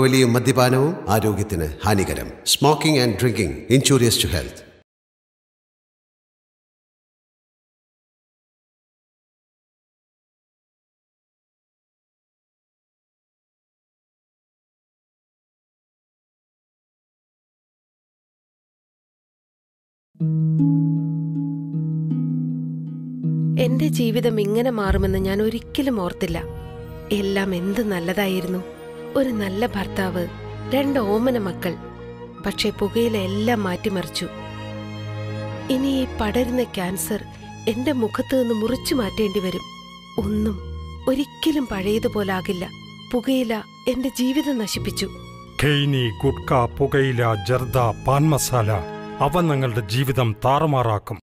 വലിയ മദ്യപാനവും ആരോഗ്യത്തിന് ഹാനികരം smoking and drinking injurious to health എന്റെ ജീവിതം ഇങ്ങനെ മാറുമെന്ന് ഞാൻ ഒരിക്കലും ഓർത്തില്ല എല്ലാം എന്ത് നല്ലതായിരുന്നു ഒരു നല്ല ഭർത്താവ് രണ്ട് ഓമന മക്കൾ പക്ഷെ പുകയില എല്ലാം മാറ്റിമറിച്ചു ഇനി ഈ പടരുന്ന ക്യാൻസർ എന്റെ മുഖത്ത് നിന്ന് മുറിച്ചു മാറ്റേണ്ടി വരും ഒന്നും ഒരിക്കലും പഴയതുപോലാകില്ല പുകയില എന്റെ ജീവിതം നശിപ്പിച്ചു ഖെയ്നി ഗുഡ്ക പുകയില ജർദ പാൻ മസാല അവ നിങ്ങളുടെ ജീവിതം താറുമാറാക്കും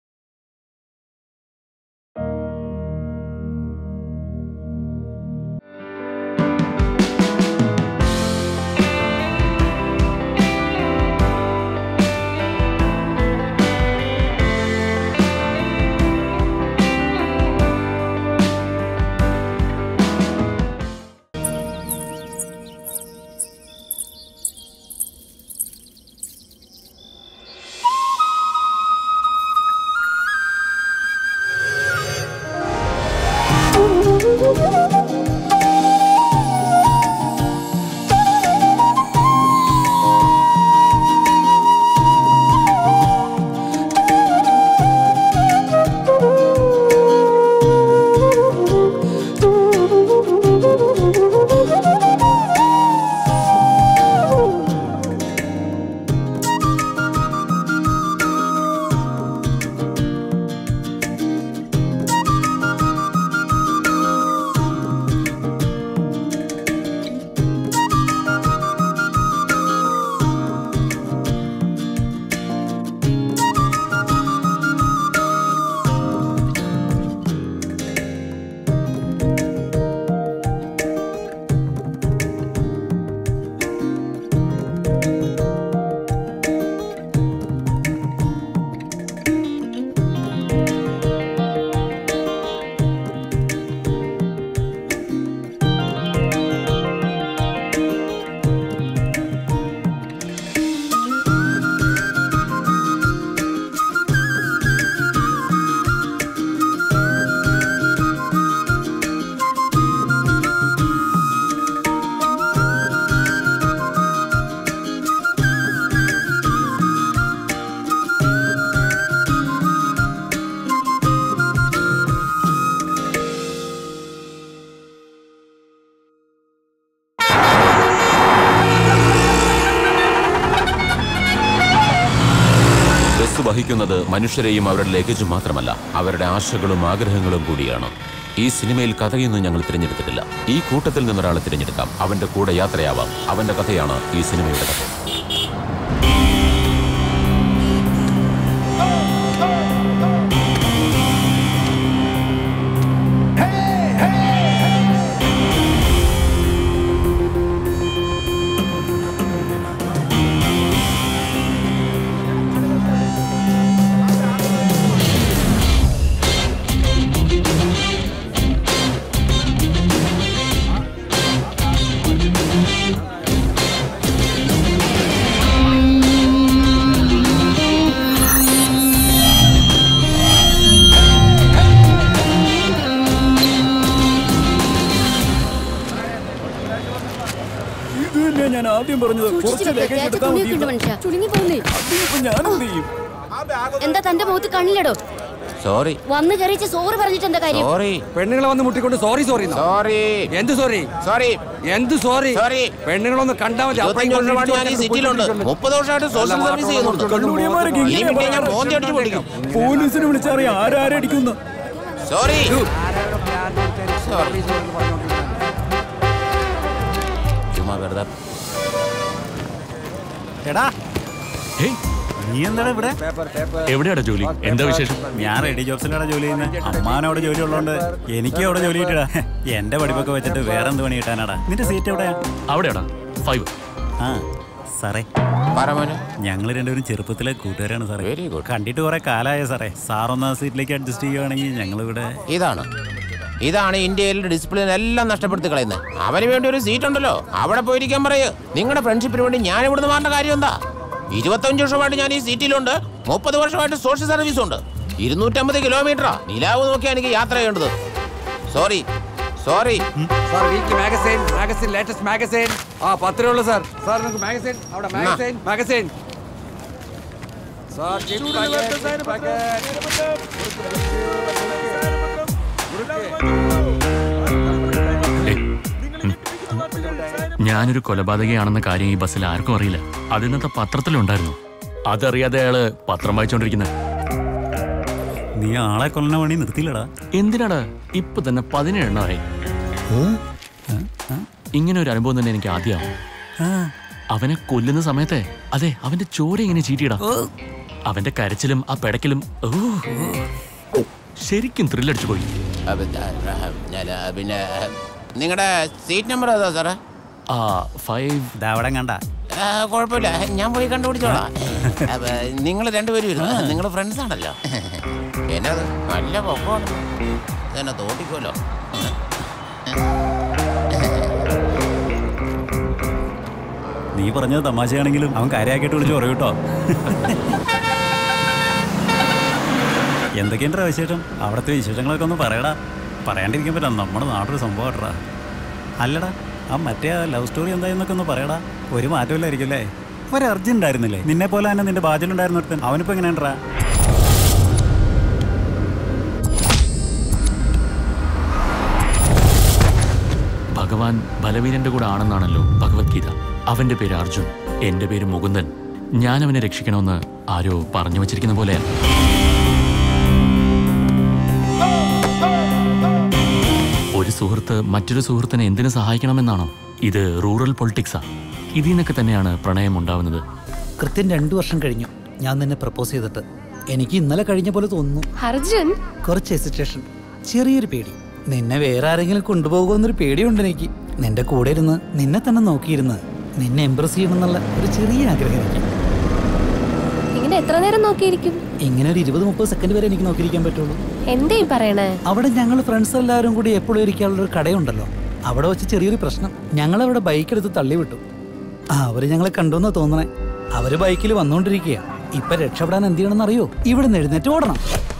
ബസ് വഹിക്കുന്നത് മനുഷ്യരെയും അവരുടെ ലഗേജ് മാത്രമല്ല അവരുടെ ആശകളും ആഗ്രഹങ്ങളും കൂടിയാണ് ഈ സിനിമയിൽ കഥയൊന്നും ഞങ്ങൾ തിരഞ്ഞെടുത്തിട്ടില്ല ഈ കൂട്ടത്തിൽ നിന്നൊരാളെ തിരഞ്ഞെടുക്കാം അവന്റെ കൂടെ യാത്രയാവാം അവന്റെ കഥയാണ് ഈ സിനിമയുടെ കഥ ഇത് തന്നെ ഞാൻ ആദ്യം പറഞ്ഞത് കുറച്ച് ലഗേജ് എടുത്താൽ മതി ചുളുങ്ങി പോകുന്നേ ഇപ്പൊ ഞാൻ എന്ത് ചെയ്യും എന്താ തന്റെ മുഖത്ത് കണ്ണിലടോ സോറി വന്ന് കയറിച്ച് സോറ് പറഞ്ഞിട്ട് എന്താ കാര്യം സോറി പെണ്ണുങ്ങളെ വന്ന് മുട്ടിക്കൊണ്ട് സോറി സോറി സോറി എന്ത് സോറി സോറി എന്ത് സോറി സോറി പെണ്ണുങ്ങളൊന്ന് കണ്ടാ മതി ഇരുപത്തഞ്ച് വർഷമായിട്ട് ഞാൻ ഈ സിറ്റിയിലുണ്ട് മുപ്പത് വർഷമായിട്ട് സോഷ്യൽ സർവീസ് ചെയ്യുന്നുണ്ട് കണ്ണൂടിയന്മാരൊക്കെ ഈ ഇങ്ങനെ മിനിറ്റ് ഞാൻ മോന്തി അടിച്ച് പൊളിക്കും പോലീസിനെ വിളിച്ചറിയാം ആരാരടിക്കുന്നു സോറി ചുമ്മാ വെറുതെ എടാ നീ എന്താണ് ഇവിടെ എവിടെയാടാ ജോലി എന്താ വിശേഷം ഞാൻ റെഡി ജോബ്സിലാണ് ജോലി ചെയ്യുന്നത് അമ്മാനവിടെ ജോലി ഉള്ളതുകൊണ്ട് എനിക്കും അവിടെ ജോലി കിട്ടിടാ എന്റെ പഠിപ്പൊക്കെ വെച്ചിട്ട് വേറെ എന്ത് പണി കിട്ടാനാടാ നിന്റെ സീറ്റ് എവിടെയാ അവിടെയാടാ ഫൈവ് ആ സാറേ പരമോനെ ഞങ്ങൾ രണ്ടുപേരും ചെറുപ്പത്തിലെ കൂട്ടുകാരാണ് സാറേ Very good. കണ്ടിട്ട് കുറെ കാലമായ സാറേ സാർ ഒന്നാം സീറ്റിലേക്ക് അഡ്ജസ്റ്റ് ചെയ്യുവാണെങ്കിൽ ഞങ്ങളിവിടെ ഇതാണ് ഇതാണ് ഇന്ത്യയിൽ ഡിസിപ്ലിൻ എല്ലാം നഷ്ടപ്പെടുത്തി കളയുന്നത് അവന് വേണ്ടി ഒരു സീറ്റ് ഉണ്ടല്ലോ അവിടെ പോയിരിക്കാൻ പറയൂ നിങ്ങളുടെ ഫ്രണ്ട്ഷിപ്പിന് വേണ്ടി ഞാൻ ഇവിടുന്ന് മാറേണ്ട കാര്യം എന്താ ഇരുപത്തഞ്ച് വർഷമായിട്ട് ഞാൻ ഈ സീറ്റിലുണ്ട് മുപ്പത് വർഷമായിട്ട് സോഷ്യൽ സർവീസ് ഉണ്ട് ഇരുന്നൂറ്റമ്പത് കിലോമീറ്ററാ നിലാവ് നോക്കിയാണ് എനിക്ക് യാത്ര ചെയ്യേണ്ടത് sorry sorry sir week magazine magazine latest magazine ആ പത്രമേ ഉള്ളൂ സാർ സാർ നിങ്ങൾക്ക് മാഗസൈൻ അവിടെ magazine magazine sir chips packet, packet. ഞാനൊരു കൊലപാതകയാണെന്ന കാര്യം ഈ ബസ്സിൽ ആർക്കും അറിയില്ല അത് ഇന്നത്തെ പത്രത്തിലുണ്ടായിരുന്നു അതറിയാതെ അയാള് പത്രം വായിച്ചോണ്ടിരിക്കുന്നത് നീ ആളെ കൊല്ലണ പണി നിർത്തിയില്ലടാ എന്തിനാടാ ഇപ്പൊ തന്നെ പതിനേഴെണ്ണമായി ഇങ്ങനെ ഒരു അനുഭവം തന്നെ എനിക്ക് ആദ്യമാവും അവനെ കൊല്ലുന്ന സമയത്തെ അതെ അവന്റെ ചോര ഇങ്ങനെ ചീറ്റിയിടാ അവന്റെ കരച്ചിലും ആ പെടക്കലും ഓ, ഓ. ശരിക്കും ത്രില്ലടിച്ചു പോയി അപ്പൊ, ആ, ആ, ഞാന് പിന്നെ നിങ്ങളുടെ സീറ്റ് നമ്പർ ഏതാ സാറേ ആ ഫൈവ് അവിടെ കണ്ട ആ, കുഴപ്പമില്ല ഞാൻ പോയി കണ്ടുപിടിച്ചോളാം അപ്പൊ നിങ്ങൾ രണ്ടുപേരും ഇരുന്നു നിങ്ങൾ ഫ്രണ്ട്സ് ആണല്ലോ എന്നത് നല്ല പൊക്കമാണ് ഇതെന്നെ തോട്ടിക്കുമല്ലോ നീ പറഞ്ഞത് തമാശയാണെങ്കിലും അവൻ കാര്യമാക്കിയിട്ട് വിളിച്ച് പറയൂ കേട്ടോ എന്തൊക്കെയുണ്ടാ വിശേഷം അവിടുത്തെ വിശേഷങ്ങളൊക്കെ ഒന്ന് പറയടാ പറയാണ്ടിരിക്കാൻ പറ്റാം നമ്മുടെ നാടൊരു സംഭവമായിട്ടാ അല്ലടാ ആ മറ്റേ ലവ് സ്റ്റോറി എന്തായെന്നൊക്കെ ഒന്ന് പറയടാ ഒരു മാറ്റമില്ലായിരിക്കും അല്ലേ ഒരു അർജുൻ ഉണ്ടായിരുന്നില്ലേ നിന്നെ പോലെ തന്നെ നിന്റെ ബാജിലുണ്ടായിരുന്ന ഒരുത്തൻ അവനിപ്പോ എങ്ങനെയാണ്ടാ ഭഗവാൻ ബലവീരന്റെ കൂടെ ആണെന്നാണല്ലോ ഭഗവത്ഗീത അവന്റെ പേര് അർജുൻ എന്റെ പേര് മുകുന്ദൻ ഞാൻ അവനെ രക്ഷിക്കണമെന്ന് ആരോ പറഞ്ഞു വച്ചിരിക്കുന്ന പോലെയാണ് ഒരു സുഹൃത്ത് മറ്റൊരു സുഹൃത്തിനെ എന്തിനു സഹായിക്കണമെന്നാണോ ഇത് റൂറൽ പൊളിറ്റിക്സാ ഇതിൽ നിന്നൊക്കെ തന്നെയാണ് പ്രണയം ഉണ്ടാവുന്നത് കൃത്യം രണ്ടു വർഷം കഴിഞ്ഞു ഞാൻ നിന്നെ പ്രപ്പോസ് ചെയ്തിട്ട് എനിക്ക് ഇന്നലെ കഴിഞ്ഞ പോലെ തോന്നുന്നു അർജുൻ കുറച്ച് ഹെസിറ്റേഷൻ ചെറിയൊരു പേടി നിന്നെ വേറെ ആരെങ്കിലും കൊണ്ടുപോകുമെന്നൊരു പേടിയുണ്ട് എനിക്ക് നിന്റെ കൂടെ ഇരുന്ന് നിന്നെ തന്നെ നോക്കിയിരുന്ന് നിന്നെ എംപ്രസ് ചെയ്യണമെന്നുള്ള ഒരു ചെറിയ ആഗ്രഹം എനിക്ക് ഇങ്ങനെ എത്ര നേരം നോക്കിയിരിക്കും ഇങ്ങനെ ഒരു ഇരുപത് മുപ്പത് സെക്കൻഡ് വരെ എനിക്ക് നോക്കിയിരിക്കാൻ പറ്റുള്ളൂ എന്തേ ഈ പറയണേ അവിടെ ഞങ്ങൾ ഫ്രണ്ട്സ് എല്ലാവരും കൂടി എപ്പോഴും ഇരിക്കാനുള്ള ഒരു കടയുണ്ടല്ലോ അവിടെ വെച്ച് ചെറിയൊരു പ്രശ്നം ഞങ്ങൾ അവിടെ ബൈക്ക് എടുത്ത് തള്ളിവിട്ടു ആ, അവര് ഞങ്ങളെ കണ്ടുവെന്നാ തോന്നണേ അവര് ബൈക്കിൽ വന്നുകൊണ്ടിരിക്കുക ഇപ്പൊ രക്ഷപ്പെടാൻ എന്ത് ചെയ്യണമെന്ന് അറിയോ ഇവിടെ നിന്ന് എഴുന്നേറ്റ് ഓടണം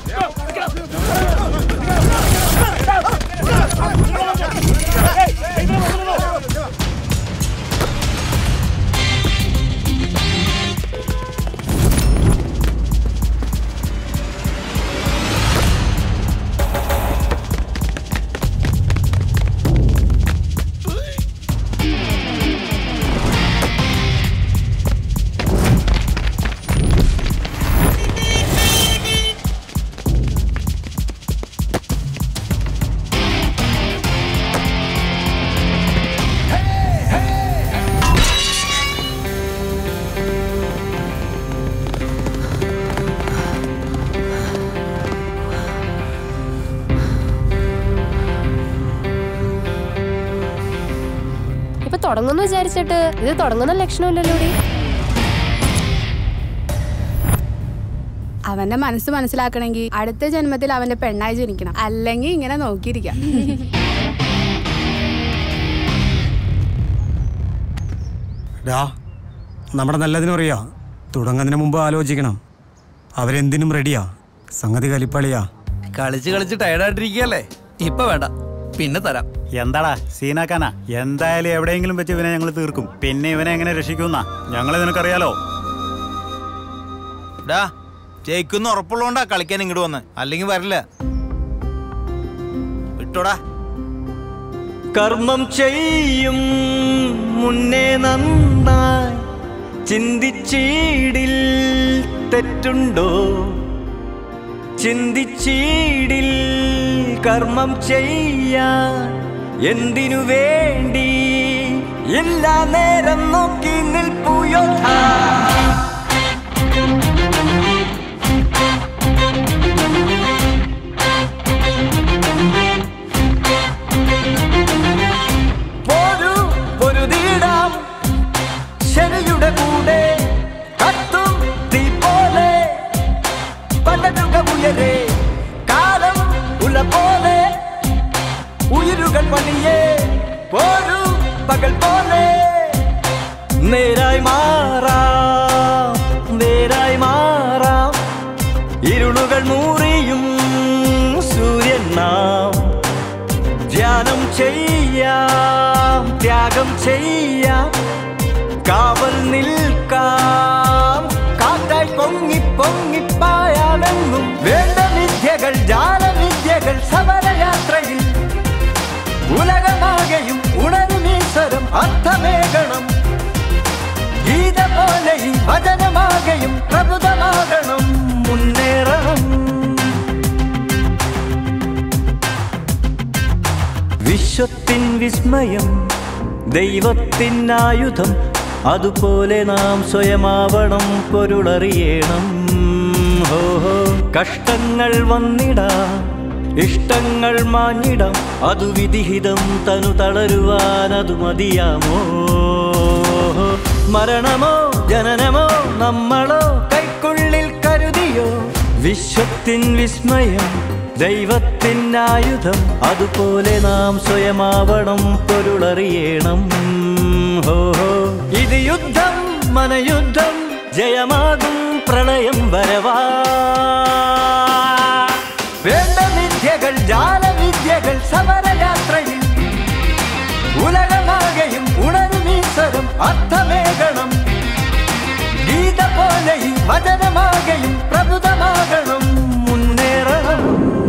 ഇപ്പൊ തുടങ്ങുന്നു വിചാരിച്ചിട്ട് ഇത് തുടങ്ങുന്ന ലക്ഷണമില്ലല്ലോ ഡി അവന്റെ മനസ്സ് മനസ്സിലാക്കണമെങ്കിൽ അടുത്ത ജന്മത്തിൽ അവന്റെ പെണ്ണായി ജനിക്കണം അല്ലെങ്കിൽ ഇങ്ങനെ നോക്കിയിരിക്കാം ഡാ നമ്മുടെ നല്ലതിനും അറിയാ തുടങ്ങുന്നതിന് മുമ്പ് ആലോചിക്കണം അവരെന്തിനും റെഡിയാ സംഗതി കലിപ്പളിയാ കളിച്ച് കളിച്ച് ടയർഡായിട്ടിരിക്കുകയല്ലേ ഇപ്പൊ വേണ്ട പിന്നെ തരാം എന്താടാ സീനാക്കാനാ എന്തായാലും എവിടെയെങ്കിലും വെച്ച് ഇവനെ ഞങ്ങൾ തീർക്കും പിന്നെ ഇവനെ എങ്ങനെ രക്ഷിക്കുമെന്നാ ഞങ്ങൾ നിനക്കറിയാലോ ഡാ ജയിക്കുന്ന ഉറപ്പുള്ളതുകൊണ്ടാ കളിക്കാൻ ഇങ്ങോട്ട് വന്ന് അല്ലെങ്കിൽ വരില്ല വിട്ടോടാ കർമ്മം ചെയ്യും മുന്നേ നന്നായി ചിന്തിച്ചീടിൽ തെറ്റുണ്ടോ ചിന്തിച്ചീടിൽ കർമ്മം ചെയ്യാൻ എന്തിനു വേണ്ടി എല്ലാ നേരം നോക്കി നിൽപ്പുയോ പോരു പൊരുതിടാം ശനിയുടെ കൂടെ കത്തും തീ പോലെ പടരുക ഉയരെ കാലം ഉല പോലെ തെളിയേ പോരൂ പകൽ പോലെ നേരായി മാറാം നേരായി മാറാം ഇരുളുകൾ മൂറിയും സൂര്യൻ നാം ധ്യാനം ചെയ്യാം ത്യാഗം ചെയ്യാം കാവൽ നിൽക്കാം കാറ്റായി പൊങ്ങി പൊങ്ങിപ്പായാമെന്നും വേണ്ട വിദ്യകൾ ജാലവിദ്യകൾ സമരയാത്രയിൽ ഉലകമാകെയും ഉണരുമീശ്വരം അർത്ഥമേകണം ഗീത പോലെ ഈ വചനമാകെയും പ്രബുധമാകണം മുന്നേറണം വിശ്വത്തിൻ വിസ്മയം ദൈവത്തിൻ ആയുധം അതുപോലെ നാം സ്വയമാവണം പൊരുളറിയണം ഹോഹോ കഷ്ടങ്ങൾ വന്നിടാം ഇഷ്ടങ്ങൾ മാഞ്ഞിടാം അതു വിധിഹിതം തനു തളരുവാൻ അതു മതിയാമോ മരണമോ ജനനമോ നമ്മളോ കൈക്കുള്ളിൽ കരുതിയോ വിശ്വത്തിൻ വിസ്മയം ദൈവത്തിൻ ആയുധം അതുപോലെ നാം സ്വയമാവണം പൊരുളറിയണം ഹോ ഹോ. ഇത് യുദ്ധം മനയുദ്ധം ജയമാകും പ്രളയം വരവാ വേണ്ട വിദ്യകൾ ജാലവിദ്യകൾ സമരയാത്രയിൽ ഉലകമാകെയും ഉണരുമീശ്വരം അർത്ഥമേകണം ഗീത പോലെ ഈ വചനമാകെയും പ്രബുധമാകണം മുന്നേറണം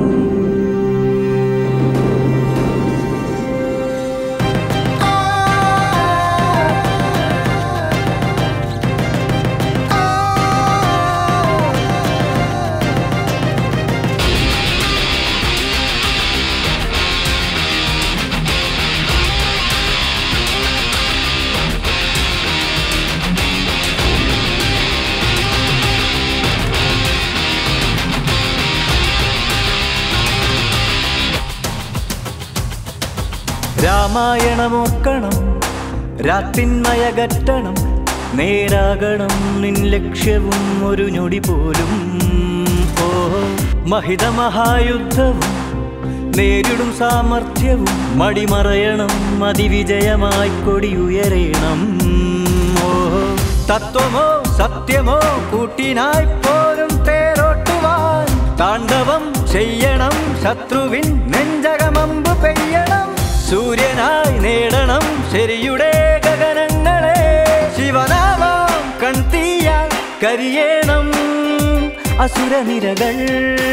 രാമായണമോർക്കണം രാത്തിന്മയകറ്റണം നേരാകണം നിൻ ലക്ഷ്യവും ഒരു ഞൊടി പോലും ഓ മഹിതമഹായുദ്ധവും നേരിടും സാമർഥ്യവും മടിമറയണം അതിവിജയമായി കൊടിയുയരേണം ഓ തത്വമോ സത്യമോ കൂട്ടിനായി പോരും തേരോട്ടുവാൻ താണ്ഡവം ചെയ്യണം ശത്രുവിൻ നെഞ്ചകമമ്പ് പെയ്യണം സൂര്യനായി നേടണം ശരിയുടെ ഗഗനങ്ങളെ ശിവനാവാം കൺതീയാൽ കരിയേണം അസുരനിരകൾ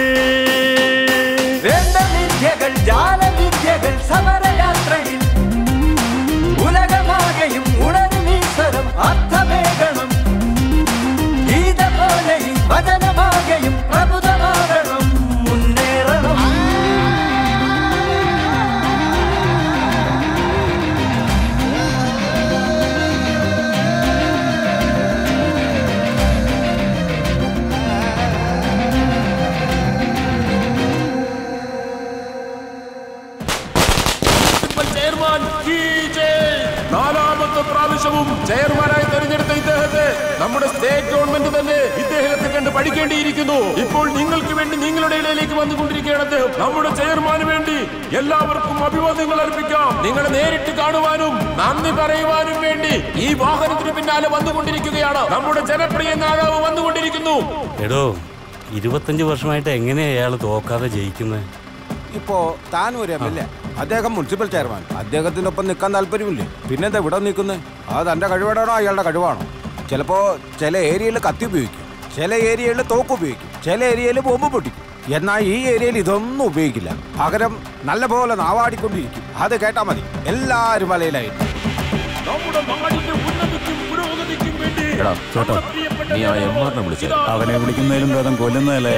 വേണ്ട വിദ്യകൾ ജാലവിദ്യകൾ സമരയാത്രയിൽ ഉലകമാകെയും ഉണരുമീശ്വരം അർത്ഥമേകണം ഗീത പോലെ ഈ വചനമാകെയും പ്രബുധമാകണം മുന്നേറണം ചെയർമാൻ കീ ജയ്. നാലാമത്തെ പ്രാവശ്യവും ചെയർമാനായി തെരഞ്ഞെടുത്ത ഇദ്ദേഹത്തെ നമ്മുടെ സ്റ്റേറ്റ് ഗവൺമെന്റ് തന്നെ ഇദ്ദേഹത്തെ കണ്ട് പഠിക്കേണ്ടിയിരിക്കുന്നു ഇപ്പോൾ നിങ്ങൾക്ക് വേണ്ടി നിങ്ങളുടെ ഇടയിലേക്ക് വന്നുകൊണ്ടിരിക്കുകയാണ് അദ്ദേഹം നമ്മുടെ ചെയർമാന് വേണ്ടി എല്ലാവർക്കും അഭിവാദ്യങ്ങൾ അർപ്പിക്കാം നിങ്ങളെ നേരിട്ട് കാണുവാനും നന്ദി പറയുവാനും വേണ്ടി ഈ വാഹനത്തിന് പിന്നാലെ വന്നുകൊണ്ടിരിക്കുകയാണ് നമ്മുടെ ജനപ്രിയ നേതാവ് വന്നുകൊണ്ടിരിക്കുന്നു എടോ ഇരുപത്തഞ്ച് വർഷമായിട്ട് എങ്ങനെയാ അയാൾ തോക്കാതെ ജയിക്കുന്നത് ഇപ്പോ താൻ ഒരു എം എൽ എ അദ്ദേഹം മുനിസിപ്പൽ ചെയർമാൻ അദ്ദേഹത്തിനൊപ്പം നിൽക്കാൻ താല്പര്യമില്ലേ പിന്നെന്താ ഇവിടെ നിൽക്കുന്നത് അത് തന്റെ കഴിവേടാണോ അയാളുടെ കഴിവാണോ ചിലപ്പോ ചില ഏരിയയിൽ കത്തി ഉപയോഗിക്കും ചില ഏരിയയിൽ തോക്ക് ഉപയോഗിക്കും ചില ഏരിയയിൽ ബോംബ് പൊട്ടിക്കും എന്നാൽ ഈ ഏരിയയിൽ ഇതൊന്നും ഉപയോഗിക്കില്ല പകരം നല്ല പോലെ നാവാടിക്കൊണ്ടിരിക്കും അത് കേട്ടാ മതി എല്ലാരും വലയിലായിട്ട് നമ്മുടെ നാടിന്റെ ഉന്നതിക്കും പുരോഗതിക്കും വേണ്ടി എടാ ചേട്ടാ നീ ആ എം ആറിനെ വിളിച്ചത് അവനെ വിളിക്കുന്നതിലും ഭേദം കൊല്ലുന്നതല്ലേ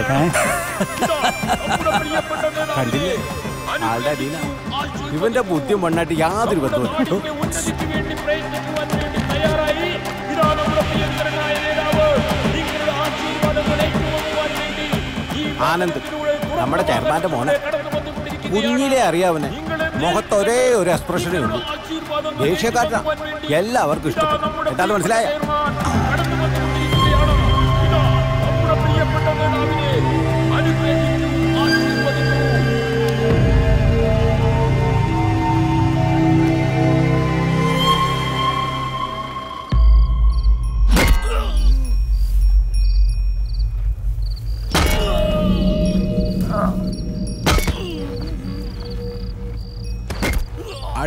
കണ്ടില്ലേ ആളുടെ അടിയില ഇവന്റെ ബുദ്ധിയും മണ്ണായിട്ട് യാതൊരു ബന്ധവും ഉന്നതിക്ക് വേണ്ടി പ്രയത്നിക്കുവാൻ വേണ്ടി തയ്യാറായി ഇതാ നമ്മുടെ പ്രിയങ്കരനായ നേതാവ് നിങ്ങളുടെ ആശീർവാദങ്ങൾ ഏറ്റുവാങ്ങുവാൻ വേണ്ടി ഈ ആനന്ദ് നമ്മുടെ ചെയർമാന്റെ മോനെ കുഞ്ഞിലെ അറിയാവനെ മുഖത്ത് ഒരേ ഒരു എക്സ്പ്രഷനേ ഉള്ളൂ ദേഷ്യക്കാരനാ എല്ലാവർക്കും ഇഷ്ടപ്പെട്ടു എന്താന്ന് മനസ്സിലായ നമ്മുടെ പ്രിയപ്പെട്ട നേതാവിനെ അനുഗ്രഹിക്കൂ ആശീർവദിക്കൂ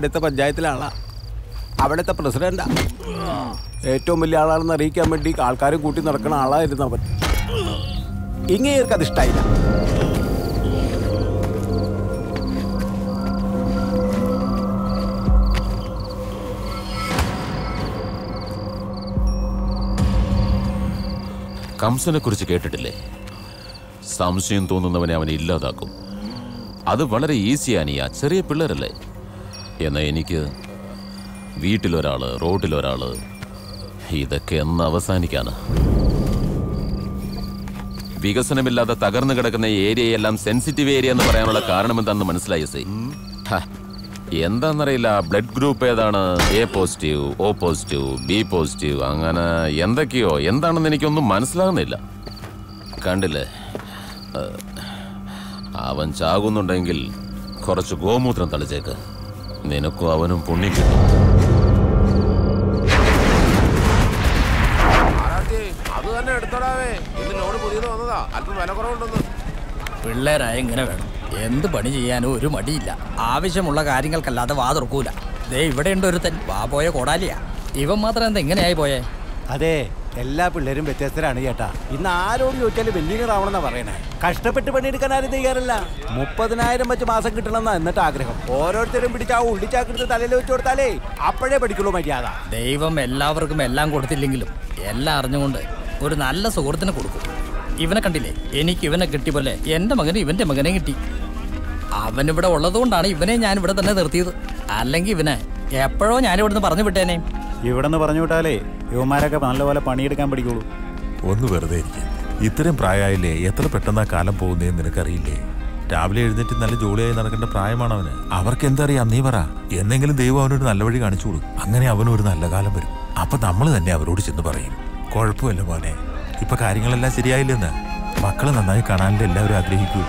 അടുത്ത പഞ്ചായത്തിലെ ആളാ അവിടുത്തെ പ്രസിഡന്റാ ഏറ്റവും വലിയ ആളാണെന്ന് അറിയിക്കാൻ വേണ്ടി ആൾക്കാരും കൂട്ടി നടക്കുന്ന ആളായിരുന്നു അവൻ ഇങ്ങേർക്ക് അത് ഇഷ്ടായില്ല കംസനെ കുറിച്ച് കേട്ടിട്ടില്ലേ സംശയം തോന്നുന്നവനെ അവനെ ഇല്ലാതാക്കും അത് വളരെ ഈസിയാനിയ ചെറിയ പിള്ളേരല്ലേ എന്നാ എനിക്ക് വീട്ടിലൊരാള് റോഡിലൊരാള് ഇതൊക്കെ എന്ന് അവസാനിക്കാണ് വികസനമില്ലാതെ തകർന്നു കിടക്കുന്ന ഈ ഏരിയയെല്ലാം സെൻസിറ്റീവ് ഏരിയ എന്ന് പറയാനുള്ള കാരണം എന്താണെന്ന് മനസ്സിലായി സി ഹ, എന്താന്നറിയില്ല ബ്ലഡ് ഗ്രൂപ്പ് ഏതാണ് A positive O positive B positive അങ്ങനെ എന്തൊക്കെയോ എന്താണെന്ന് എനിക്കൊന്നും മനസ്സിലാകുന്നില്ല കണ്ടില്ലേ ഏഹ്, അവൻ ചാകുന്നുണ്ടെങ്കിൽ കുറച്ച് ഗോമൂത്രം തളിച്ചേക്ക് നിനക്കും അവനും പുണ്യം കിട്ടും അത് തന്നെ എടുത്തോടാവേ ഇന്ന് ലോഡ് പുതിയത് വന്നതാ അല്പം വില കുറവുണ്ടെന്ന് പിള്ളേരായ ഇങ്ങനെ വേണം എന്ത് പണി ചെയ്യാനും ഒരു മടിയില്ല ആവശ്യമുള്ള കാര്യങ്ങൾക്കല്ലാതെ വാ തുറക്കൂല ദേ ഇവിടെ ഉണ്ട് ഒരുത്തൻ വാ പോയ കോടാലിയാ ഇവൻ മാത്രം എന്താ ഇങ്ങനെയായി പോയേ അതെ എല്ലാ പിള്ളേരും വ്യത്യസ്തരാണ് ചേട്ടാ ഇന്ന് ആരോട് ചോദിച്ചാലും എഞ്ചിനീയർ ആവണമെന്നാ പറയണേ കഷ്ടപ്പെട്ട് പണിയെടുക്കാൻ ആരും തയ്യാറല്ല മുപ്പതിനായിരം വെച്ച് മാസം കിട്ടണമെന്നാ എന്നിട്ട് ആഗ്രഹം ഓരോരുത്തരും പിടിച്ച് ആ ഉള്ളിച്ചാക്കെടുത്ത് തലയിൽ വെച്ച് കൊടുത്താലേ അപ്പോഴേ പഠിക്കുള്ളൂ മര്യാദ ദൈവം എല്ലാവർക്കും എല്ലാം കൊടുത്തില്ലെങ്കിലും എല്ലാം അറിഞ്ഞുകൊണ്ട് ഒരു നല്ല സുഹൃത്തിന് കൊടുക്കും ഇവനെ കണ്ടില്ലേ എനിക്ക് ഇവനെ കിട്ടി പോലെ എൻ്റെ മകന് ഇവൻ്റെ മകനെ കിട്ടി അവനിവിടെ ഉള്ളതുകൊണ്ടാണ് ഇവനെ ഞാൻ ഇവിടെ തന്നെ നിർത്തിയത് അല്ലെങ്കിൽ ഇവനെ എപ്പോഴോ ഞാൻ ഇവിടുന്ന് പറഞ്ഞു വിട്ടേനെ ഇവിടെ നിന്ന് പറഞ്ഞു വിട്ടാലേ യുവമാരൊക്കെ നല്ലപോലെ പണിയെടുക്കാൻ പഠിക്കുള്ളൂ ഒന്ന് വെറുതെ ഇരിക്കും ഇത്രയും പ്രായമായില്ലേ എത്ര പെട്ടെന്നാ കാലം പോകുന്നതെന്ന് നിനക്കറിയില്ലേ രാവിലെ എഴുന്നേറ്റ് നല്ല ജോലിയായി നടക്കേണ്ട പ്രായമാണ് അവന് അവർക്ക് എന്തറിയാം നീ പറ എന്നെങ്കിലും ദൈവം അവനൊരു നല്ല വഴി കാണിച്ചു കൊടുക്കും അങ്ങനെ അവനൊരു നല്ല കാലം വരും അപ്പൊ നമ്മൾ തന്നെ അവരോട് ചെന്ന് പറയും കുഴപ്പമില്ല മോനെ ഇപ്പൊ കാര്യങ്ങളെല്ലാം ശരിയായില്ലെന്ന് മക്കളെ നന്നായി കാണാനല്ലേ എല്ലാവരും ആഗ്രഹിക്കൂ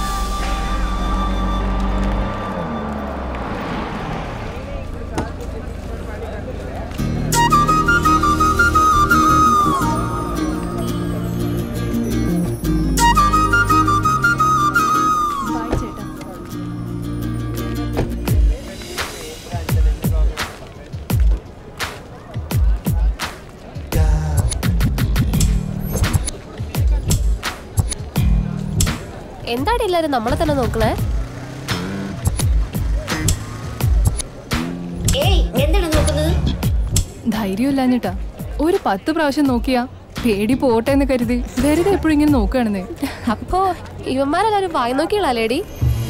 എന്താടി എല്ലാരും നമ്മളെ തന്നെ നോക്കണേ ഏയ് എന്താണ് നോക്കുന്നത് ധൈര്യമില്ലാഞ്ഞിട്ടാ ഒരു പത്ത് പ്രാവശ്യം നോക്കിയാ പേടി പോട്ടെ എന്ന് കരുതി വെറുതെ എപ്പോഴും ഇങ്ങനെ നോക്കുകയാണെന്നേ അപ്പോ ഇവന്മാരെല്ലാരും വായി നോക്കിയാളേടി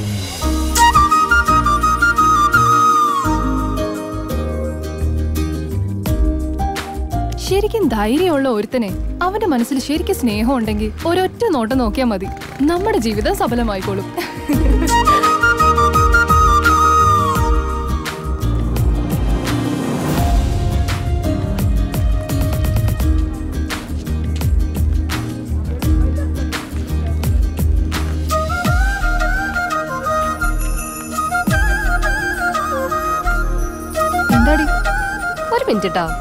ശരിക്കും ധൈര്യമുള്ള ഒരുത്തനെ അവന്റെ മനസ്സിൽ ശരിക്കും സ്നേഹം ഉണ്ടെങ്കിൽ ഒരൊറ്റ നോട്ടം നോക്കിയാൽ മതി നമ്മുടെ ജീവിതം സഫലമായിക്കോളും എന്താടി ഒരു മിനിറ്റ് ട്ടോ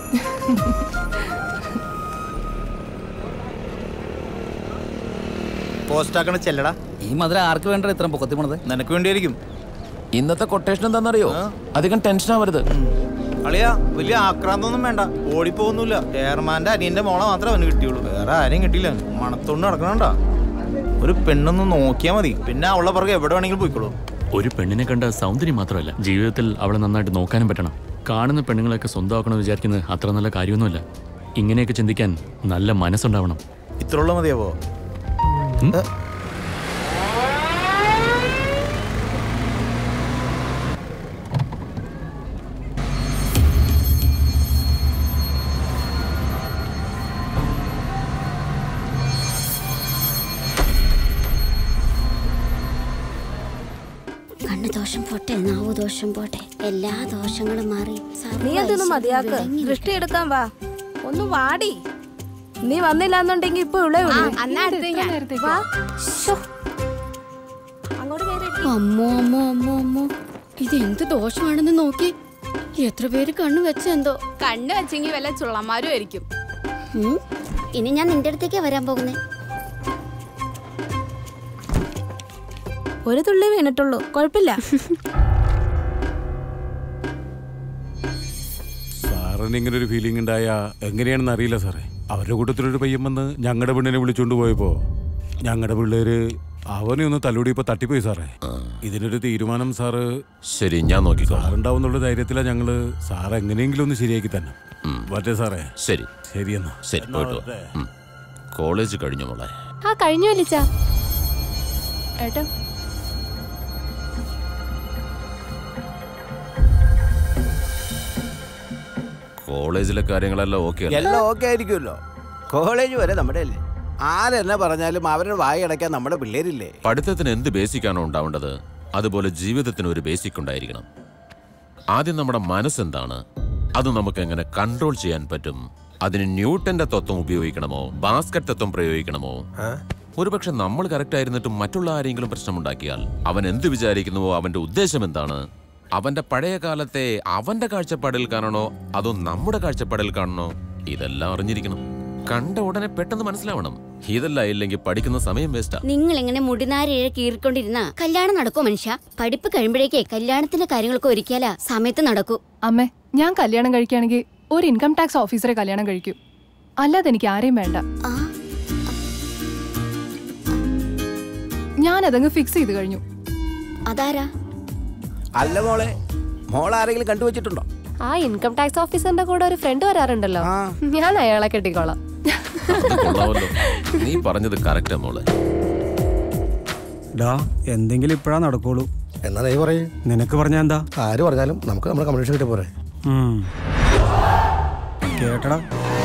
പോസ്റ്റ് ആക്കണ ചെല്ലടാ ഈ മധുര ആർക്ക് വേണ്ട ഇത്ര പൊക്കത്തി പോണത് നിനക്ക് വേണ്ടിയായിരിക്കും ഇന്നത്തെ കൊട്ടേഷൻ എന്താണെന്നറിയോ അധികം ടെൻഷൻ ആവരുത് അളിയാ വലിയ ആക്രാന്തൊന്നും വേണ്ട ഓടിപ്പോന്നുമില്ല ചെയർമാന്റെ അനിയന്റെ മോളെ മാത്രമേ അവന് കിട്ടിയുള്ളൂ വേറെ ആരെയും കിട്ടിയില്ല മണത്തോണ്ട് നടക്കണണ്ട ഒരു പെണ്ണൊന്ന് നോക്കിയാ മതി പിന്നെ അവളെ പുറകെ എവിടെ വേണമെങ്കിലും പോയിക്കോളൂ ഒരു പെണ്ണിനെ കണ്ട സൗന്ദര്യം മാത്രമല്ല ജീവിതത്തിൽ അവളെ നന്നായിട്ട് നോക്കാനും പറ്റണം കാണുന്ന പെണ്ണുങ്ങളെയൊക്കെ സ്വന്തമാക്കണമെന്ന് വിചാരിക്കുന്നത് അത്ര നല്ല കാര്യമൊന്നുമല്ല ഇങ്ങനെയൊക്കെ ചിന്തിക്കാൻ നല്ല മനസ്സുണ്ടാവണം ഇത്രയുള്ള മതിയാവോ കണ്ണ് ദോഷം പോട്ടെ നാവ് ദോഷം പോട്ടെ എല്ലാ ദോഷങ്ങളും മാറി നീ അതൊന്ന് മതിയാക്ക് ദൃഷ്ടി എടുക്കാൻ വാ ഒന്ന് വാടി നീ വന്നില്ല എന്നുണ്ടെങ്കിൽ ഇപ്പൊ ഇവിടെ വാ അങ്ങോട്ട് കയറി അമ്മോ അമ്മോ അമ്മോ അമ്മോ ഇത് എന്ത് ദോഷമാണെന്ന് നോക്കി എത്ര പേര് കണ്ണു വെച്ചെന്തോ കണ്ണ് വെച്ചെങ്കിൽ വല്ല ചുള്ളന്മാരും ആയിരിക്കും ഉം, ഇനി ഞാൻ നിന്റെ അടുത്തേക്കാ വരാൻ പോകുന്നേ ഒരു തുള്ളി വീണിട്ടുള്ളൂ കുഴപ്പമില്ല സാറിന് ഇങ്ങനെ ഒരു ഫീലിംഗ് ഉണ്ടായ എങ്ങനെയാണെന്ന് അറിയില്ല സാറേ അവരുടെ കൂട്ടത്തിലൊരു പയ്യൻ വന്ന് ഞങ്ങളുടെ പെണ്ണിനെ വിളിച്ചുകൊണ്ട് പോയപ്പോ ഞങ്ങളുടെ പിള്ളേര് അവനെ ഒന്ന് തല്ലുകൂടി ഇപ്പൊ തട്ടിപ്പോയി സാറേ ഇതിനൊരു തീരുമാനം സാറ് ശരി ഞാൻ നോക്കിക്കോ സാറുണ്ടാവുന്നുള്ള ധൈര്യത്തിലാണ് ഞങ്ങള് സാർ എങ്ങനെയെങ്കിലും ഒന്ന് ശരിയാക്കി തന്നെ പറ്റേ സാറേ ശരി ശരി എന്നാ ശരി പോയിട്ട് വാ. ഉം. കോളേജ് കഴിഞ്ഞു മോളെ ആ കഴിഞ്ഞു വലിച്ച ഏട്ടോ കോളേജിലെ കാര്യങ്ങളെല്ലാം ഓക്കെ അല്ലേ എല്ലാം ഓക്കെ ആയിരിക്കുമല്ലോ കോളേജ് വരെ നമ്മുടെ അല്ലേ ആരെന്നെ പറഞ്ഞാലും അവരുടെ വായി അടയ്ക്കാൻ നമ്മുടെ പിള്ളേരില്ലേ പഠിത്തത്തിന് എന്ത് ബേസിക്കാണോ ഉണ്ടാവേണ്ടത് അതുപോലെ ജീവിതത്തിന് ഒരു ബേസിക് ഉണ്ടായിരിക്കണം ആദ്യം നമ്മുടെ മനസ്സെന്താണ് അത് നമുക്ക് എങ്ങനെ കൺട്രോൾ ചെയ്യാൻ പറ്റും അതിന് ന്യൂട്ടന്റെ തത്വം ഉപയോഗിക്കണമോ ബാസ്കറ്റ് തത്വം പ്രയോഗിക്കണമോ ഒരുപക്ഷെ നമ്മൾ കറക്റ്റ് ആയിരുന്നിട്ടും മറ്റുള്ള ആരെങ്കിലും പ്രശ്നമുണ്ടാക്കിയാൽ അവൻ എന്ത് വിചാരിക്കുന്നുവോ അവന്റെ ഉദ്ദേശം എന്താണ് അവന്റെ പഴയ കാലത്തെ അവന്റെ കാഴ്ചപ്പാടിൽ കാണണോ അതോ നമ്മുടെ കാഴ്ചപ്പാടിൽ കാണണോ ഇതെല്ലാം അറിഞ്ഞിരിക്കണം കണ്ട ഉടനെ പെട്ടെന്ന് മനസ്സിലാവണം ഇതെല്ലാം ഇല്ലെങ്കിൽ പഠിക്കുന്ന സമയം വേസ്റ്റാ നിങ്ങൾ എങ്ങനെ മുടിനാരിഴ കീറിക്കൊണ്ടിരുന്ന കല്യാണം നടക്കോ മനുഷ്യ പഠിപ്പ് കഴിയുമ്പോഴേക്കേ കല്യാണത്തിന്റെ കാര്യങ്ങളൊക്കെ ഒരുക്കിയാലാ സമയത്ത് നടക്കൂ അമ്മേ ഞാൻ കല്യാണം കഴിക്കുകയാണെങ്കിൽ ഒരു ഇൻകം ടാക്സ് ഓഫീസറെ കല്യാണം കഴിക്കൂ അല്ലാതെ എനിക്ക് ആരെയും വേണ്ട ഞാൻ അതങ്ങ് ഫിക്സ് ചെയ്ത് കഴിഞ്ഞു അതാരാ അല്ല മോളെ മോൾ ആരെങ്കിലും കണ്ടുവച്ചിട്ടുണ്ടോ ആ ഇൻകം ടാക്സ് ഓഫീസറിന്റെ കൂടെ ഒരു ഫ്രണ്ട് വരാറുണ്ടല്ലോ ഞാൻ അയാളെ കെട്ടിക്കോളാം അത് കൊള്ളാമല്ലോ നീ പറഞ്ഞത് കറക്റ്റാ മോളെ ഡാ എന്തെങ്കിലും ഇപ്പോഴാ നടക്കുള്ളൂ എന്നാ നീ പറയേ നിനക്ക് പറഞ്ഞാ എന്താ ആര് പറഞ്ഞാലും നമുക്ക് നമ്മുടെ കമ്മ്യൂണിഷൻ കിട്ടി പോരെ ഉം. കേട്ടടാ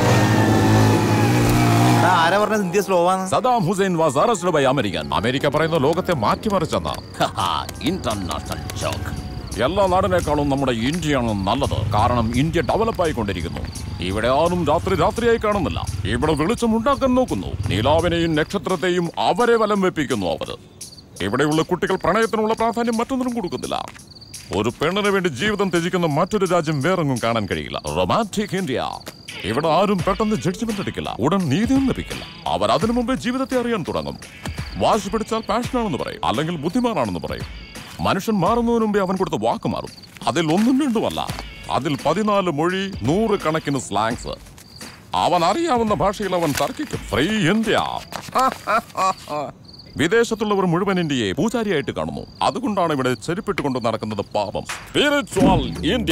ആരാ പറഞ്ഞത് ഇന്ത്യ സ്ലോ ആണ് Saddam Hussein was arrested by American America പറയുന്ന ലോകത്തെ മാറ്റിമറിച്ചെന്ന ഇന്റർനാഷണൽ ജോക്ക് എല്ലാ നാടിനേക്കാളും നമ്മുടെ ഇന്ത്യയാണ് നല്ലത് കാരണം ഇന്ത്യ ഡെവലപ്പ് ആയിക്കൊണ്ടിരിക്കുന്നു ഇവിടെ ആരും രാത്രി രാത്രിയായി കാണുന്നില്ല ഇവിടെ വെളിച്ചം ഉണ്ടാക്കാൻ നോക്കുന്നു നിലാവിനെയും നക്ഷത്രത്തെയും അവരെ വലം വെപ്പിക്കുന്നു അവർ ഇവിടെയുള്ള കുട്ടികൾ പ്രണയത്തിനുള്ള പ്രാധാന്യം മറ്റൊന്നിനും കൊടുക്കുന്നില്ല ഒരു പെണ്ണിന് വേണ്ടി ജീവിതം ത്യജിക്കുന്ന മറ്റൊരു രാജ്യം വേറെങ്ങും കാണാൻ കഴിയില്ല റൊമാൻറ്റിക് ഇന്ത്യ ഇവിടെ ആരും പെട്ടെന്ന് ജഡ്ജ്മെന്റ് എടുക്കില്ല ഉടൻ നീതിയും ലഭിക്കില്ല അവർ അതിനു മുമ്പേ ജീവിതത്തെ അറിയാൻ തുടങ്ങും വാശി പിടിച്ചാൽ പാഷനാണെന്ന് പറയും അല്ലെങ്കിൽ ബുദ്ധിമാനാണെന്ന് പറയും മനുഷ്യൻ മാറുന്നതിന് മുമ്പേ അവൻ കൊടുത്ത വാക്ക് മാറും അതിൽ ഒന്നും രണ്ടുമല്ല അതിൽ പതിനാല് മൊഴി നൂറ് കണക്കിന് സ്ലാങ്സ് അവൻ അറിയാവുന്ന ഭാഷയിൽ അവൻ തർക്കിക്കും ഫ്രീ ഇന്ത്യ വിദേശത്തുള്ളവർ മുഴുവൻ ഇന്ത്യയെ പൂജാരിയായിട്ട് കാണുന്നു അതുകൊണ്ടാണ് ഇവിടെ ചെരുപ്പിട്ടുകൊണ്ട് നടക്കുന്നത് പാപം സ്പിരിച്വൽ ഇന്ത്യ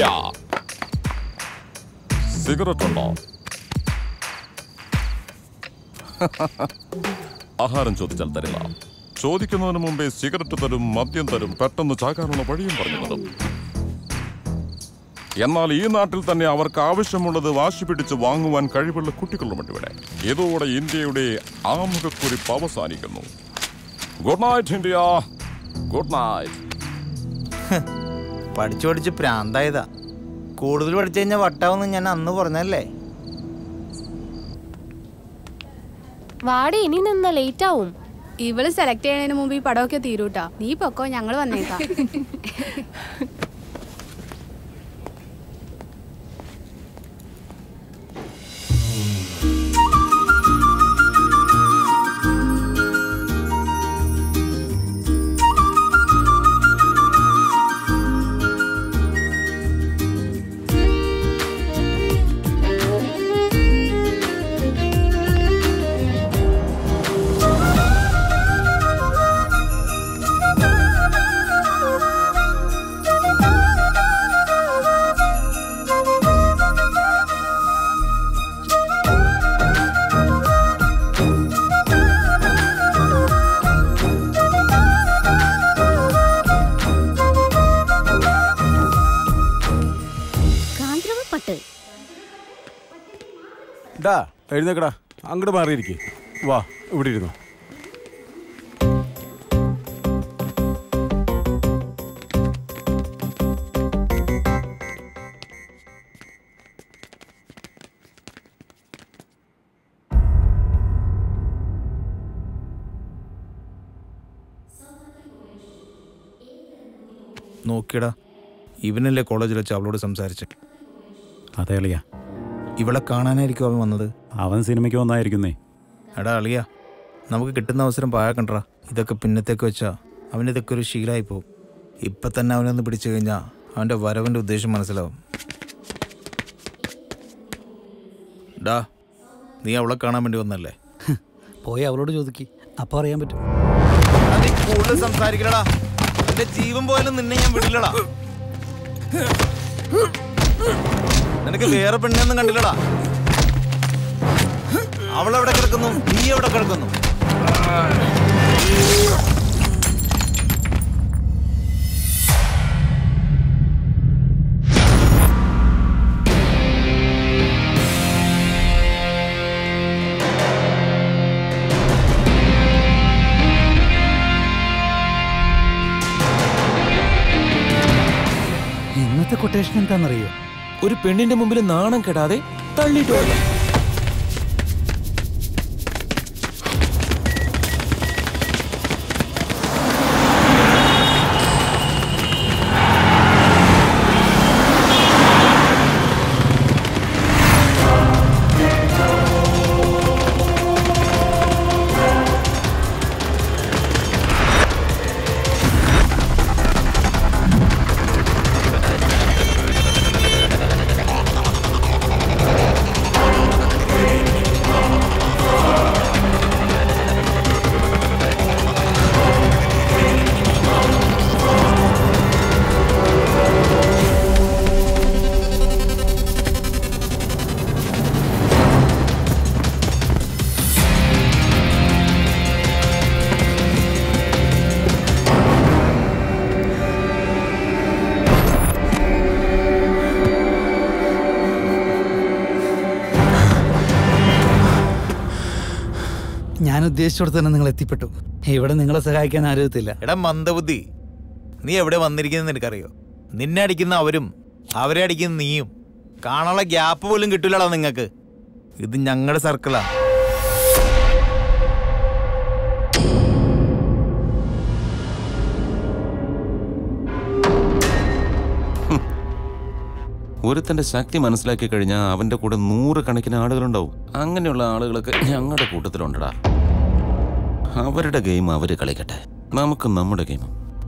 സിഗരറ്റ് ഉണ്ടോ ആഹാരം ചോദിച്ചാൽ തരില്ല ചോദിക്കുന്നതിന് മുമ്പേ സിഗരറ്റ് തരും മദ്യം തരും പെട്ടെന്ന് ചാകാനുള്ള വഴിയും പറഞ്ഞു തരും എന്നാൽ ഈ നാട്ടിൽ തന്നെ അവർക്ക് ആവശ്യമുള്ളത് വാശി പിടിച്ച് വാങ്ങുവാൻ കഴിവുള്ള കുട്ടികളുമുണ്ട് ഇവിടെ ഇതോടെ ഇന്ത്യയുടെ ആമുഖക്കുറിപ്പ് അവസാനിക്കുന്നു good night India good night പഠിച്ചു പഠിച്ച് പ്രാന്തായതാ കൂടുതൽ പഠിച്ചു കഴിഞ്ഞാൽ വട്ടാവെന്ന് ഞാൻ അന്ന് പറഞ്ഞല്ലേ വാടി ഇനി നിന്ന ലേറ്റ് ആവും ഇവള് സെലക്ട് ചെയ്യുന്നതിന് മുമ്പ് ഈ പടമൊക്കെ തീരൂട്ടാ നീ പൊക്കോ ഞങ്ങൾ വന്നേക്കാം കാന്തരവപ്പട്ട് ഡാ എഴുന്നേക്കടാ അങ്ങോട്ട് മാറിയിരിക്കേ വാ ഇവിടെ ഇരുന്നു നോക്കിയടാ ഇവനല്ലേ കോളേജിൽ വെച്ച് അവളോട് സംസാരിച്ച് അതെ അളിയ ഇവളെ കാണാനായിരിക്കും അവൻ വന്നത് അവൻ സിനിമയ്ക്ക് വന്നായിരിക്കുന്നേ എടാ അളിയ നമുക്ക് കിട്ടുന്ന അവസരം പാഴക്കണ്ടാ ഇതൊക്കെ പിന്നത്തേക്ക് വെച്ചാ അവന് ഇതൊക്കെ ഒരു ശീലമായി പോകും ഇപ്പം തന്നെ അവനൊന്ന് പിടിച്ചു കഴിഞ്ഞാൽ അവൻ്റെ വരവിൻ്റെ ഉദ്ദേശം മനസ്സിലാവും ഡാ നീ അവളെ കാണാൻ വേണ്ടി വന്നല്ലേ പോയി അവളോട് ചോദിക്ക് അപ്പൊ അറിയാൻ പറ്റും നീ കൂടുതൽ സംസാരിക്കലടാ എന്റെ ജീവൻ പോയാലും നിന്നെ ഞാൻ വിടില്ലടാ നിനക്ക് വേറെ പെണ്ണൊന്നും കണ്ടില്ലടാ അവളെവിടെ കിടക്കുന്നു നീ എവിടെ കിടക്കുന്നു ഇന്നത്തെ കൊട്ടേഷൻ എന്താണെന്നറിയോ ഒരു പെണ്ണിന്റെ മുമ്പിൽ നാണം കെടാതെ തള്ളിയിട്ട് ഓടി. ഞാൻ ഉദ്ദേശിച്ചിടത്ത് തന്നെ നിങ്ങൾ എത്തിപ്പെട്ടു ഇവിടെ നിങ്ങളെ സഹായിക്കാൻ ആരോഗ്യത്തില്ല എടാ മന്ദബുദ്ധി നീ എവിടെ വന്നിരിക്കുന്നത് നിനക്കറിയോ നിന്നെ അടിക്കുന്ന അവരും അവരെ അടിക്കുന്ന നീയും കാണാനുള്ള ഗ്യാപ്പ് പോലും കിട്ടില്ലടാ നിങ്ങൾക്ക് ഇത് ഞങ്ങളുടെ സർക്കിളാ ഒരുത്തന്റെ ശക്തി മനസ്സിലാക്കി കഴിഞ്ഞാൽ അവന്റെ കൂടെ നൂറ് കണക്കിന് ആളുകളുണ്ടാവും അങ്ങനെയുള്ള ആളുകളൊക്കെ ഞങ്ങളുടെ കൂട്ടത്തിലുണ്ടടാ അവരുടെ ഗെയിം അവര് കളിക്കട്ടെ നമുക്ക് നമ്മുടെ ഗെയിം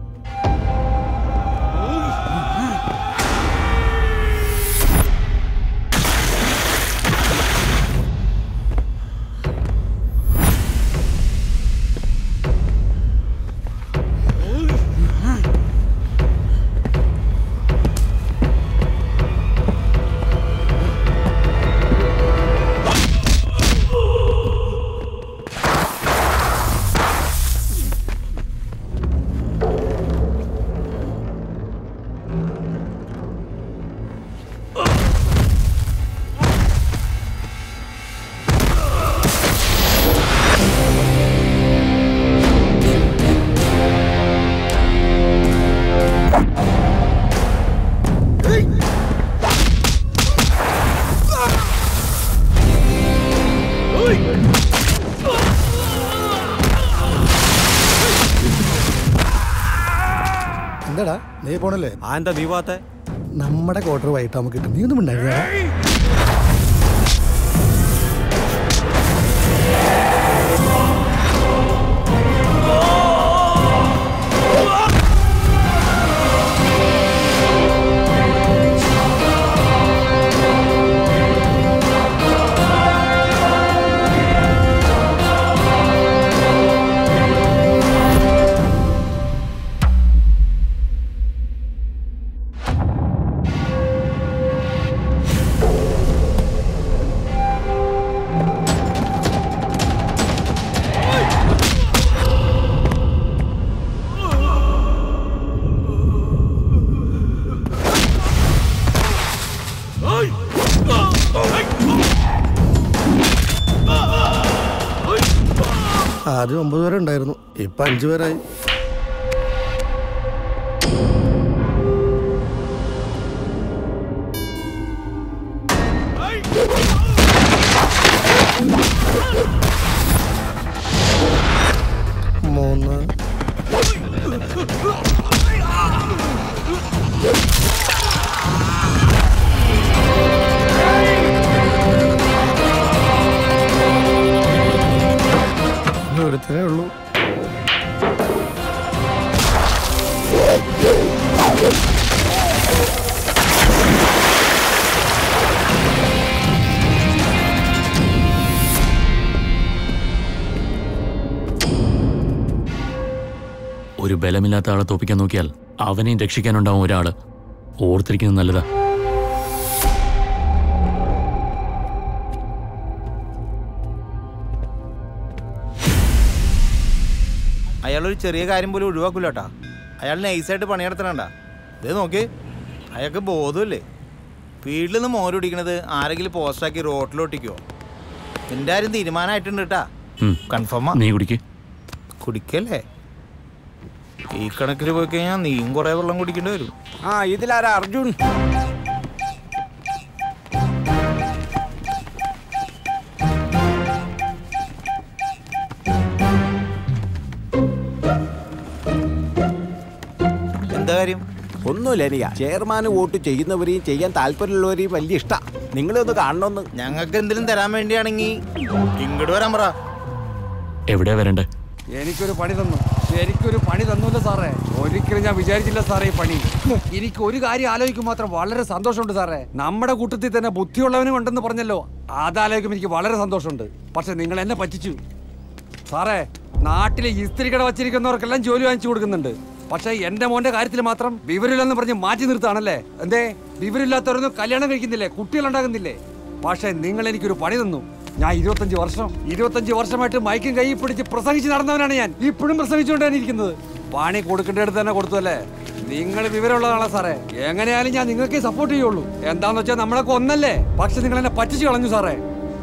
എന്താടാ നീ പോണല്ലേ ആ എന്താ നീ പോവാത്തെ നമ്മുടെ ക്വാർട്ടർ വൈകിട്ട് നമുക്ക് കിട്ടും നീ ഒന്നും ഉണ്ടായിരുന്നടാ ആദ്യം ഒമ്പത് പേരെ ഉണ്ടായിരുന്നു ഇപ്പൊ അഞ്ചു പേരായി മൂന്ന് ഇനി ഒരുത്തനേ ഉള്ളൂ ഒരു ബലമില്ലാത്ത ആളെ തോപ്പിക്കാൻ നോക്കിയാൽ അവനെയും രക്ഷിക്കാനുണ്ടാവും ഒരാള് ഓർത്തിരിക്കുന്നത് നല്ലതാ അയാളൊരു ചെറിയ കാര്യം പോലും ഒഴിവാക്കൂല കേട്ടാ അയാൾ നൈസായിട്ട് പണിയെടുത്തണണ്ട ഇത് നോക്കി അയാൾക്ക് ബോധമില്ലേ വീട്ടിൽ നിന്ന് മോരൊടിക്കണത് ആരെങ്കിലും പോസ്റ്റാക്കി റോട്ടിലൊട്ടിക്കോ നിന്റെ ആരും തീരുമാനമായിട്ടുണ്ട് കേട്ടാ ഉം. കൺഫേമാ നീ കുടിക്ക് കുടിക്കല്ലേ ഈ കണക്കിൽ പോയി കഴിഞ്ഞാൽ നീയും കുറെ വെള്ളം കുടിക്കേണ്ടി വരും ആ ഇതിലാരാ അർജുൻ എന്താ കാര്യം ഒന്നുമില്ല എനിക്ക് ചെയർമാന് വോട്ട് ചെയ്യുന്നവരെയും ചെയ്യാൻ താല്പര്യമുള്ളവരെയും വലിയ ഇഷ്ടാ നിങ്ങളൊന്ന് കാണണമെന്ന് ഞങ്ങൾക്ക് എന്തെങ്കിലും തരാൻ വേണ്ടിയാണെങ്കിൽ ഇങ്ങോട്ട് വരാൻ പറ എവിടെയാ വരണ്ടേ എനിക്കൊരു പണി തന്നു എനിക്കൊരു പണി തന്നൂല്ലോ സാറേ ഒരിക്കലും ഞാൻ വിചാരിച്ചില്ല സാറേ ഈ പണി എനിക്ക് ഒരു കാര്യം ആലോചിക്കും മാത്രം വളരെ സന്തോഷമുണ്ട് സാറേ നമ്മുടെ കൂട്ടത്തിൽ തന്നെ ബുദ്ധിയുള്ളവനും ഉണ്ടെന്ന് പറഞ്ഞല്ലോ അതാലോചിക്കും എനിക്ക് വളരെ സന്തോഷമുണ്ട് പക്ഷെ നിങ്ങൾ എന്നെ പറ്റിച്ചു സാറേ നാട്ടിലെ ഇസ്തിരി കട വച്ചിരിക്കുന്നവർക്കെല്ലാം ജോലി വാങ്ങിച്ചു കൊടുക്കുന്നുണ്ട് പക്ഷെ എന്റെ മോന്റെ കാര്യത്തിൽ മാത്രം വിവരമില്ലെന്ന് പറഞ്ഞ് മാറ്റി നിർത്താണല്ലേ എന്തേ വിവരമില്ലാത്തവരൊന്നും കല്യാണം കഴിക്കുന്നില്ലേ കുട്ടികളുണ്ടാകുന്നില്ലേ പക്ഷെ നിങ്ങൾ എനിക്കൊരു പണി തന്നു ഞാൻ ഇരുപത്തഞ്ച് വർഷം ഇരുപത്തഞ്ച് വർഷമായിട്ട് മയക്കും കൈ പിടിച്ച് പ്രസംഗിച്ച് നടന്നവനാണ് ഞാൻ ഇപ്പോഴും പ്രസംഗിച്ചുകൊണ്ടാണ് ഇരിക്കുന്നത് പണി കൊടുക്കേണ്ടടുത്ത് തന്നെ കൊടുത്തു അല്ലേ നിങ്ങൾ വിവരമുള്ളതാണോ സാറേ എങ്ങനെയായാലും ഞാൻ നിങ്ങൾക്ക് സപ്പോർട്ട് ചെയ്യുള്ളൂ എന്താന്ന് വെച്ചാൽ നമ്മളൊക്കെ ഒന്നല്ലേ പക്ഷെ നിങ്ങൾ എന്നെ പറ്റിച്ചു കളഞ്ഞു സാറേ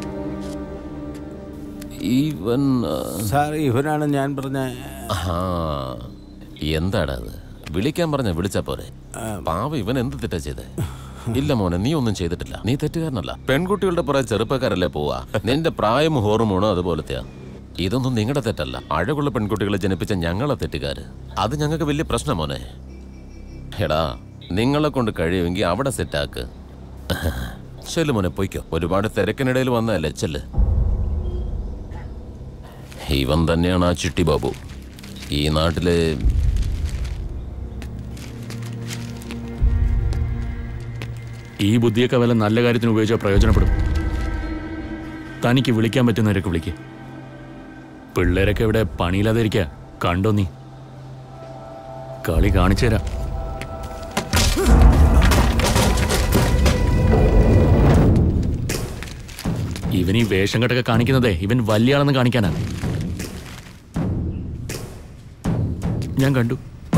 ഇവൻ സാർ ഇവനാണ് ഞാൻ പറഞ്ഞ ആ എന്താടാ അത് വിളിക്കാൻ പറഞ്ഞ വിളിച്ചാ പോരെ പാവ ഇവൻ എന്ത് തെറ്റാ ചെയ്തേ ഇല്ല മോനെ നീ ഒന്നും ചെയ്തിട്ടില്ല നീ തെറ്റുകാരനല്ല പെൺകുട്ടികളുടെ പുറകെ ചെറുപ്പക്കാരല്ലേ പോവാ നിന്റെ പ്രായവും ഹോർമോണും അതുപോലത്തെയാ ഇതൊന്നും നിങ്ങളുടെ തെറ്റല്ല അഴകുള്ള പെൺകുട്ടികളെ ജനിപ്പിച്ച ഞങ്ങളെ തെറ്റുകാര് അത് ഞങ്ങൾക്ക് വലിയ പ്രശ്നം മോനെ എടാ നിങ്ങളെ കൊണ്ട് കഴിയുമെങ്കിൽ അവിടെ സെറ്റാക്ക് ചെല്ലു മോനെ പൊയ്ക്കോ ഒരുപാട് തിരക്കിനിടയിൽ വന്നതല്ലേ ചെല്ല് ഇവൻ തന്നെയാണ് ആ ചിട്ടി ബാബു ഈ നാട്ടിലെ ഈ ബുദ്ധിയൊക്കെ വല്ല നല്ല കാര്യത്തിന് ഉപയോഗിച്ചാൽ പ്രയോജനപ്പെടും തനിക്ക് വിളിക്കാൻ പറ്റുന്നവരൊക്കെ വിളിക്ക് പിള്ളേരൊക്കെ ഇവിടെ പണിയില്ലാതെ ഇരിക്കുക കണ്ടോ നീ കളി കാണിച്ചു തരാം ഇവൻ ഈ വേഷം കെട്ടൊക്കെ കാണിക്കുന്നതേ ഇവൻ വലിയ ആളെന്ന് കാണിക്കാനാ ഞാൻ കണ്ടു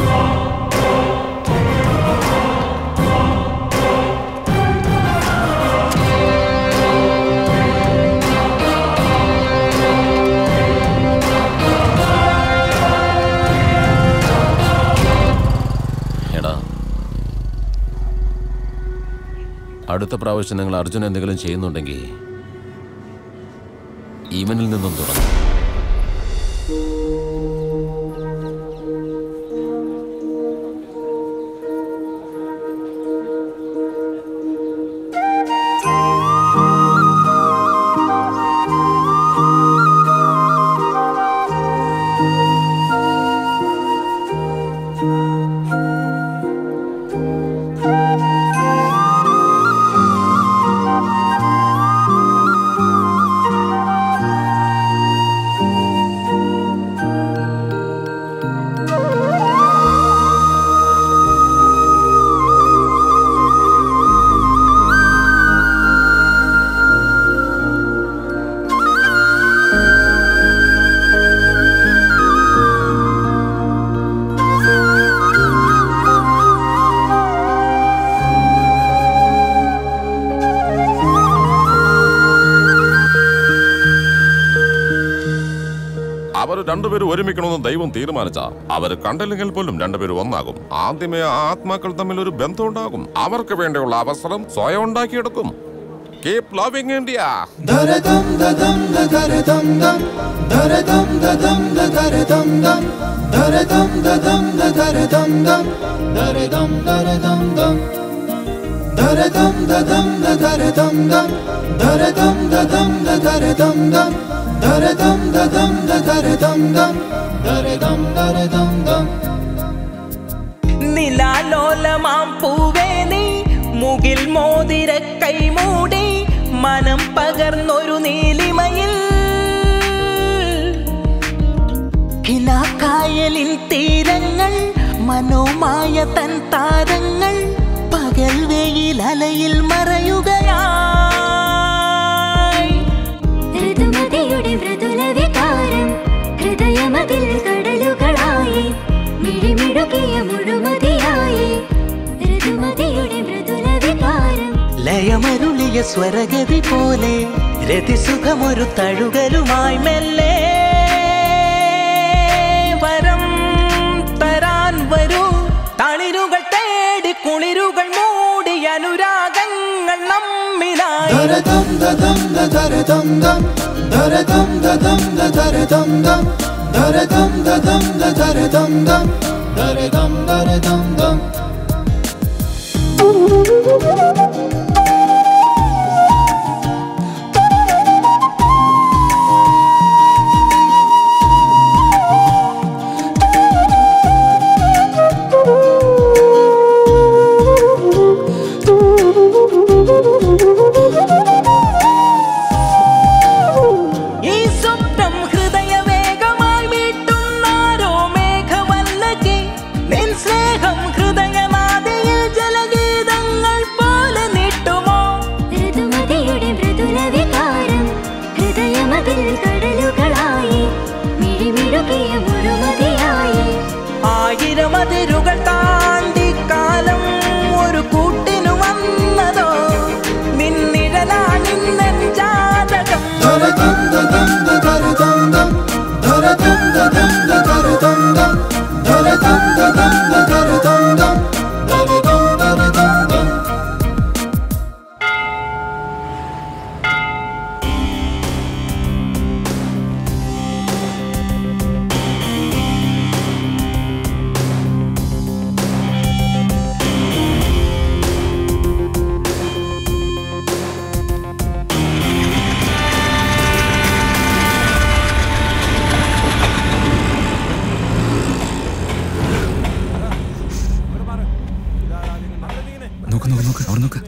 എടാ അടുത്ത പ്രാവശ്യം നിങ്ങൾ അർജുൻ എന്തെങ്കിലും ചെയ്യുന്നുണ്ടെങ്കിൽ ഇവനിൽ നിന്നും തുടങ്ങും അവർ രണ്ടുപേരും ഒരുമിക്കണമെന്ന് ദൈവം തീരുമാനിച്ച അവർ കണ്ടില്ലെങ്കിൽ പോലും രണ്ടുപേരും ഒന്നാകും ആദ്യമേ ആ ആത്മാക്കൾ തമ്മിൽ ഒരു ബന്ധം ഉണ്ടാകും അവർക്ക് വേണ്ടിയുള്ള അവസരം സ്വയം ഉണ്ടാക്കിയെടുക്കും കീപ് ലവിംഗ് ഇന്ത്യ ദരദം ദദം ദരദം ദം ദരദം ദദം ദരദം ദം ദരദം ദദം ദരദം ദം ദരദം ദരദം ദം ദരദം ദദം ദരദം ദം ദരദം ദദം ദരദം ദം ദരദം ദദം ദരദം ദം ദരദം ദരദം ദം നിലാലോലമാം പൂവേ നീ മുകിൽ മോതിര കൈമൂടി മനം പകർന്നൊരു നീലിമയിൽ കിനാക്കായി കായലിൻ തീരങ്ങൾ മനോമായ തൻ താരങ്ങൾ പകൽ വെയിൽ അലയിൽ മറയുകയായി ഋതുമതിയുടെ മൃദുല വികാരം ഹൃദയമതിൽ കടലുകളായി മിഴിമിടുകിയ മുഴുമതിയായി ഋതുമതിയുടെ മൃദുല വികാരം ലയമരുളിയ സ്വരഗതി പോലെ രതിസുഖമൊരു തഴുകലുമായി മെല്ലെ വരം തരാൻ വരൂ തളിരുകൾ തേടി കുളിരുകൾ മൂടി അനുരാഗങ്ങൾ നമ്മിലായി ദരദം ദദം ദരദം ദം ദരദം ദദം ദരദം ദം ദരദം ദദം ദരദം ദം ദരദം ദരദം ദം ഈ സ്വപ്നം ഹൃദയവേഗമായി മീട്ടുന്നാരോ മേഘമല്ലകി നിൻ സ്നേഹം ഹൃദയനാദിയിൽ ജലഗീതങ്ങൾ പോലെ നീട്ടുമോ ഋതുമതിയുടെ മൃദുല വികാരം ഹൃദയമതിൽ കടലുകളായി മിഴിമിടുകിയ മുഴുമതിയായി ആയിരം അതിരുകൾ താണ്ടി കാലം ഒരു കൂട്ടിനു വന്നതോ നിന്നിഴലാണിന്നൻ ജാതകം ദരദം ദദം ദരദം ദം ദരദം ദദം ദരദം ദം ദരദം ദദം ദരദം ദം ദരദം ദരദം ദം നോക്ക് നോക്ക് നോക്ക് അവിടെ നോക്ക്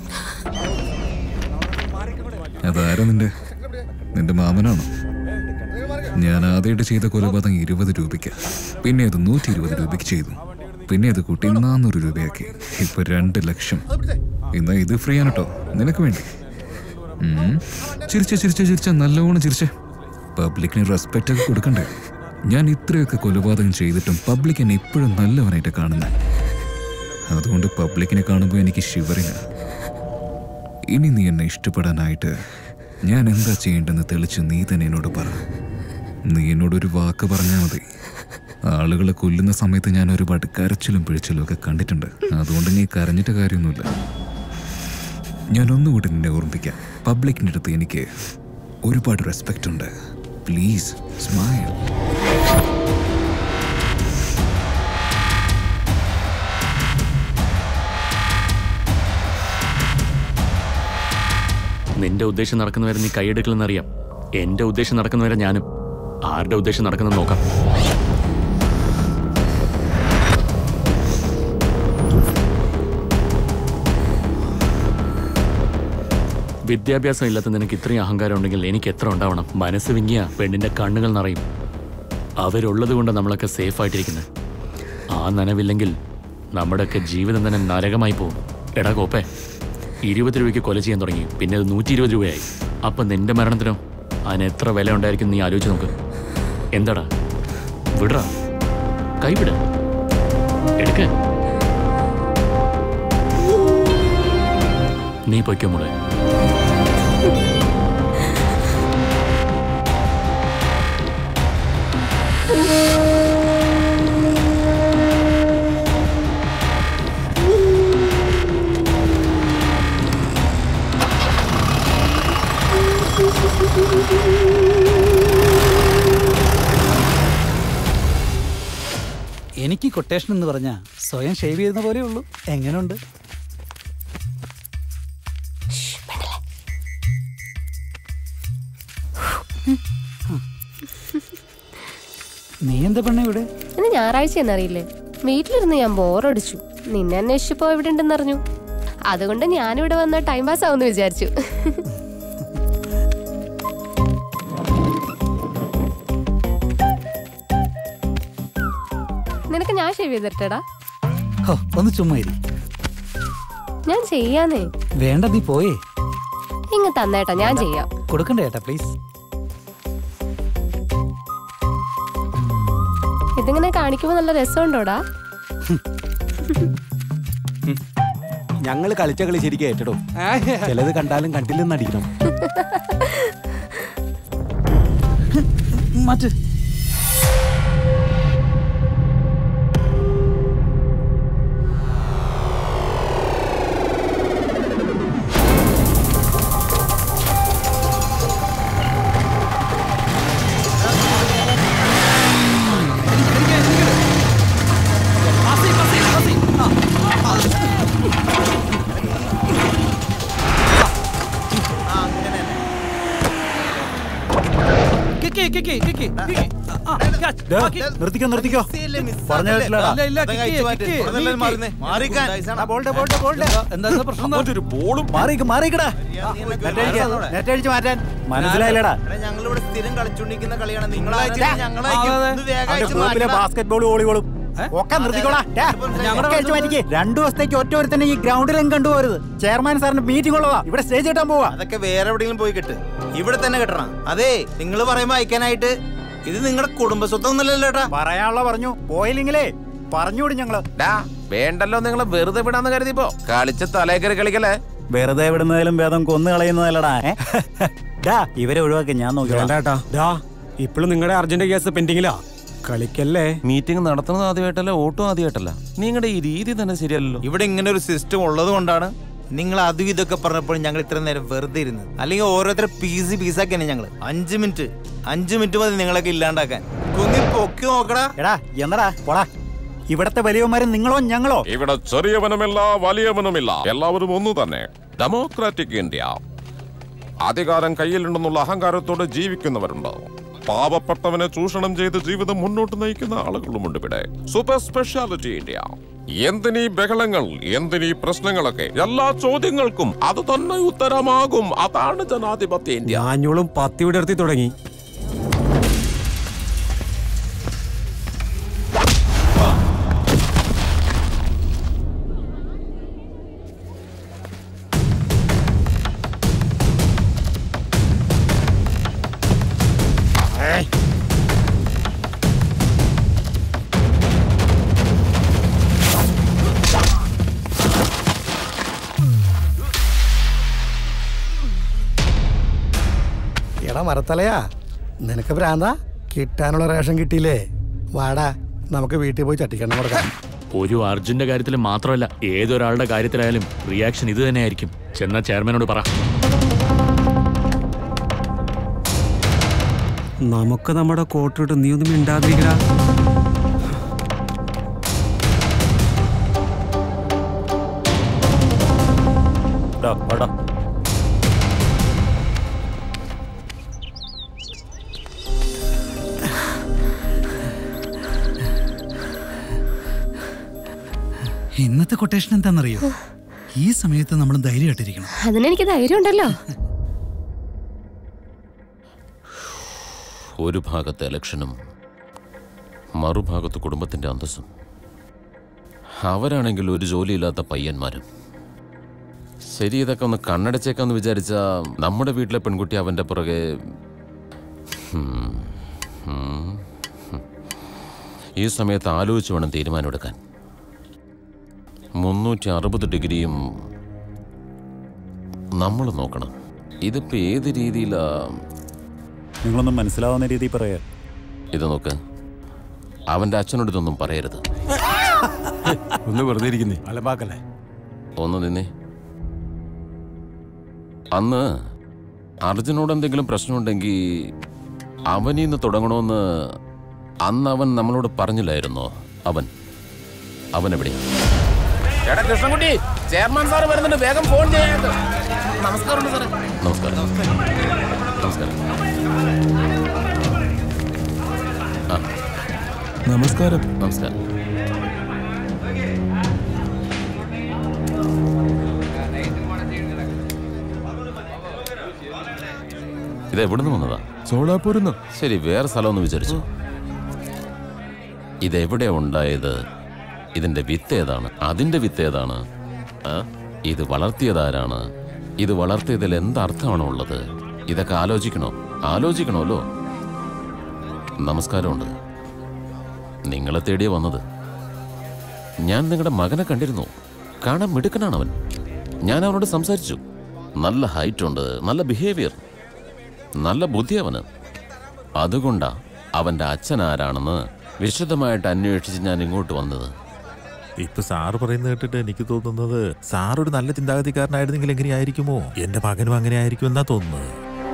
അതാരാ നിന്റെ നിന്റെ മാമനാണോ ഞാൻ ആദ്യമായിട്ട് ചെയ്ത കൊലപാതകം ഇരുപത് രൂപയ്ക്ക് പിന്നെ അത് നൂറ്റി ഇരുപത് രൂപയ്ക്ക് ചെയ്തു പിന്നെ അത് കൂട്ടി നാനൂറ് രൂപയാക്കി ഇപ്പൊ രണ്ട് ലക്ഷം എന്നാ ഇത് ഫ്രീ ആണ് കേട്ടോ നിനക്ക് വേണ്ടി ഉം. ചിരിച്ച ചിരിച്ച ചിരിച്ച നല്ലോണം ചിരിച്ചേ പബ്ലിക്കിന് റെസ്പെക്റ്റ് ഒക്കെ കൊടുക്കണ്ടേ ഞാൻ ഇത്രയൊക്കെ കൊലപാതകം ചെയ്തിട്ടും പബ്ലിക് എന്നെ ഇപ്പോഴും നല്ലവനായിട്ട് കാണുന്നത് അതുകൊണ്ട് പബ്ലിക്കിനെ കാണുമ്പോൾ എനിക്ക് ഷിവറിങ് ഇനി നീ എന്നെ ഇഷ്ടപ്പെടാനായിട്ട് ഞാൻ എന്താ ചെയ്യേണ്ടെന്ന് തെളിച്ച് നീ തന്നെ എന്നോട് പറ നീ എന്നോടൊരു വാക്ക് പറഞ്ഞാൽ മതി ആളുകളെ കൊല്ലുന്ന സമയത്ത് ഞാൻ ഒരുപാട് കരച്ചിലും പിഴിച്ചിലും ഒക്കെ കണ്ടിട്ടുണ്ട് അതുകൊണ്ട് നീ കരഞ്ഞിട്ട് കാര്യമൊന്നുമില്ല ഞാൻ ഒന്നുകൂടി നിന്നെ ഓർമ്മിപ്പിക്കാം പബ്ലിക്കിൻ്റെ അടുത്ത് എനിക്ക് ഒരുപാട് റെസ്പെക്റ്റ് ഉണ്ട് പ്ലീസ് സ്മൈൽ നിന്റെ ഉദ്ദേശം നടക്കുന്നവരെ നീ കൈയെടുക്കലെന്നറിയാം എന്റെ ഉദ്ദേശം നടക്കുന്നവരെ ഞാനും ആരുടെ ഉദ്ദേശം നടക്കുന്നത് നോക്കാം വിദ്യാഭ്യാസം ഇല്ലാത്ത നിനക്ക് ഇത്രയും അഹങ്കാരം ഉണ്ടെങ്കിൽ എനിക്ക് എത്ര ഉണ്ടാവണം മനസ്സ് വിങ്ങിയ പെണ്ണിന്റെ കണ്ണുകൾ നിറയും അവരുള്ളത് കൊണ്ട് നമ്മളൊക്കെ സേഫ് ആയിട്ടിരിക്കുന്നത് ആ നനവില്ലെങ്കിൽ നമ്മുടെയൊക്കെ ജീവിതം തന്നെ നരകമായി പോകും എടാ കോപ്പേ ഇരുപത് രൂപയ്ക്ക് കൊല ചെയ്യാൻ തുടങ്ങി പിന്നെ അത് നൂറ്റി ഇരുപത് രൂപയായി അപ്പൊ നിന്റെ മരണത്തിനോ അതിന് എത്ര വില ഉണ്ടായിരിക്കും നീ ആലോചിച്ച് നോക്ക് എന്താടാ വിടറാ കൈവിട എടുക്ക നീ പൊയ്ക്കോ മോളെ എനിക്ക് കൊട്ടേഷൻ എന്ന് പറഞ്ഞാൽ സ്വയം ഷേവ് ചെയ്യുന്ന പോലെ ഉള്ളൂ എങ്ങനെയുണ്ട് നീ എന്താ പെണ്ണ ഇവിടെ ഇന്ന് ഞായറാഴ്ച എന്നറിയില്ലേ വീട്ടിലിരുന്ന് ഞാൻ ബോറടിച്ചു നിന്നെ അന്വേഷിച്ചപ്പോ ഇവിടെ ഉണ്ടെന്നറിഞ്ഞു അതുകൊണ്ട് ഞാനിവിടെ വന്ന ടൈം പാസ് ആവുമെന്ന് വിചാരിച്ചു ഷേവ് ചെയ്തിട്ടടാ ഹോ, ഒന്ന് ചുമ്മാ ഇരി ഞാൻ ചെയ്യാന്നേ വേണ്ട നീ പോയേ ഇങ്ങ് തന്നേട്ടാ ഞാൻ ചെയ്യാം കൊടുക്കണ്ടേ ഏട്ടാ പ്ലീസ് ഇതിങ്ങനെ കാണിക്കുമ്പോ നല്ല രസമുണ്ടോടാ ഞങ്ങൾ കളിച്ച കളി ശരിക്കും ഏറ്റടോ ചിലത് കണ്ടാലും കണ്ടില്ലെന്ന് അടിക്കണം മാറ്റ് കിക്കി, കിക്കി, കിക്കി, കിക്കി. ആ, ആ, catch. ദേ, ബാക്കി. നിർത്തിക്കോ നിർത്തിക്കോ പറഞ്ഞ കേട്ടില്ലടാ ഇല്ല, ഇല്ല, കിക്കി, കിക്കി, കിക്കി. എന്താ എന്താ പ്രശ്നം എന്താ? മാറിക്ക് മാറിക്കടാ നെറ്റടിച്ച് മാറ്റാൻ മനസ്സിലായില്ലടാ ഞങ്ങളിവിടെ സ്ഥിരം കളിച്ചോണ്ടിരിക്കുന്ന കളിയാണ് നിങ്ങൾ ആ, അതെ. അവന്റെ ഗ്രൂപ്പിലെ ബാസ്കറ്റ് ബോൾ വോളിബോളും ഒക്കെ നിർത്തിക്കോളാ ഡാ, ഒക്കെ അടിച്ച് മാറ്റിക്ക്. രണ്ടു ദിവസത്തേക്ക് ഒറ്റ ഒരുത്തന്നെ ഈ ഗ്രൗണ്ടിലും കണ്ടുപോകരുത് ചെയർമാൻ സാറിന്റെ മീറ്റിംഗ് ഉള്ളതാ ഇവിടെ സ്റ്റേജ് കിട്ടാൻ പോവാ അതൊക്കെ വേറെ എവിടെയെങ്കിലും പോയി കിട്ട് ഇവിടെ തന്നെ കിട്ടണം അതെ നിങ്ങൾ പറയുമ്പോ അയക്കാനായിട്ട് ഇത് നിങ്ങളുടെ കുടുംബ സ്വത്തൊന്നുമല്ലല്ലോ ഏട്ടാ പറയാനുള്ള പറഞ്ഞു പോയില്ലെങ്കിലേ പറഞ്ഞുകൂടി ഞങ്ങള് വേണ്ടല്ലോ നിങ്ങൾ വെറുതെ വിടാന്ന് കരുതിപ്പോ കളിച്ച തലേക്കറി കളിക്കല്ലേ വെറുതെ വിടുന്നതിലും ഭേദം കൊന്നു കളയുന്നതല്ലടാ ഏ? ഡാ ഇവരെ ഒഴിവാക്കി ഞാൻ നോക്കി വേണ്ടാട്ടാ ഡാ ഇപ്പോഴും നിങ്ങളുടെ അർജന്റ് കേസ് പെൻഡിങ്ങിലാ കളിക്കല്ലേ മീറ്റിംഗ് നടത്തുന്നത് ആദ്യമായിട്ടല്ല ഓട്ടം ആദ്യമായിട്ടല്ല നിങ്ങളുടെ ഈ രീതി തന്നെ ശരിയല്ലല്ലോ ഇവിടെ ഇങ്ങനെ ഒരു സിസ്റ്റം ഉള്ളത് കൊണ്ടാണ് നിങ്ങൾ അതും ഇതൊക്കെ പറഞ്ഞപ്പോൾ ഞങ്ങൾ ഇത്ര നേരം വെറുതെ ഇരുന്നത് അല്ലെങ്കിൽ ഓരോരുത്തരെ പീസ് പീസാക്കിയാണ് ഞങ്ങൾ അഞ്ച് മിനിറ്റ് അഞ്ച് മിനിറ്റ് മതി നിങ്ങളൊക്കെ ഇല്ലാണ്ടാക്കാൻ കുങ്ങി പൊക്കി നോക്കടാ എടാ എന്നടാ പോടാ ഇവിടത്തെ വലിയവന്മാരും നിങ്ങളോ ഞങ്ങളോ ഇവിടെ ചെറിയവനുമില്ല വലിയവനുമില്ല എല്ലാവരും ഒന്നു തന്നെ ഡെമോക്രാറ്റിക് ഇന്ത്യ അധികാരം കയ്യിലുണ്ടെന്നുള്ള അഹങ്കാരത്തോടെ ജീവിക്കുന്നവരുണ്ട് പാവപ്പെട്ടവനെ ചൂഷണം ചെയ്ത് ജീവിതം മുന്നോട്ട് നയിക്കുന്ന ആളുകളുമുണ്ട് ഇവിടെ സൂപ്പർ സ്പെഷ്യാലിറ്റി ഇന്ത്യ എന്തിനീ ബഹളങ്ങൾ എന്തിനീ പ്രശ്നങ്ങളൊക്കെ എല്ലാ ചോദ്യങ്ങൾക്കും അത് തന്നെ ഉത്തരമാകും അതാണ് ജനാധിപത്യ ഇന്ത്യ ഞാഞ്ഞോളും പത്തി വിടർത്തി തുടങ്ങി എടാ മരത്തലയാ നിനക്ക് ഭ്രാന്താ കിട്ടാനുള്ള റേഷൻ കിട്ടിയില്ലേ വാടാ നമുക്ക് വീട്ടിൽ പോയി ചട്ടിക്കണ്ണം കൊടുക്കാം ഒരു അർജുന്റെ കാര്യത്തിൽ മാത്രമല്ല ഏതൊരാളുടെ കാര്യത്തിലായാലും റിയാക്ഷൻ ഇത് തന്നെയായിരിക്കും ചെന്ന ചെയർമാനോട് പറ നമുക്ക് നമ്മുടെ കോട്ടിട്ട് നീ ഒന്നും മിണ്ടാതിരിക്കടാ ഡാ, വാടാ. ഇന്നത്തെ കൊട്ടേഷൻ എന്താണെന്നറിയോ ഈ സമയത്ത് നമ്മൾ ധൈര്യമായിട്ടിരിക്കണം അതിനെനിക്ക് ധൈര്യം ഉണ്ടല്ലോ ഒരു ഭാഗത്ത് ഇലക്ഷനും മറുഭാഗത്ത് കുടുംബത്തിന്റെ അന്തസ്സും അവരാണെങ്കിൽ ഒരു ജോലിയില്ലാത്ത പയ്യന്മാരും ശരി ഇതൊക്കെ ഒന്ന് കണ്ണടച്ചേക്കാന്ന് വിചാരിച്ച നമ്മുടെ വീട്ടിലെ പെൺകുട്ടി അവന്റെ പുറകെ ഹും, ഹും, ഹും. ഈ സമയത്ത് ആലോചിച്ച് വേണം തീരുമാനമെടുക്കാൻ മുന്നൂറ്റി അറുപത് ഡിഗ്രിയും നമ്മൾ നോക്കണം ഇതിപ്പോ ഏത് രീതിയിലാ നിങ്ങളൊന്നും മനസ്സിലാവുന്ന രീതിയിൽ പറയാ ഇത് നോക്ക് അവന്റെ അച്ഛനോട് ഇതൊന്നും പറയരുത് ഒന്ന് വെറുതെ ഇരിക്കുന്നേ അലമ്പാക്കല്ലേ ഒന്ന് നിന്നേ അന്ന് അർജുനോട് എന്തെങ്കിലും പ്രശ്നമുണ്ടെങ്കിൽ അവനിന്ന് തുടങ്ങണമെന്ന് അന്ന് അവൻ നമ്മളോട് പറഞ്ഞില്ലായിരുന്നോ അവൻ അവൻ എവിടെ എടാ കൃഷ്ണൻകുട്ടി ചെയർമാൻ സാർ വരുന്നുണ്ട് വേഗം ഫോൺ ചെയ്യാൻ നമസ്കാരം സാറേ നമസ്കാരം നമസ്കാരം ആ നമസ്കാരം നമസ്കാരം ഇത് എവിടുന്ന് വന്നതാ സോളാപൂരിന്ന് ശരി വേറെ സ്ഥലമൊന്ന് വിചാരിച്ചു ഇതെവിടെ ഉണ്ടായത് ഇതിന്റെ വിത്ത് ഏതാണ് അതിന്റെ വിത്ത് ഏതാണ് ആ? ഇത് വളർത്തിയതാരാണ് ഇത് വളർത്തിയതിൽ എന്തർത്ഥമാണോ ഉള്ളത് ഇതൊക്കെ ആലോചിക്കണോ ആലോചിക്കണമല്ലോ നമസ്കാരമുണ്ട് നിങ്ങളെ തേടിയ വന്നത് ഞാൻ നിങ്ങളുടെ മകനെ കണ്ടിരുന്നു കാണാൻ മിടുക്കനാണ് അവൻ ഞാൻ അവനോട് സംസാരിച്ചു നല്ല ഹൈറ്റ് ഉണ്ട് നല്ല ബിഹേവിയർ നല്ല ബുദ്ധി അവന് അതുകൊണ്ടാ അവന്റെ അച്ഛൻ ആരാണെന്ന് വിശദമായിട്ട് അന്വേഷിച്ച് ഞാൻ ഇങ്ങോട്ട് വന്നത് ഇപ്പൊ സാറ് പറയുന്നത് കേട്ടിട്ട് എനിക്ക് തോന്നുന്നത് സാർ ഒരു നല്ല ചിന്താഗതിക്കാരനായിരുന്നെങ്കിൽ എങ്ങനെയായിരിക്കുമോ എന്റെ മകനും അങ്ങനെ ആയിരിക്കും എന്നാ തോന്നുന്നത്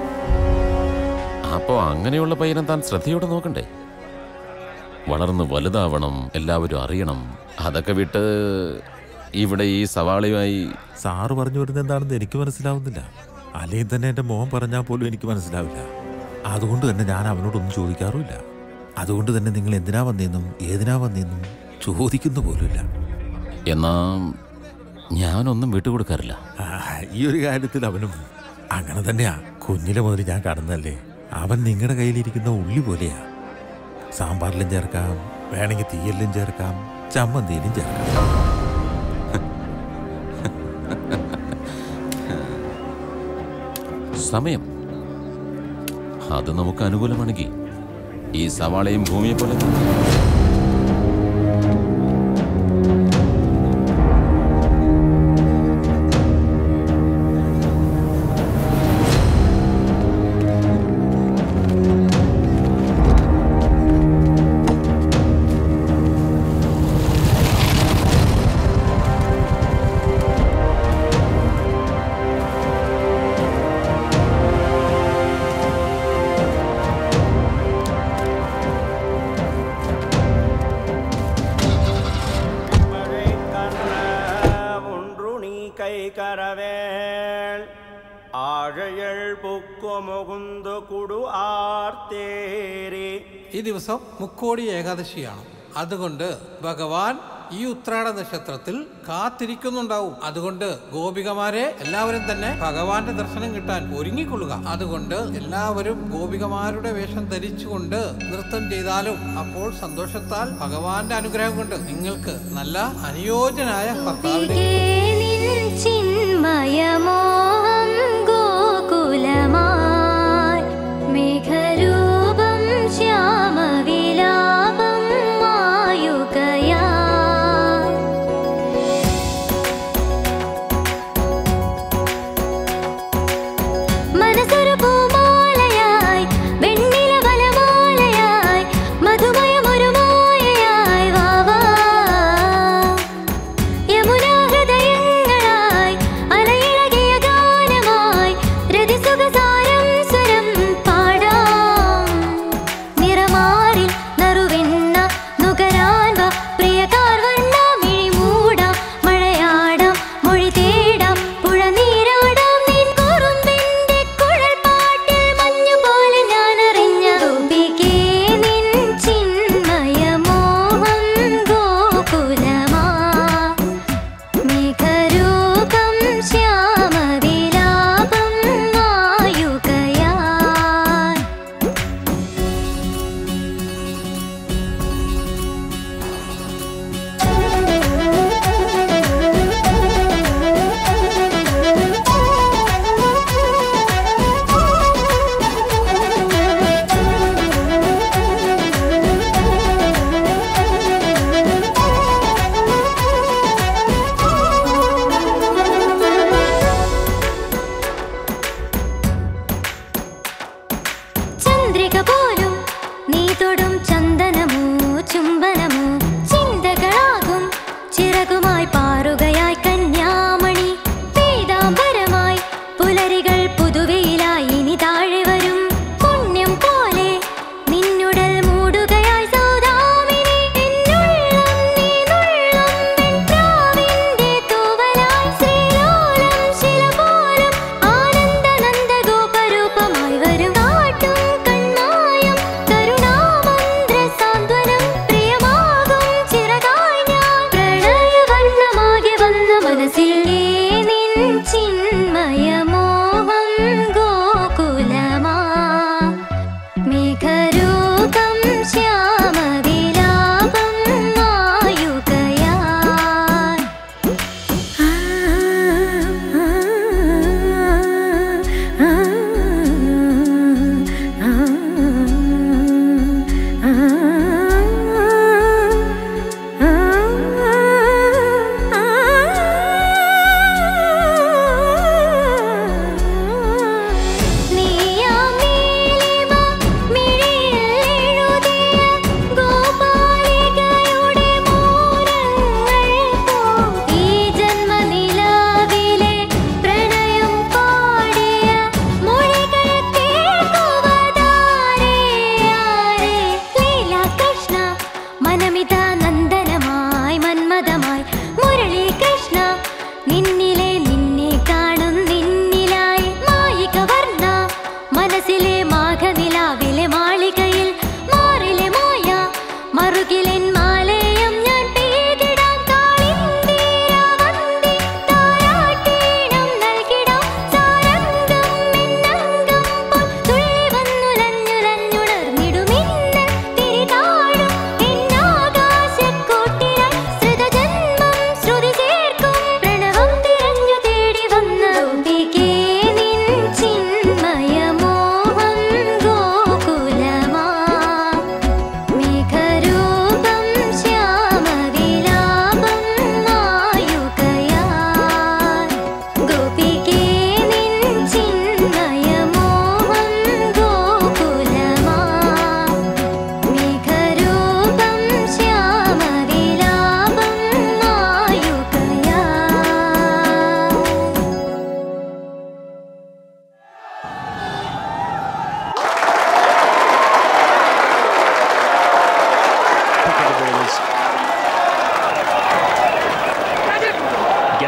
അപ്പോ അങ്ങനെയുള്ള പയ്യനെ താൻ ശ്രദ്ധയോടെ നോക്കണ്ടേ വളർന്ന് വലുതാവണം എല്ലാവരും അറിയണം അതൊക്കെ വിട്ട് ഇവിടെ ഈ സവാളയുമായി സാറ് പറഞ്ഞു വരുന്നത് എന്താണെന്ന് എനിക്ക് മനസ്സിലാവുന്നില്ല അല്ലെങ്കിൽ തന്നെ എന്റെ മോൻ പറഞ്ഞാൽ പോലും എനിക്ക് മനസ്സിലാവില്ല അതുകൊണ്ട് തന്നെ ഞാൻ അവനോടൊന്നും ചോദിക്കാറുമില്ല അതുകൊണ്ട് തന്നെ നിങ്ങൾ എന്തിനാ വന്നേന്നും ഏതിനാ വന്നേന്നും ചോദിക്കുന്നു പോലുമില്ല എന്നാ ഞാനൊന്നും വിട്ടുകൊടുക്കാറില്ല ആ, ഈ ഒരു കാര്യത്തിൽ അവനും അങ്ങനെ തന്നെയാ കുഞ്ഞിലെ മുതൽ ഞാൻ കാണുന്നതല്ലേ അവൻ നിങ്ങളുടെ കയ്യിലിരിക്കുന്ന ഉള്ളി പോലെയാ സാമ്പാറിലും ചേർക്കാം വേണമെങ്കിൽ തീയലിലും ചേർക്കാം ചമ്മന്തിയിലും ചേർക്കാം സമയം അത് നമുക്ക് അനുകൂലമാണെങ്കിൽ ഈ സവാളയും ഭൂമിയെ പോലെ തന്നെ. ஒன்று நீ கை கரவேள் ആഴയൾ പൊക്കുമുകുന്തു കുടു ആർത്തേരി ഈ ദിവസം മുക്കോടി ഏകാദശിയാണ് അതുകൊണ്ട് ഭഗവാൻ ഈ ഉത്രാട നക്ഷത്രത്തിൽ കാത്തിരിക്കുന്നുണ്ടാവും അതുകൊണ്ട് ഗോപികമാരെ എല്ലാവരും തന്നെ ഭഗവാന്റെ ദർശനം കിട്ടാൻ ഒരുങ്ങിക്കൊള്ളുക അതുകൊണ്ട് എല്ലാവരും ഗോപികമാരുടെ വേഷം ധരിച്ചുകൊണ്ട് നൃത്തം ചെയ്താലും അപ്പോൾ സന്തോഷത്താൽ ഭഗവാന്റെ അനുഗ്രഹം കൊണ്ട് നിങ്ങൾക്ക് നല്ല അനുയോജ്യനായ ഭർത്താവിനെ ചിന്മയമോഹം ഗോകുലമായി മേഘരൂപം ശ്യാമവിലാപം മായുകയാ മനസ്സൊരു പൂമാലയായി വെണ്ണില വലമാലയായി മധുമയമൊരു മായയായി വാവാ യമുനാ ഹൃദയങ്ങളായി അലയിളകിയ ഗാനമായി രതിസുഖസാരം സ്വരം പാടാം നിറമാറിൽ നറുവെണ്ണ നുകരാൻ വാ പ്രിയകാർ വർണ്ണ മിഴിമൂടാം മഴയാടാം മൊഴി തേടാം പുഴ നീരാടാം നിൻ കുറുമ്പിന്റെ കുഴൽ പാട്ടിൽ മഞ്ഞു പോലെ ഞാൻ അറിഞ്ഞ ഗോപികേ നിൻ ചിന്മയമോഹം ഗോകുലമാ മേഘരൂപം ശ്യാമവിലാപം വായുകയാ ചന്ദ്രിക പോലും നീ തൊടും ചന്ദനമോ ചുംബനമോ ചിന്തകളാകും ചിറകുമായി പാറുകയായി കന്യാമണി പീതാംബരമായി പുലരികൾ പുതുവയിലായി ഇനി താഴെ വരും പുണ്യം പോലെ നിന്നുടൽ മൂടുകയായി സൗദാമിനി എന്നുള്ളം നീ നുള്ളും വെൺപ്രാവിന്റെ തൂവലായി ശ്രീലോലം ശില പോലും ആനന്ദ നന്ദ ഗോപരൂപമായി വരും കാട്ടും കൺമായ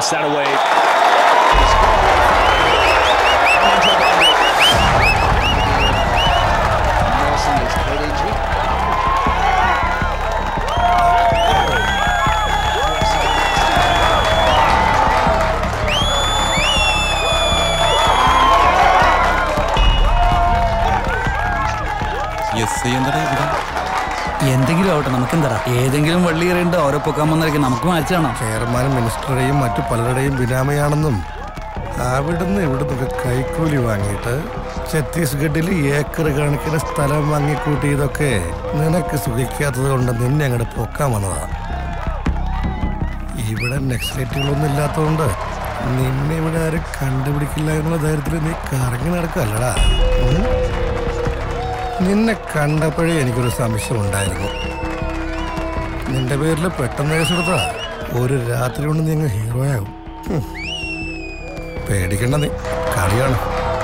gets that away. S I എന്താ ഇവിടെ എന്തെങ്കിലും ആവട്ടെ നമുക്കെന്താ ഏതെങ്കിലും വള്ളി എറിയണ്ട് ഓരോ പൊക്കാൻ വന്നിരിക്കും നമുക്ക് മാച്ചാണോ ചെയർമാൻ മിനിസ്റ്ററുടെയും മറ്റു പലരുടെയും ബിനാമയാണെന്നും അവിടുന്ന് ഇവിടുന്നൊക്കെ കൈക്കൂലി വാങ്ങിയിട്ട് ഛത്തീസ്ഗഡിൽ ഏക്കർ കണക്കിന് സ്ഥലം വാങ്ങിക്കൂട്ടിയതൊക്കെ നിനക്ക് സുഖിക്കാത്തത് കൊണ്ട് നിന്നെ അങ്ങോട്ട് പൊക്കാൻ വന്നതാ ഇവിടെ നെക്സലേറ്റുകളൊന്നും ഇല്ലാത്തതുകൊണ്ട് നിന്നെ ഇവിടെ ആരും കണ്ടുപിടിക്കില്ല എന്നുള്ള ധൈര്യത്തിൽ നീ കറങ്ങി നടക്കല്ലടാ ഉം? നിന്നെ കണ്ടപ്പോഴേ എനിക്കൊരു സംശയം ഉണ്ടായിരുന്നു നിന്റെ പേരിൽ പെട്ടെന്ന് കേസെടുത്താ ഒരു രാത്രി കൊണ്ട് നീ അങ്ങ് ഹീറോ ആവും ഹും. പേടിക്കണ്ട നീ കളിയാണ്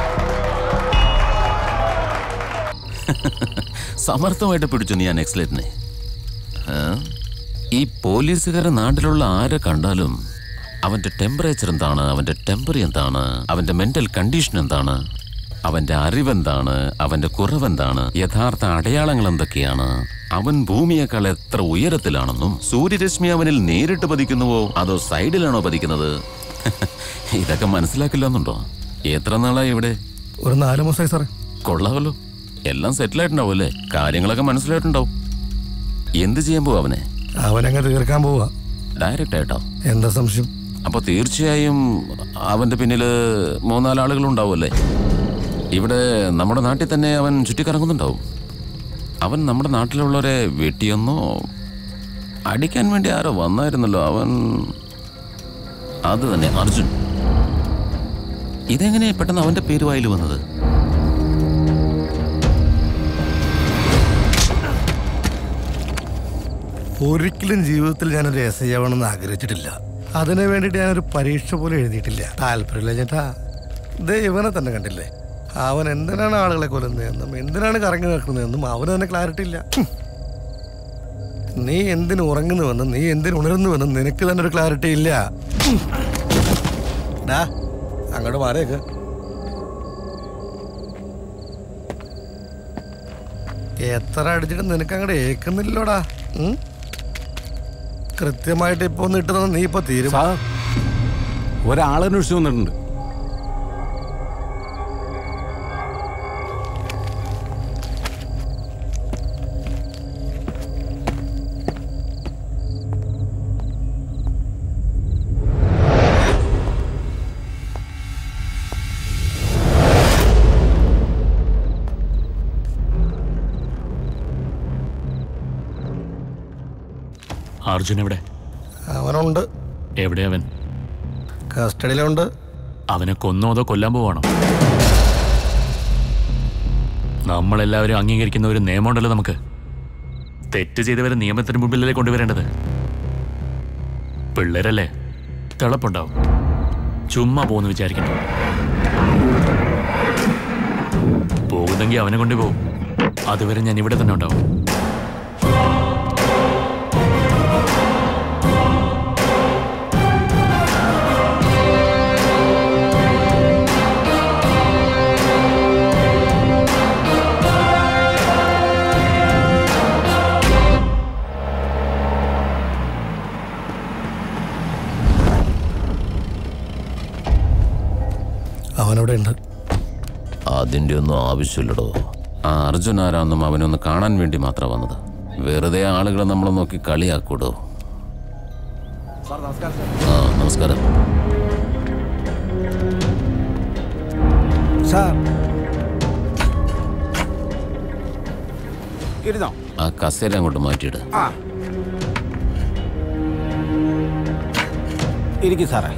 സമർത്ഥമായിട്ട് പിടിച്ചു നീ ആ നെക്സ്ലേറ്റിനെ ആ? ഈ പോലീസുകാരെ നാട്ടിലുള്ള ആരെ കണ്ടാലും അവന്റെ ടെമ്പറേച്ചർ എന്താണ് അവന്റെ ടെമ്പർ എന്താണ് അവന്റെ മെന്റൽ കണ്ടീഷൻ എന്താണ് അവന്റെ അറിവെന്താണ് അവന്റെ കുറവെന്താണ് യഥാർത്ഥ അടയാളങ്ങൾ എന്തൊക്കെയാണ് അവൻ ഭൂമിയേക്കാൾ എത്ര ഉയരത്തിലാണെന്നും സൂര്യരശ്മി അവനിൽ നേരിട്ട് പതിക്കുന്നുവോ അതോ സൈഡിലാണോ പതിക്കുന്നത് ഇതൊക്കെ മനസ്സിലാക്കില്ലെന്നുണ്ടോ എത്ര നാളായി ഇവിടെ ഒരു നാല് മാസമായി സാറേ കൊള്ളാമല്ലോ എല്ലാം സെറ്റിൽ ആയിട്ടുണ്ടാവും അല്ലേ കാര്യങ്ങളൊക്കെ മനസ്സിലായിട്ടുണ്ടാവും എന്ത് ചെയ്യാൻ പോവാ അവനെ അവനങ്ങ് തീർക്കാൻ പോവാ ഡയറക്റ്റ് ആയിട്ടോ എന്താ സംശയം അപ്പൊ തീർച്ചയായും അവന്റെ പിന്നില് മൂന്നാലാളുകൾ ഉണ്ടാവുമല്ലേ ഇവിടെ നമ്മുടെ നാട്ടിൽ തന്നെ അവൻ ചുറ്റിക്കറങ്ങുന്നുണ്ടാവും അവൻ നമ്മുടെ നാട്ടിലുള്ളവരെ വെട്ടിയെന്നോ അടിക്കാൻ വേണ്ടി ആരോ വന്നായിരുന്നല്ലോ അവൻ അത് തന്നെ അർജുൻ ഇതെങ്ങനെ പെട്ടെന്ന് അവന്റെ പേര് വായിൽ വന്നത് ഒരിക്കലും ജീവിതത്തിൽ ഞാനൊരു എസ് ഐ ആവണമെന്ന് ആഗ്രഹിച്ചിട്ടില്ല അതിനു വേണ്ടിയിട്ട് ഞാനൊരു പരീക്ഷ പോലും എഴുതിയിട്ടില്ല താല്പര്യമില്ല ചേട്ടാ ദേ ഇവനെ തന്നെ കണ്ടില്ലേ അവൻ എന്തിനാണ് ആളുകളെ കൊല്ലുന്നതെന്നും എന്തിനാണ് കറങ്ങി നടക്കുന്നതെന്നും അവന് തന്നെ ക്ലാരിറ്റി ഇല്ല ഹും. നീ എന്തിനു ഉറങ്ങുന്നുവെന്നും നീ എന്തിനു ഉണരുന്നുവെന്നും നിനക്ക് തന്നെ ഒരു ക്ലാരിറ്റി ഇല്ല ഹും. ഡാ അങ്ങോട്ട് മാറിയേക്ക് എത്ര അടിച്ചിട്ട് നിനക്ക് അങ്ങോട്ട് ഏക്കുന്നില്ലോടാ ഉം? കൃത്യമായിട്ട് ഇപ്പൊ ഒന്ന് ഇട്ട് തന്നെ നീ ഇപ്പൊ തീരും ഒരാളന്വേഷിച്ചു വന്നിട്ടുണ്ട് അർജുൻ എവിടെ അവനുണ്ട് എവിടെ അവൻ കസ്റ്റഡിയിലുണ്ട് അവനെ കൊന്നോ അതോ കൊല്ലാൻ പോവാണോ നമ്മളെല്ലാവരും അംഗീകരിക്കുന്ന ഒരു നിയമമുണ്ടല്ലോ നമുക്ക് തെറ്റ് ചെയ്തവരെ നിയമത്തിന് മുമ്പിലല്ലേ കൊണ്ടുവരേണ്ടത് പിള്ളേരല്ലേ തിളപ്പുണ്ടാവും ചുമ്മാ പോന്ന് വിചാരിക്കണ്ട പോകുന്നെങ്കിൽ അവനെ കൊണ്ടുപോകും അതുവരെ ഞാൻ ഇവിടെ തന്നെ ഉണ്ടാവും അവനവിടെ ഉണ്ട് അതിൻ്റെ ഒന്നും ആവശ്യമില്ലടോ ആ അർജുൻ ആരാന്നും അവനൊന്ന് കാണാൻ വേണ്ടി മാത്രം വന്നത് വെറുതെ ആളുകളെ നമ്മളെ നോക്കി കളിയാക്കൂടോ സാർ നമസ്കാരം ആ നമസ്കാരം സാർ ഇരുന്നോ ആ കസേര അങ്ങോട്ട് മാറ്റിയിട് ആ ഇരിക്കും സാറേ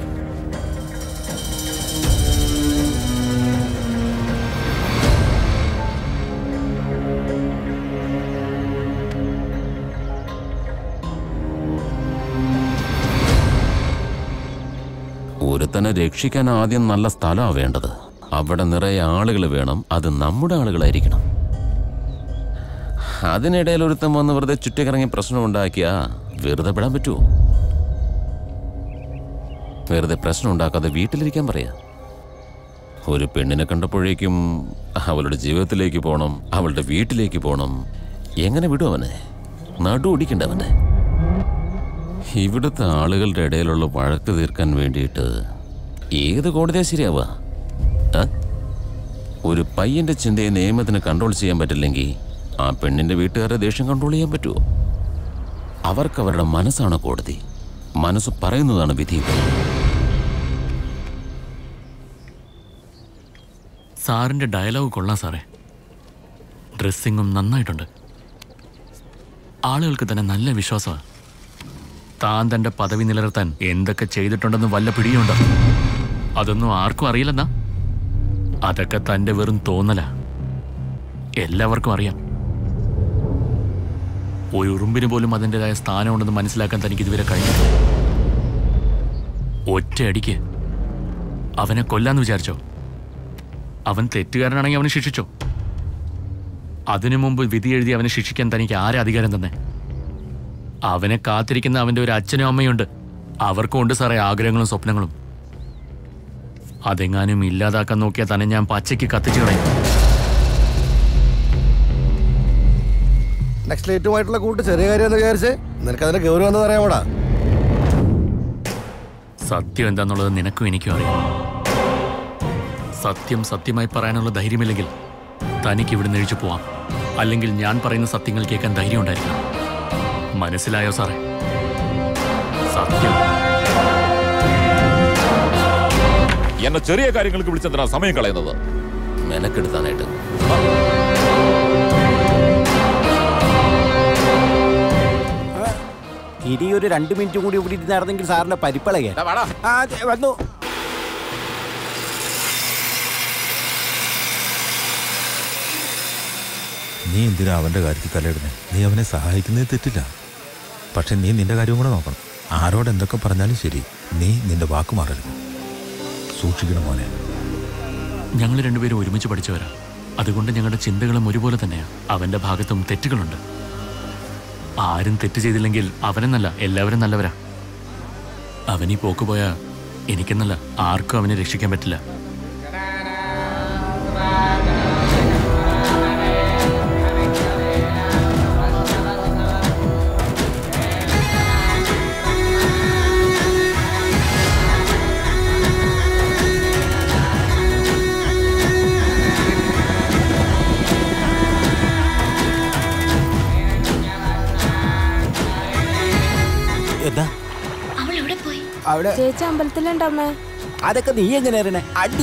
ഒരുത്തനെ രക്ഷിക്കാൻ ആദ്യം നല്ല സ്ഥലമാണ് വേണ്ടത് അവിടെ നിറയെ ആളുകൾ വേണം അത് നമ്മുടെ ആളുകളായിരിക്കണം അതിനിടയിൽ ഒരുത്തൻ വന്ന് വെറുതെ ചുറ്റിക്കറങ്ങി പ്രശ്നം ഉണ്ടാക്കിയാ വെറുതെ വിടാൻ പറ്റുമോ വെറുതെ പ്രശ്നം ഉണ്ടാക്കാതെ വീട്ടിലിരിക്കാൻ പറയാ ഒരു പെണ്ണിനെ കണ്ടപ്പോഴേക്കും അവളുടെ ജീവിതത്തിലേക്ക് പോകണം അവളുടെ വീട്ടിലേക്ക് പോകണം എങ്ങനെ വിടും അവനെ നടു ഒടിക്കണ്ട അവനെ ഇവിടുത്തെ ആളുകളുടെ ഇടയിലുള്ള വഴക്ക് തീർക്കാൻ വേണ്ടിയിട്ട് ഏത് കോടതിയാ ശരിയാവുക ആ? ഒരു പയ്യന്റെ ചിന്തയെ നിയമത്തിന് കൺട്രോൾ ചെയ്യാൻ പറ്റില്ലെങ്കിൽ ആ പെണ്ണിന്റെ വീട്ടുകാരെ ദേഷ്യം കൺട്രോൾ ചെയ്യാൻ പറ്റുമോ അവർക്ക് അവരുടെ മനസ്സാണ് കോടതി മനസ്സ് പറയുന്നതാണ് വിധി സാറിന്റെ ഡയലോഗ് കൊള്ളാം സാറേ ഡ്രസ്സിങ്ങും നന്നായിട്ടുണ്ട് ആളുകൾക്ക് തന്നെ നല്ല വിശ്വാസമാണ് താൻ തന്റെ പദവി നിലനിർത്താൻ എന്തൊക്കെ ചെയ്തിട്ടുണ്ടെന്ന് വല്ല പിടിയുണ്ടോ അതൊന്നും ആർക്കും അറിയില്ലെന്നാ അതൊക്കെ തന്റെ വെറും തോന്നല എല്ലാവർക്കും അറിയാം ഒരു ഉറുമ്പിന് പോലും അതിൻ്റെതായ സ്ഥാനമുണ്ടെന്ന് മനസ്സിലാക്കാൻ തനിക്ക് ഇതുവരെ കഴിഞ്ഞു ഒറ്റയടിക്ക് അവനെ കൊല്ലാന്ന് വിചാരിച്ചോ അവൻ തെറ്റുകാരനാണെങ്കിൽ അവനെ ശിക്ഷിച്ചോ അതിനു മുമ്പ് വിധി എഴുതി അവനെ ശിക്ഷിക്കാൻ തനിക്ക് ആരെ അധികാരം തന്നെ അവനെ കാത്തിരിക്കുന്ന അവന്റെ ഒരു അച്ഛനും അമ്മയുണ്ട് അവർക്കും ഉണ്ട് സാറേ ആഗ്രഹങ്ങളും സ്വപ്നങ്ങളും അതെങ്ങാനും ഇല്ലാതാക്കാൻ നോക്കിയാൽ തന്നെ ഞാൻ പച്ചയ്ക്ക് കത്തിച്ചു കളയും നെക്സ്റ്റ്ലേറ്റുമായിട്ടുള്ള കൂട്ട് ചെറിയ കാര്യമെന്ന് വിചാരിച്ച് നിനക്ക് അതിന്റെ ഗൗരവം എന്ന് പറയാമോടാ സത്യം എന്താന്നുള്ളത് നിനക്കും എനിക്കും അറിയാം സത്യം സത്യമായി പറയാനുള്ള ധൈര്യമില്ലെങ്കിൽ തനിക്ക് ഇവിടുന്ന് എഴിച്ചു പോവാം അല്ലെങ്കിൽ ഞാൻ പറയുന്ന സത്യങ്ങൾ കേൾക്കാൻ ധൈര്യം ഉണ്ടായിരിക്കണം മനസ്സിലായോ സാറേ സത്യം എന്നെ ചെറിയ കാര്യങ്ങൾക്ക് വിളിച്ചെന്തിനാ സമയം കളയുന്നത് മെനക്കെടുത്താനായിട്ട് ഇനി ഒരു രണ്ട് മിനിറ്റ് കൂടി ഇവിടെ ഇരുന്നായിരുന്നെങ്കിൽ സാറിന്റെ പരിപ്പളകെ ആ ദേ വന്നു നീ എന്തിനാ അവന്റെ കാര്യത്തിൽ തലയിടുന്നേ നീ അവനെ സഹായിക്കുന്നത് തെറ്റില്ല പക്ഷെ നീ നിന്റെ കാര്യം കൂടെ നോക്കണം ആരോട് എന്തൊക്കെ പറഞ്ഞാലും ശരി നീ നിന്റെ വാക്ക് മാറരുത് സൂക്ഷിക്കണം മോനെ ഞങ്ങൾ രണ്ടുപേരും ഒരുമിച്ച് പഠിച്ചവരാ അതുകൊണ്ട് ഞങ്ങളുടെ ചിന്തകളും ഒരുപോലെ തന്നെയാണ് അവന്റെ ഭാഗത്തും തെറ്റുകളുണ്ട് ആരും തെറ്റ് ചെയ്തില്ലെങ്കിൽ അവനെന്നല്ല എല്ലാവരും നല്ലവരാ അവനീ പോക്ക് പോയാ എനിക്കെന്നല്ല ആർക്കും അവനെ രക്ഷിക്കാൻ പറ്റില്ല എന്താ അവൾ എവിടെ പോയി അവിടെ ചേച്ചി അമ്പലത്തിലുണ്ടമ്മേ അതൊക്കെ നീ എങ്ങനെ അറിയണേ അടി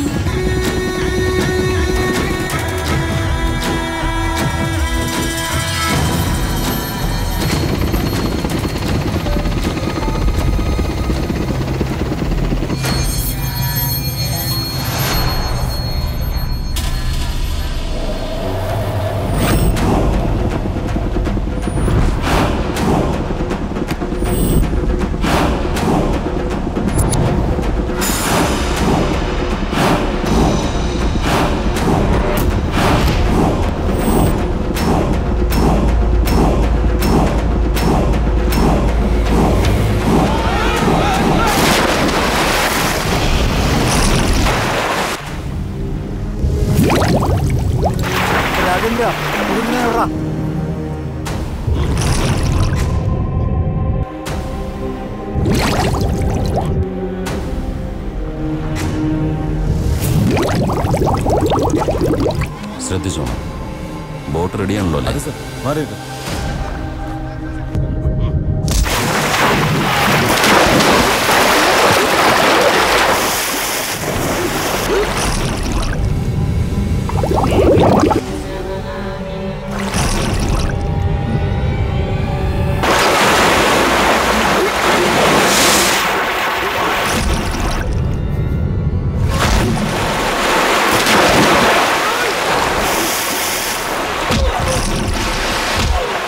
രാജേന്ദ്ര ഇതിങ്ങനെ എവിടാ ശ്രദ്ധിച്ചോ ബോട്ട് റെഡിയാണല്ലോ അല്ലേ മാറിയിട്ട് ആ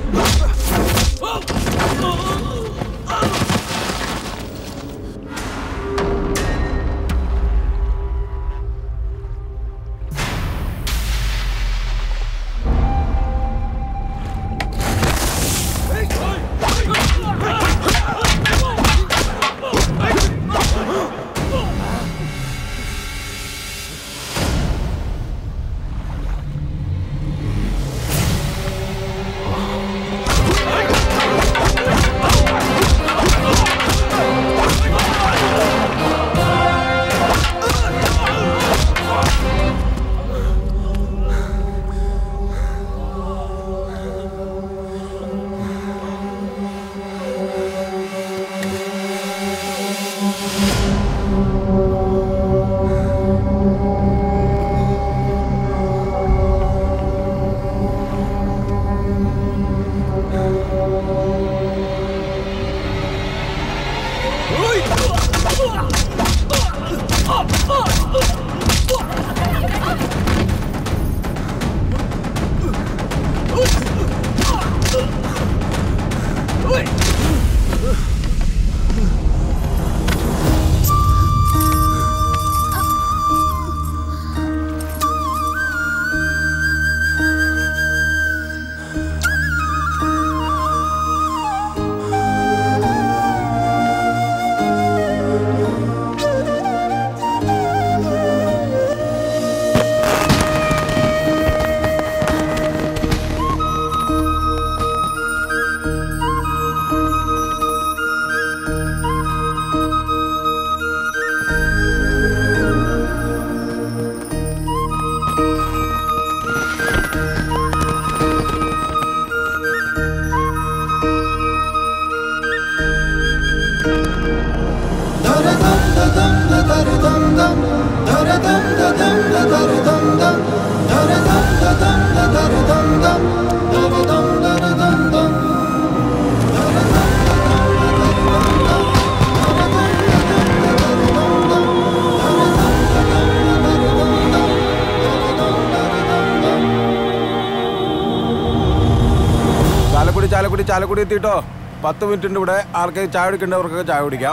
ചാലക്കുടി ചാലക്കുടി ചാലക്കുടി എത്തിട്ടോ പത്ത് മിനിറ്റ് ഉണ്ട് ഇവിടെ ആൾക്കാർ ചായ കുടിക്കേണ്ടവർക്കൊക്കെ ചായ കുടിക്കാം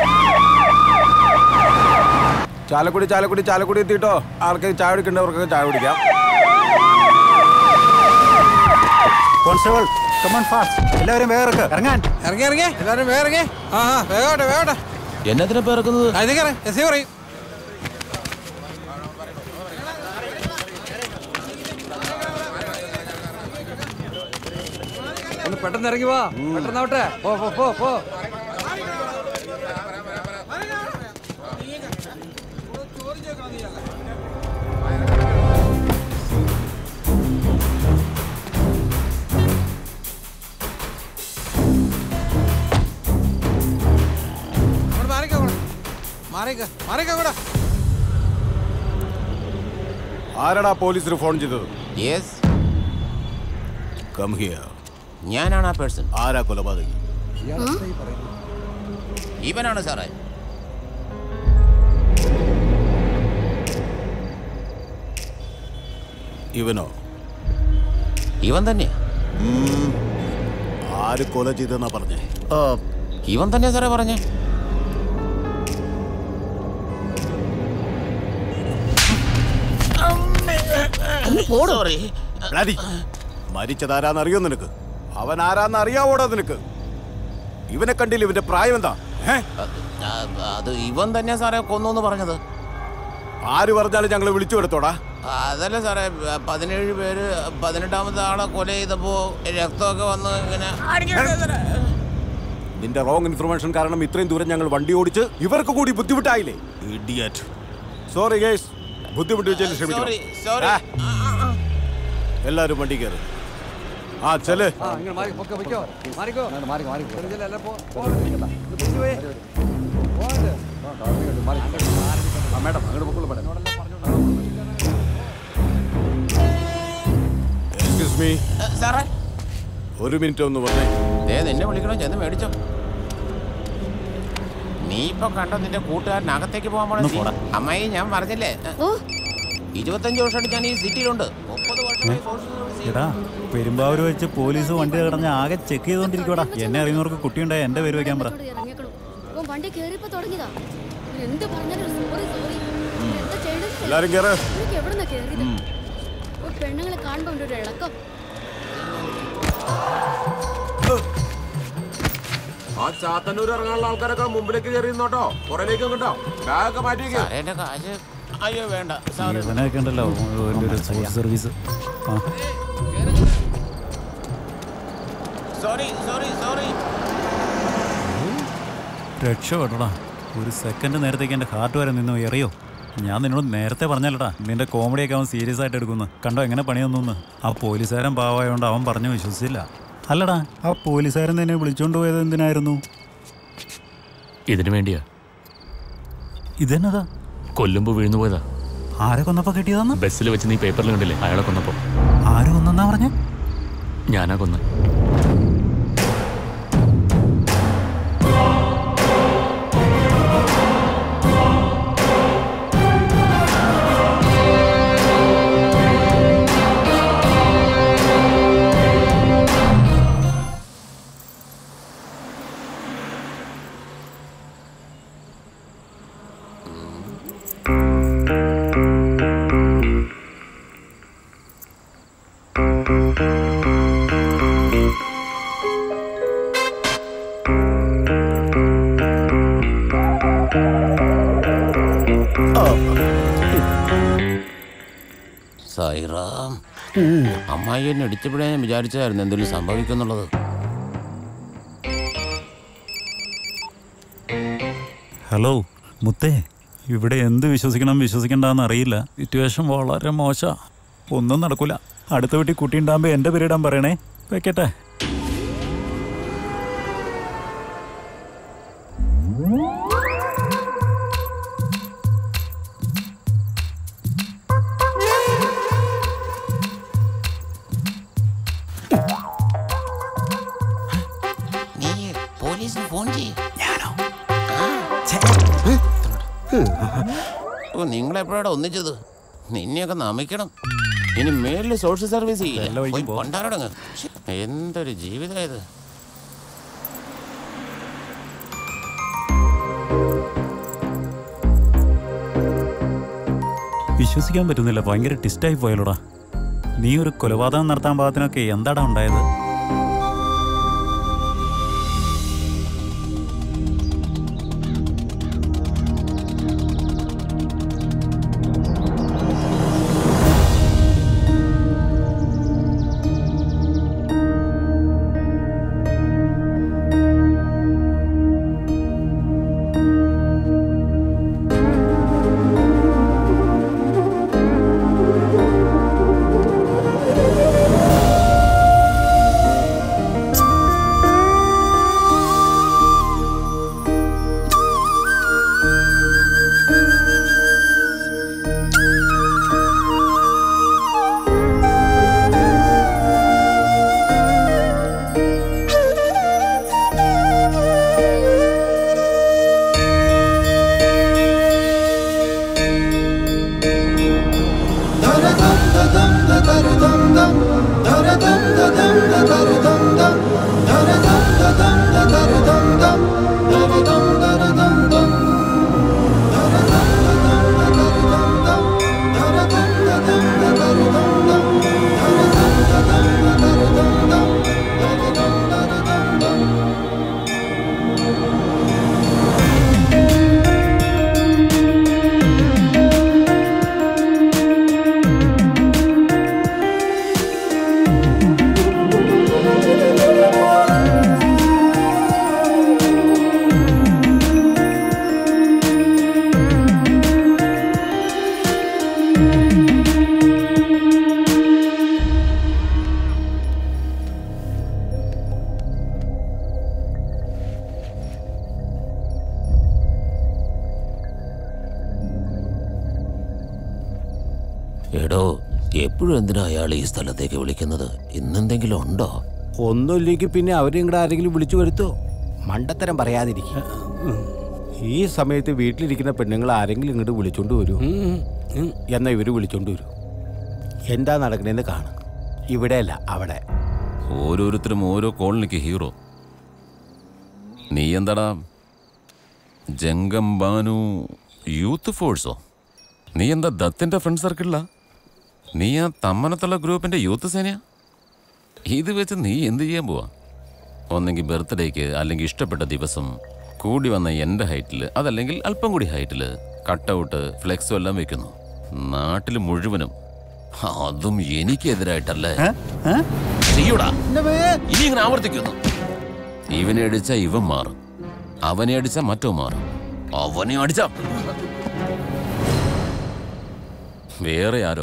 ചാലക്കുടി ചാലക്കുടി ചാലക്കുടി എത്തിട്ടോ ആൾക്കാർ ചായ കുടിക്കേണ്ടവർക്കൊക്കെ ചായ കുടിക്കാം കോൺസ്റ്റബിൾ കമൺ ഫാസ്റ്റ് എല്ലാവരും വേറെ ഇറങ്ങാൻ ഇറങ്ങി ഇറങ്ങി എല്ലാവരും വേറെ ഇറങ്ങി ആ ആ വേഗോട്ടെ വേഗോട്ടെ എന്നതിനെ പേർക്കുന്നത് അതിന് കയറി എസ് പറയും ഒന്ന് പെട്ടെന്ന് ഇറങ്ങി വാ പെട്ടെന്നാവട്ടെ പോ പോ പോ പോ അങ്ങോട്ട് മാറിക്കോ അങ്ങോട്ട്. മാറിക്കോ മാറിക്കോ കൂടെ ആരാടാ പോലീസിന് ഫോൺ ചെയ്തത് യെസ് കം ഹിയർ ഞാനാണ് ആ പേഴ്സൺ ആരാ കൊലപാതകി ഇവനാണ് സാറേ ഇവനോ ഇവൻ തന്നെയാ ഉം. ആര് കൊല ചെയ്തെന്നാ പറഞ്ഞേ ഇവൻ തന്നെയാ സാറേ പറഞ്ഞേ സോറി മരിച്ചതാരാന്നറിയോ നിനക്ക് അവൻ ആരാന്ന് അറിയാവോടാ നിനക്ക് ഇവനെ കണ്ടില്ല ഇവന്റെ പ്രായം എന്താ ഏ? ആ, അത് ഇവൻ തന്നെയാ സാറേ കൊന്നു എന്ന് പറഞ്ഞത് ആര് പറഞ്ഞാലും ഞങ്ങൾ വിളിച്ചു എടുത്തോടാ അതല്ല സാറേ പതിനേഴ് പേര് പതിനെട്ടാമത്തെ ആളെ കൊല ചെയ്തപ്പോ രക്തമൊക്കെ വന്ന് ഇങ്ങനെ നിന്റെ റോങ് ഇൻഫർമേഷൻ കാരണം ഇത്രയും ദൂരം ഞങ്ങൾ വണ്ടി ഓടിച്ച് ഇവർക്ക് കൂടി ബുദ്ധിമുട്ടായില്ലേ ഇഡിയറ്റ് സോറി ഗേസ് ബുദ്ധിമുട്ട് വെച്ചതിന് സോറി ക്ഷമിക്കണം സോറി ആ, എല്ലാവരും വണ്ടി കയറി ആ ചെല് ആ ഇങ്ങനെ മാറി പൊക്കോ പൊക്കോ മാറിക്കോ മാറിക്കോ മാറിക്കോ ചെറിയ എല്ലാം പോ പോ. ഇത് പിടിച്ച് പോയി. പോകരുത്. മാറി. ആ മേഡം അങ്ങോട്ട് പൊക്കോളൂ മേഡം എക്സ്ക്യൂസ് മീ സാറേ ഒരു മിനിറ്റ് ഒന്ന് വന്നേ ദേ നിന്നെ വിളിക്കണോ ചെന്ന് മേടിച്ചോ നീ ഇപ്പൊ കണ്ടോ നിന്റെ കൂട്ടുകാരൻ അകത്തേക്ക് പോകാൻ ഒന്ന് പോണ പോടാ. അമ്മായി ഞാൻ പറഞ്ഞില്ലേ ഇരുപത്തഞ്ച് വർഷമായിട്ട് ഞാൻ ഈ സിറ്റിയിലുണ്ട് മുപ്പത് വർഷമായി social service എടാ ചെയ്യുന്നു. പെരുമ്പാവൂർ വെച്ച് പോലീസ് വണ്ടി കടഞ്ഞ് ആകെ ചെക്ക് ചെയ്തോണ്ടിരിക്കോടാ എന്നെ അറിയുന്നവർക്ക് കുട്ടിയുണ്ടായ എന്റെ പേര് വെക്കാൻ പറ ഇറങ്ങിക്കോളൂ ഓൻ വണ്ടി കേറിയപ്പോ തുടങ്ങിയതാ എന്ത് പറഞ്ഞാലും സോറി സോറി എന്താ ചെയ്യണ്ടത് എല്ലാരും കേറ്. ഇവർക്ക് എവിടുന്നാ കേറിയത് ഒരു പെണ്ണുങ്ങളെ കാണുമ്പോ ഉണ്ട് ഒരു ഇളക്കം ആ ചാത്തന്നൂർ ഇറങ്ങാനുള്ള ആൾക്കാരൊക്കെ മുമ്പിലേക്ക് കയറി നിന്നോട്ടോ പുറകിലേക്ക് കേട്ടോ ബാഗൊക്കെ മാറ്റിയേക്ക് അയ്യോ വേണ്ട ഇവനൊക്കെ ഉണ്ടല്ലോ ഓൻ്റെ ഒരു സോഴ്സ് സർവീസ് ആ സോറി സോറി സോറി രക്ഷപ്പെടടാ ഒരു സെക്കൻഡ് നേരത്തേക്ക് എൻ്റെ ഹാർട്ട് വരെ നിന്ന് എറിയോ ഞാൻ നിന്നോട് നേരത്തെ പറഞ്ഞല്ലടാ നിന്റെ കോമഡിയൊക്കെ അവൻ സീരിയസ് ആയിട്ട് എടുക്കുന്നു കണ്ടോ എങ്ങനെ പണി തന്നു ആ പോലീസുകാരൻ പാവായോണ്ട് അവൻ പറഞ്ഞു വിശ്വസിച്ചില്ല അല്ലടാ ആ പോലീസുകാരൻ നിന്നെ വിളിച്ചോണ്ട് പോയത് എന്തിനായിരുന്നു ഇതിനു വേണ്ടിയാ ഇതെന്നതാ കൊല്ലുമ്പോ വീഴുന്നു പോയതാ ആരെ കൊന്നപ്പോ കിട്ടിയതാന്ന് ബസ്സിൽ വെച്ച് നീ പേപ്പറിൽ കണ്ടില്ലേ അയാളെ കൊന്നപ്പോ ആര് കൊന്നെന്നാ പറഞ്ഞ ഞാനാ കൊന്ന സായിറാം അമ്മായി എന്നെ ഇടിച്ചപ്പോഴേ ഞാൻ വിചാരിച്ചായിരുന്നു എന്തെങ്കിലും സംഭവിക്കുന്നുള്ളത് ഹലോ മുത്തേ ഇവിടെ എന്ത് വിശ്വസിക്കണം വിശ്വസിക്കണ്ടെന്ന് അറിയില്ല സിറ്റുവേഷൻ വളരെ മോശ ഒന്നും നടക്കൂല അടുത്ത വീട്ടിൽ കുട്ടിയുണ്ടാകുമ്പോൾ എൻ്റെ പേരിടാൻ പറയണേ വെക്കട്ടെ നീ പോലീസിന് ഫോൺ ചെയ്യും ഓ നിങ്ങളെപ്പോഴാണ് ഒന്നിച്ചത് നിന്നെയൊക്കെ നമിക്കണം ഇനി മേളിൽ സോഷ്യൽ സർവീസ് ചെയ്യില്ല പോയി കൊണ്ടാടങ്ങ് എന്തൊരു ജീവിതം ഇത് വിശ്വസിക്കാൻ പറ്റുന്നില്ല ഭയങ്കര ടിസ്റ്റായി പോയല്ലോടാ നീ ഒരു കൊലപാതകം നടത്താൻ പാകത്തിനൊക്കെ എന്താടാ ഉണ്ടായത് എടോ എപ്പോഴും എന്തിനാ അയാൾ ഈ സ്ഥലത്തേക്ക് വിളിക്കുന്നത് ഇന്നെന്തെങ്കിലും ഉണ്ടോ ഒന്നുമില്ലെങ്കിൽ പിന്നെ അവരെയും കൂടെ ആരെങ്കിലും വിളിച്ചു വരുത്തോ മണ്ടത്തരം പറയാതിരിക്കുക ഈ സമയത്ത് വീട്ടിലിരിക്കുന്ന പെണ്ണുങ്ങൾ ആരെങ്കിലും ഇങ്ങോട്ട് വിളിച്ചോണ്ട് വരൂ എന്നാ ഇവര് വിളിച്ചോണ്ട് വരൂ എന്താ നടക്കണേന്ന് കാണും ഇവിടെയല്ല അവിടെ ഓരോരുത്തരും ഓരോ കോളനിക്ക് ഹീറോ നീ എന്താടാ ജംഗം ബാനു യൂത്ത് ഫോഴ്സോ നീ എന്താ ദത്തിന്റെ ഫ്രണ്ട് സർക്കിളിലാ നീ ആ തമ്മനത്തുള്ള ഗ്രൂപ്പിന്റെ യൂത്ത് സേനയാ ഇത് വെച്ച് നീ എന്ത് ചെയ്യാൻ പോവാ ഒന്നെങ്കിൽ ബർത്ത്ഡേക്ക് അല്ലെങ്കിൽ ഇഷ്ടപ്പെട്ട ദിവസം കൂടി വന്ന എൻ്റെ ഹൈറ്റിൽ അതല്ലെങ്കിൽ അല്പം കൂടി ഹൈറ്റിൽ കട്ടൗട്ട് ഫ്ലെക്സും എല്ലാം വെക്കുന്നു നാട്ടിൽ മുഴുവനും അതും എനിക്കെതിരായിട്ടല്ലേ ചെയ്യൂടാ ഇനി ഇങ്ങനെ ആവർത്തിക്കുന്നു ഇവനെ അടിച്ച ഇവൻ മാറും അവനെ അടിച്ച മറ്റോ മാറും അവനെ അടിച്ച വേറെ ആരോ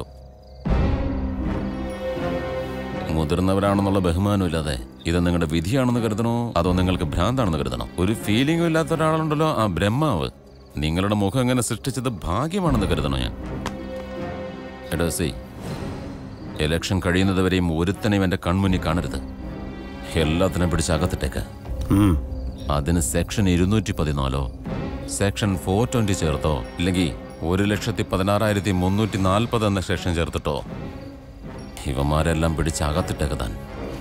മുതിർന്നവരാണെന്നുള്ള ബഹുമാനമില്ലാതെ ഇത് നിങ്ങളുടെ വിധിയാണെന്ന് കരുതണോ അതോ നിങ്ങൾക്ക് ഭ്രാന്താണെന്ന് കരുതണോ ഒരു ഫീലിംഗും ഇല്ലാത്ത ഒരാളുണ്ടല്ലോ ആ ബ്രഹ്മാവ് നിങ്ങളുടെ മുഖം എങ്ങനെ സൃഷ്ടിച്ചത് ഭാഗ്യമാണെന്ന് കരുതണോ ഞാൻ എടോ സി ഇലക്ഷൻ കഴിയുന്നതുവരെയും ഒരുത്തനെയും എൻ്റെ കൺമുന്നിൽ കാണരുത് എല്ലാത്തിനും പിടിച്ച് അകത്തിട്ടേക്ക് അതിന് സെക്ഷൻ ഇരുന്നൂറ്റി പതിനാലോ സെക്ഷൻ ഫോർ ട്വന്റി ചേർത്തോ ഇല്ലെങ്കിൽ ഒരു ലക്ഷത്തി പതിനാറായിരത്തി മുന്നൂറ്റി നാൽപ്പത് എന്ന സെക്ഷൻ ചേർത്തിട്ടോ ഇവന്മാരെല്ലാം പിടിച്ച് അകത്തിട്ടേക്ക് താൻ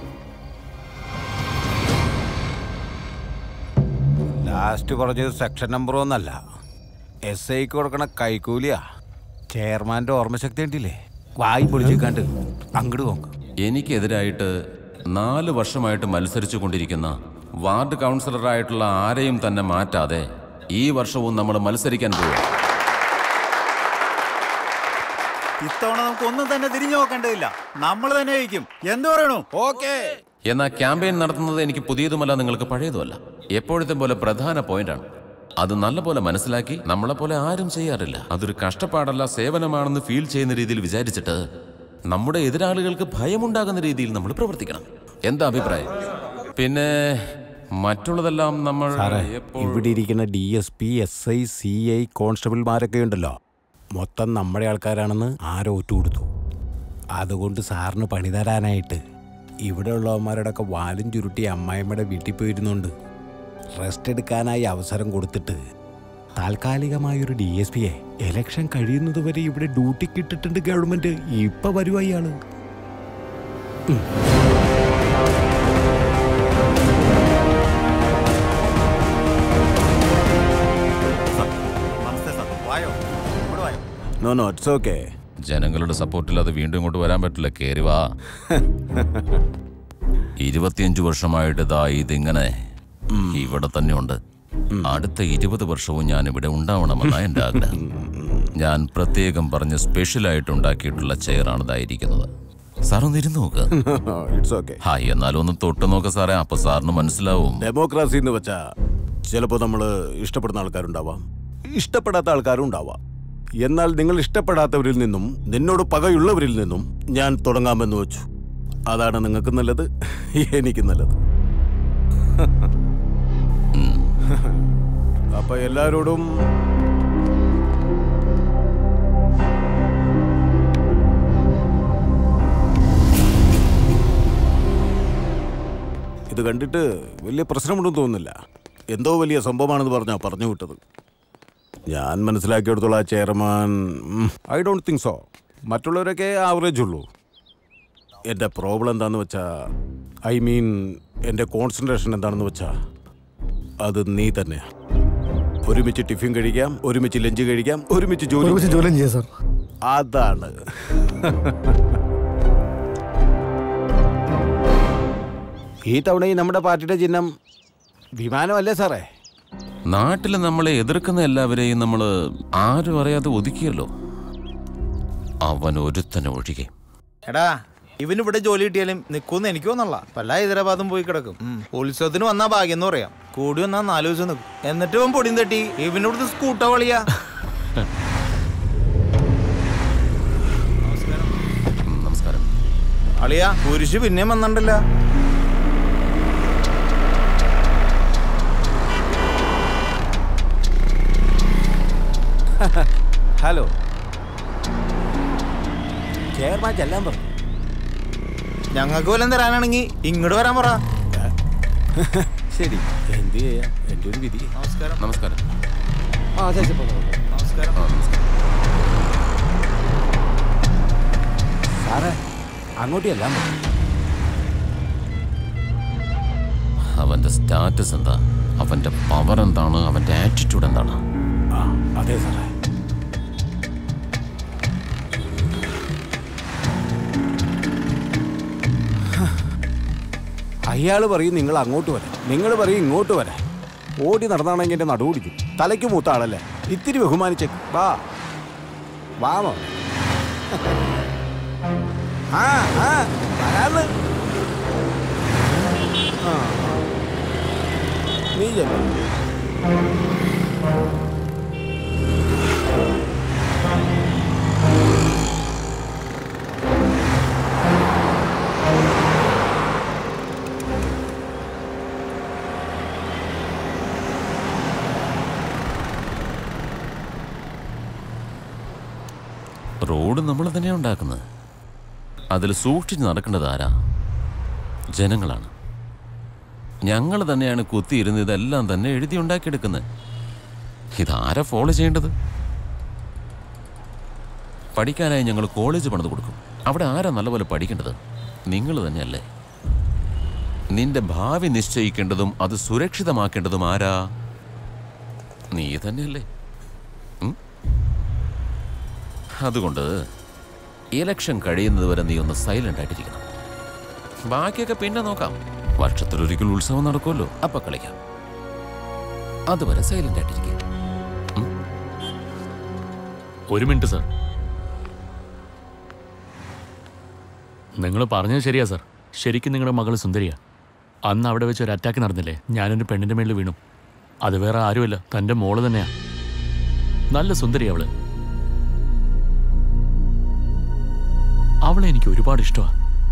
ലാസ്റ്റ് പറഞ്ഞത് സെക്ഷൻ നമ്പർ ഒന്നല്ല എസ് ഐക്ക് കൊടുക്കണ കൈക്കൂലിയാ ചെയർമാന്റെ ഓർമ്മശക്തി ഉണ്ടില്ലേ വായി പൊളിച്ചിക്കാണ്ട് അങ്ങോട്ട് നോക്ക് എനിക്കെതിരായിട്ട് നാല് വർഷമായിട്ട് മത്സരിച്ചു കൊണ്ടിരിക്കുന്ന വാർഡ് കൗൺസിലറായിട്ടുള്ള ആരെയും തന്നെ മാറ്റാതെ ഈ വർഷവും നമ്മൾ മത്സരിക്കാൻ പോവുക ഇത്തവണ നമുക്ക് ഒന്നും തന്നെ തിരിഞ്ഞു നോക്കേണ്ടതില്ല നമ്മൾ തന്നെ ജയിക്കും എന്ത് പറയണു ഓക്കേ എന്നാൽ ക്യാമ്പയിൻ നടത്തുന്നത് എനിക്ക് പുതിയതുമല്ല നിങ്ങൾക്ക് പഴയതുമല്ല എപ്പോഴത്തെ പോലെ പ്രധാന പോയിന്റാണ് അത് നല്ലപോലെ മനസ്സിലാക്കി നമ്മളെ പോലെ ആരും ചെയ്യാറില്ല അതൊരു കഷ്ടപ്പാടല്ല സേവനമാണെന്ന് ഫീൽ ചെയ്യുന്ന രീതിയിൽ വിചാരിച്ചിട്ട് നമ്മുടെ എതിരാളികൾക്ക് ഭയമുണ്ടാകുന്ന രീതിയിൽ നമ്മൾ പ്രവർത്തിക്കണം എന്താ അഭിപ്രായം പിന്നെ മറ്റുള്ളതെല്ലാം നമ്മൾ സാറേ ഇവിടെ ഇരിക്കുന്ന D S P S I C I കോൺസ്റ്റബിൾമാരൊക്കെ ഉണ്ടല്ലോ മൊത്തം നമ്മുടെ ആൾക്കാരാണെന്ന് ആരോ ഒറ്റുകൊടുത്തു അതുകൊണ്ട് സാറിന് പണി തരാനായിട്ട് ഇവിടെ ഉള്ളവന്മാരുടെ ഒക്കെ വാലും ചുരുട്ടി അമ്മായിമ്മയുടെ വീട്ടിൽ പോയിരുന്നുണ്ട് റെസ്റ്റ് എടുക്കാനായി അവസരം കൊടുത്തിട്ട് താൽക്കാലികമായ ഒരു ഡി എസ് പിയെ എലക്ഷൻ കഴിയുന്നത് വരെ ഇവിടെ ഡ്യൂട്ടിക്ക് ഇട്ടിട്ടുണ്ട് ഗവൺമെന്റ് ഇപ്പൊ വരുവാ ഇയാള് ഉം. നമസ്തേ സാർ വായോ ഇവിടെ വായോ നോ നോ ഇറ്റ്സ് ഓക്കെ ജനങ്ങളുടെ സപ്പോർട്ടില്ലാതെ വീണ്ടും ഇങ്ങോട്ട് വരാൻ പറ്റില്ല കേറി വാ ഇരുപത്തിയഞ്ചു വർഷമായിട്ട് ഇതാ ഇതിങ്ങനെ ഇവിടെ തന്നെ ഉണ്ട് അടുത്ത ഇരുപത് വർഷവും ഞാൻ ഇവിടെ ഉണ്ടാവണമെന്നാ എൻ്റെ ആഗ്രഹം ഞാൻ പ്രത്യേകം പറഞ്ഞ് സ്പെഷ്യലായിട്ട് ഉണ്ടാക്കിയിട്ടുള്ള ചെയറാണ് ഇതായിരിക്കുന്നത് സാർ ഒന്ന് ഇരുന്ന് നോക്ക് ഇറ്റ്സ് ഓക്കെ ഹാ എന്നാലും ഒന്ന് തൊട്ട് നോക്ക സാറേ അപ്പൊ സാറിന് മനസ്സിലാവും ഡെമോക്രാസി എന്ന് വെച്ചാ ചിലപ്പോൾ നമ്മൾ ഇഷ്ടപ്പെടുന്ന ആൾക്കാരുണ്ടാവാം ഇഷ്ടപ്പെടാത്ത ആൾക്കാരും ഉണ്ടാവാം എന്നാൽ നിങ്ങൾ ഇഷ്ടപ്പെടാത്തവരിൽ നിന്നും നിന്നോട് പകയുള്ളവരിൽ നിന്നും ഞാൻ തുടങ്ങാമെന്ന് വെച്ചു അതാണ് നിങ്ങൾക്ക് നല്ലത് എനിക്ക് നല്ലത് അപ്പൊ എല്ലാരോടും ഇത് കണ്ടിട്ട് വലിയ പ്രശ്നമുണ്ടെന്ന് തോന്നുന്നില്ല എന്തോ വലിയ സംഭവമാണെന്ന് പറഞ്ഞാ പറഞ്ഞു വിട്ടത് ഞാൻ മനസ്സിലാക്കിയെടുത്തോളം ആ chairman I don't think so മറ്റുള്ളവരൊക്കെ ആവറേജ് ഉള്ളൂ എൻ്റെ പ്രോബ്ലം എന്താണെന്ന് വെച്ചാ ഐ മീൻ എൻ്റെ കോൺസെൻട്രേഷൻ എന്താണെന്ന് വെച്ചാ അത് നീ തന്നെയാ ഒരുമിച്ച് ടിഫിൻ കഴിക്കാം ഒരുമിച്ച് ലഞ്ച് കഴിക്കാം ഒരുമിച്ച് ജോലി ഒരുമിച്ച് ജോലിയും ചെയ്യാം സാർ അതാണ് ഈ തവണയും നമ്മുടെ പാർട്ടിയുടെ ചിഹ്നം വിമാനമല്ലേ സാറേ നാട്ടിൽ നമ്മളെ എതിർക്കുന്ന എല്ലാവരെയും നമ്മൾ ആരും അറിയാതെ ഒതുക്കിയല്ലോ അവൻ ഒരുത്തനെ ഒഴികെ എടാ ഇവന് ഇവിടെ ജോലി കിട്ടിയാലും നിൽക്കുമെന്ന് എനിക്ക് തോന്നല്ല പല ഹൈദരാബാദും പോയി കിടക്കും ഉം. ഉത്സവത്തിന് വന്നാ ഭാഗ്യം എന്ന് പറയാം കൂടി വന്നാ നാല് ദിവസം നിൽക്കും എന്നിട്ട് ഇവൻ പൊടിയും തട്ടി ഇവനോട് സ്കൂട്ട വളിയാ നമസ്കാരം അളിയാ കുരിശ് പിന്നെയും വന്നിണ്ടല്ല ഹലോ ചെയർമാൻ ചെല്ലാൻ പറഞ്ഞു ഞങ്ങൾക്ക് വല്ലതും തരാനാണെങ്കിൽ ഇങ്ങോട്ട് വരാൻ പറ ശരി എന്ത് ചെയ്യാം എൻ്റെ ഒരു വിധി നമസ്കാരം നമസ്കാരം ആ ചേച്ചി നമസ്കാരം സാറേ അങ്ങോട്ട് എല്ലാം അവന്റെ സ്റ്റാറ്റസ് എന്താ അവന്റെ പവർ എന്താണ് അവന്റെ ആറ്റിറ്റ്യൂഡ് എന്താണ് ആ അതെ സാറേ അയാൾ പറയും നിങ്ങൾ അങ്ങോട്ട് വരാം നിങ്ങൾ പറയും ഇങ്ങോട്ട് വരാം ഓടി നടന്നാണെങ്കിൽ എൻ്റെ നടുപിടിക്കും തലയ്ക്ക് മൂത്ത ആളല്ലേ ഇത്തിരി ബഹുമാനിച്ചേ വാ വാമോ ആ ആ വരാന്ന് ആ നീ ചെല്ലു റോഡ് നമ്മൾ തന്നെയാണ് ഉണ്ടാക്കുന്നത് അതിൽ സൂക്ഷിച്ച് നടക്കേണ്ടത് ആരാ ജനങ്ങളാണ് ഞങ്ങൾ തന്നെയാണ് കുത്തിയിരുന്ന് ഇതെല്ലാം തന്നെ എഴുതി ഉണ്ടാക്കിയെടുക്കുന്നത് ഇതാരാ ഫോളോ ചെയ്യേണ്ടത് പഠിക്കാനായി ഞങ്ങൾ കോളേജ് പണിത് കൊടുക്കും അവിടെ ആരാ നല്ലപോലെ പഠിക്കേണ്ടത് നിങ്ങൾ തന്നെയല്ലേ നിന്റെ ഭാവി നിശ്ചയിക്കേണ്ടതും അത് സുരക്ഷിതമാക്കേണ്ടതും ആരാ നീ തന്നെയല്ലേ ഉം? അതുകൊണ്ട് ഇലക്ഷൻ കഴിയുന്നത് വരെ നീ ഒന്ന് സൈലന്റ് ആയിട്ടിരിക്കണം ബാക്കിയൊക്കെ പിന്നെ നോക്കാം വർഷത്തിലൊരിക്കൽ ഉത്സവം നടക്കുമല്ലോ അപ്പൊ കളിക്കാം അതുവരെ സൈലന്റ് ആയിട്ടിരിക്കുക ഒരു മിനിറ്റ് സർ നിങ്ങൾ പറഞ്ഞത് ശരിയാ സർ ശരിക്കും നിങ്ങളുടെ മകൾ സുന്ദരിയാ അന്ന് അവിടെ വെച്ച് ഒരു അറ്റാക്ക് നടന്നില്ലേ ഞാനൊരു പെണ്ണിന്റെ മേളിൽ വീണു അത് വേറെ ആരുമല്ല തൻ്റെ മോള് തന്നെയാ നല്ല സുന്ദരി അവള് അവളെ എനിക്ക് ഒരുപാട് ഇഷ്ടമാണ്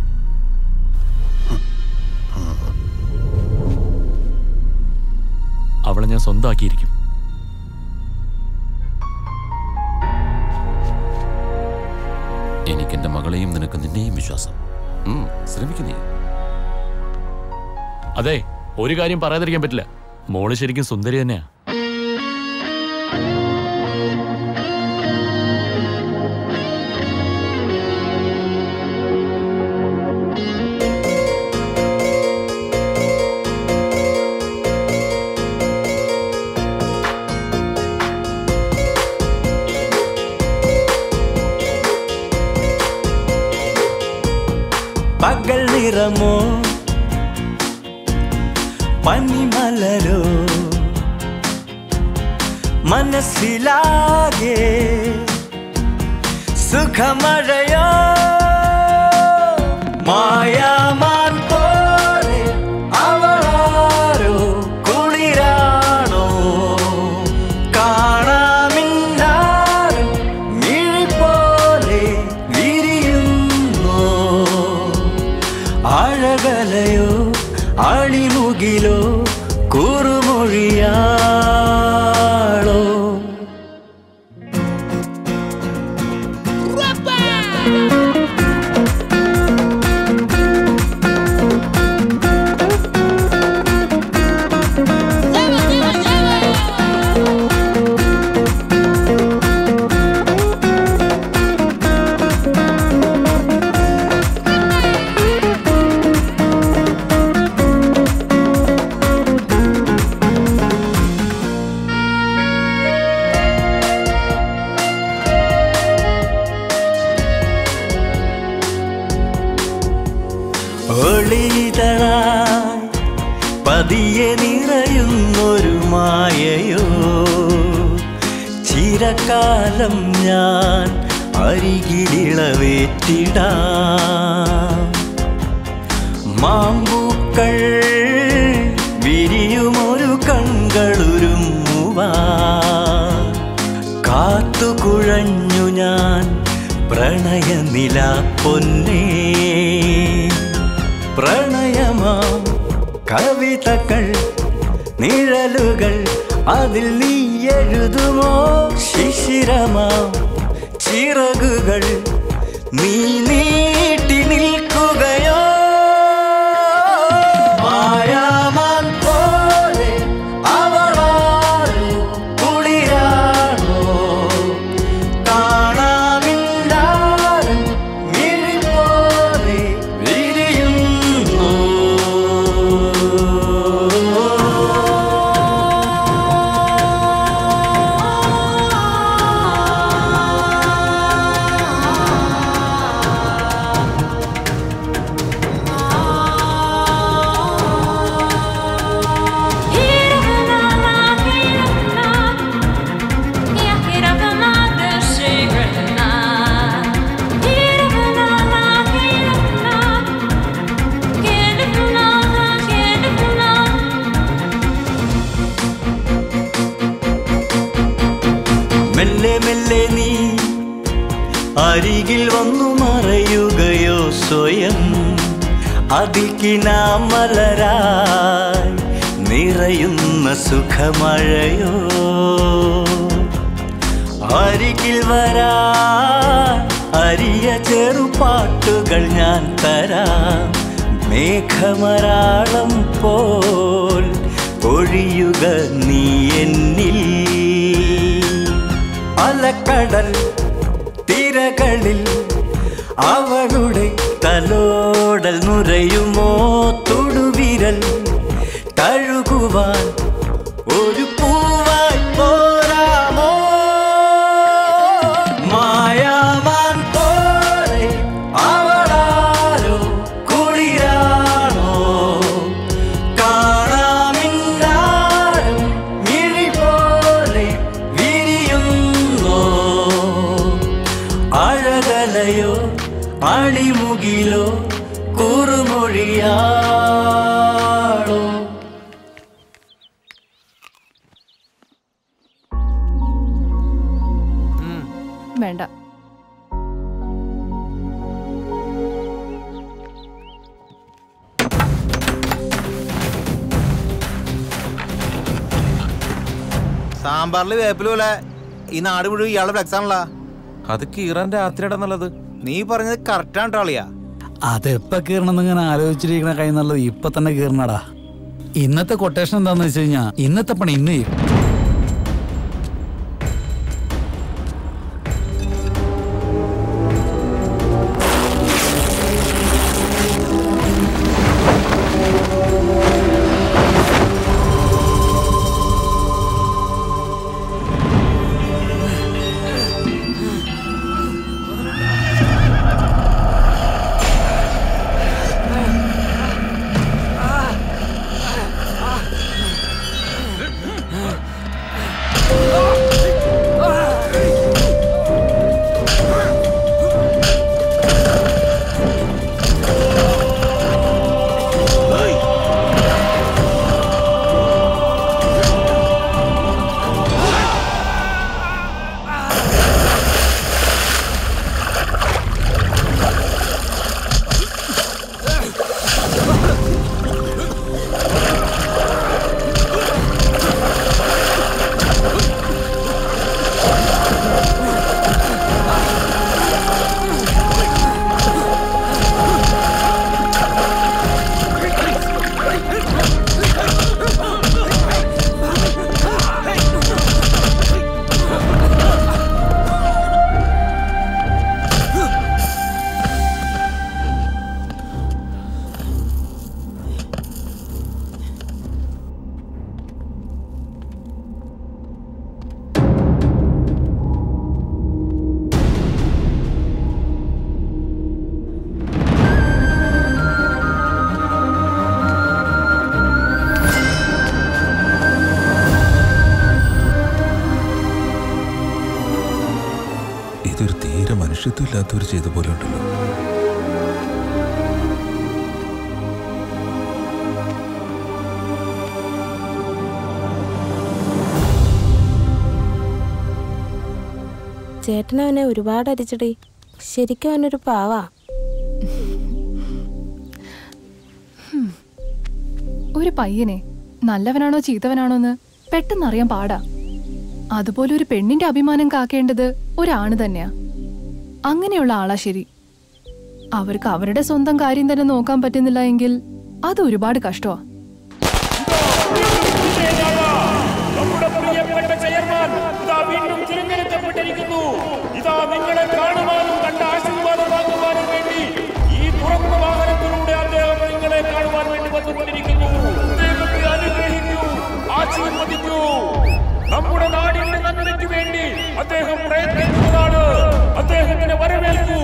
അവളെ ഞാൻ സ്വന്തമാക്കിയിരിക്കും എനിക്ക് എന്റെ മകളെയും നിനക്ക് നിന്നെയും വിശ്വാസം ഉം, ശ്രമിക്ക് നീ അതെ ഒരു കാര്യം പറയാതിരിക്കാൻ പറ്റില്ല മോള് ശരിക്കും സുന്ദരി തന്നെയാ പകൽ നിറമോ പനിമലരോ മനസ്സിലാകെ സുഖമഴയോ മായാമാൻ പോലെ അവളാരോ കുളിരാണോ കാണാമിന്നാരും മിഴി പോലെ വിരിയുന്നു അഴകലയോ അണിമുകിലോ കുറുമൊഴിയാളോ ഒളിതളായി പതിയെ നിറയുന്നൊരു മായയോ ചിരകാലം ഞാൻ അരികിലിളവേറ്റിടാം മാമ്പൂക്കൾ വിരിയുമൊരു കൺകളുരുമ്മുവാ കാത്തുകുഴഞ്ഞു ഞാൻ പ്രണയനില പൊന്നേ പ്രണയമാം കവിതകൾ നിഴലുകൾ അതിൽ നീ എഴുതുമോ ശിശിരമാം ചിറകുകൾ നീ നീട്ടി നിൽക്കുകയോ മായാമാൻ പോലെ അവളാരോ കുളിരാണോ കാണാമില്ലാരും മിഴി പോലെ അരികിൽ വന്നു മറയുകയോ സ്വയം അതിൽ കിനാമലരായി നിറയുന്ന സുഖമഴയോ അരികിൽ വരാ അരിയ ചെറുപാട്ടുകൾ ഞാൻ തരാം മേഘമരാളം പോൽ ഒഴിയുക നീ എന്നിൽ അലക്കടൽ തിരകളിൽ അവളുടെ തലോടൽ നുരയുമോ തൊടുവിരൽ തഴുകുവാൻ ഒരു പൂവായി പോരാമോ മായാവാൻ പോലെ അവളാരോ കുളിരാണോ കാണാമിന്നാരം മിഴി പോലെ വിരിയുന്നോ അഴകലയോ അണിമുകിലോ കുറുമൊഴിയാളോ വേണ്ട സാമ്പാറിൽ വേപ്പില് പോലെ ഈ നാട് മുഴുവൻ ഇയാളുടെ ഫ്ലെക്സ് ആണല്ലോ അത് കീറാൻ രാത്രിയുടെ നല്ലത് നീ പറഞ്ഞത് കറക്റ്റാണ് ട്ടാളിയാ അതെപ്പ കീറണം ഇങ്ങനെ ആലോചിച്ചിരിക്കണ കൈ നല്ലത് ഇപ്പൊ തന്നെ കീറണടാ ഇന്നത്തെ കൊട്ടേഷൻ എന്താന്ന് വെച്ച് കഴിഞ്ഞാ ഇന്നത്തെ പണി ഇന്ന് ചെയ്യും ഇതൊരു തീരെ മനുഷ്യത്വം ഇല്ലാത്തവർ ചെയ്ത പോലെ ഉണ്ടല്ലോ ചേട്ടൻ അവനെ ഒരുപാട് അരിച്ചടി ശരിക്കും അവനൊരു പാവാ ഒരു പയ്യനെ നല്ലവനാണോ ചീത്തവനാണോ എന്ന് പെട്ടെന്ന് അറിയാൻ പാടാ അതുപോലെ ഒരു പെണ്ണിന്റെ അഭിമാനം കാക്കേണ്ടത് ഒരാണ് തന്നെയാ അങ്ങനെയുള്ള ആളാ ശരി അവർക്ക് അവരുടെ സ്വന്തം കാര്യം തന്നെ നോക്കാൻ പറ്റുന്നില്ല എങ്കിൽ അത് ഒരുപാട് കഷ്ടമാ നമ്മുടെ പ്രിയപ്പെട്ട ചെയർമാൻ ഇതാ വീണ്ടും തിരഞ്ഞെടുക്കപ്പെട്ടിരിക്കുന്നു ഇതാ നിങ്ങളെ കാണുവാനും കണ്ട ആശീർവാദം വാങ്ങുവാനും വേണ്ടി ഈ തുറന്ന വാഹനത്തിലൂടെ അദ്ദേഹം നിങ്ങളെ കാണുവാൻ വേണ്ടി വന്നുകൊണ്ടിരിക്കുന്നു ദൈവത്തെ അനുഗ്രഹിക്കൂ ആശീർവദിക്കൂ നമ്മുടെ നാടിന്റെ നന്മയ്ക്ക് വേണ്ടി അദ്ദേഹം പ്രയത്നിക്കുന്നതാണ് അദ്ദേഹത്തിനെ വരവേൽക്കൂ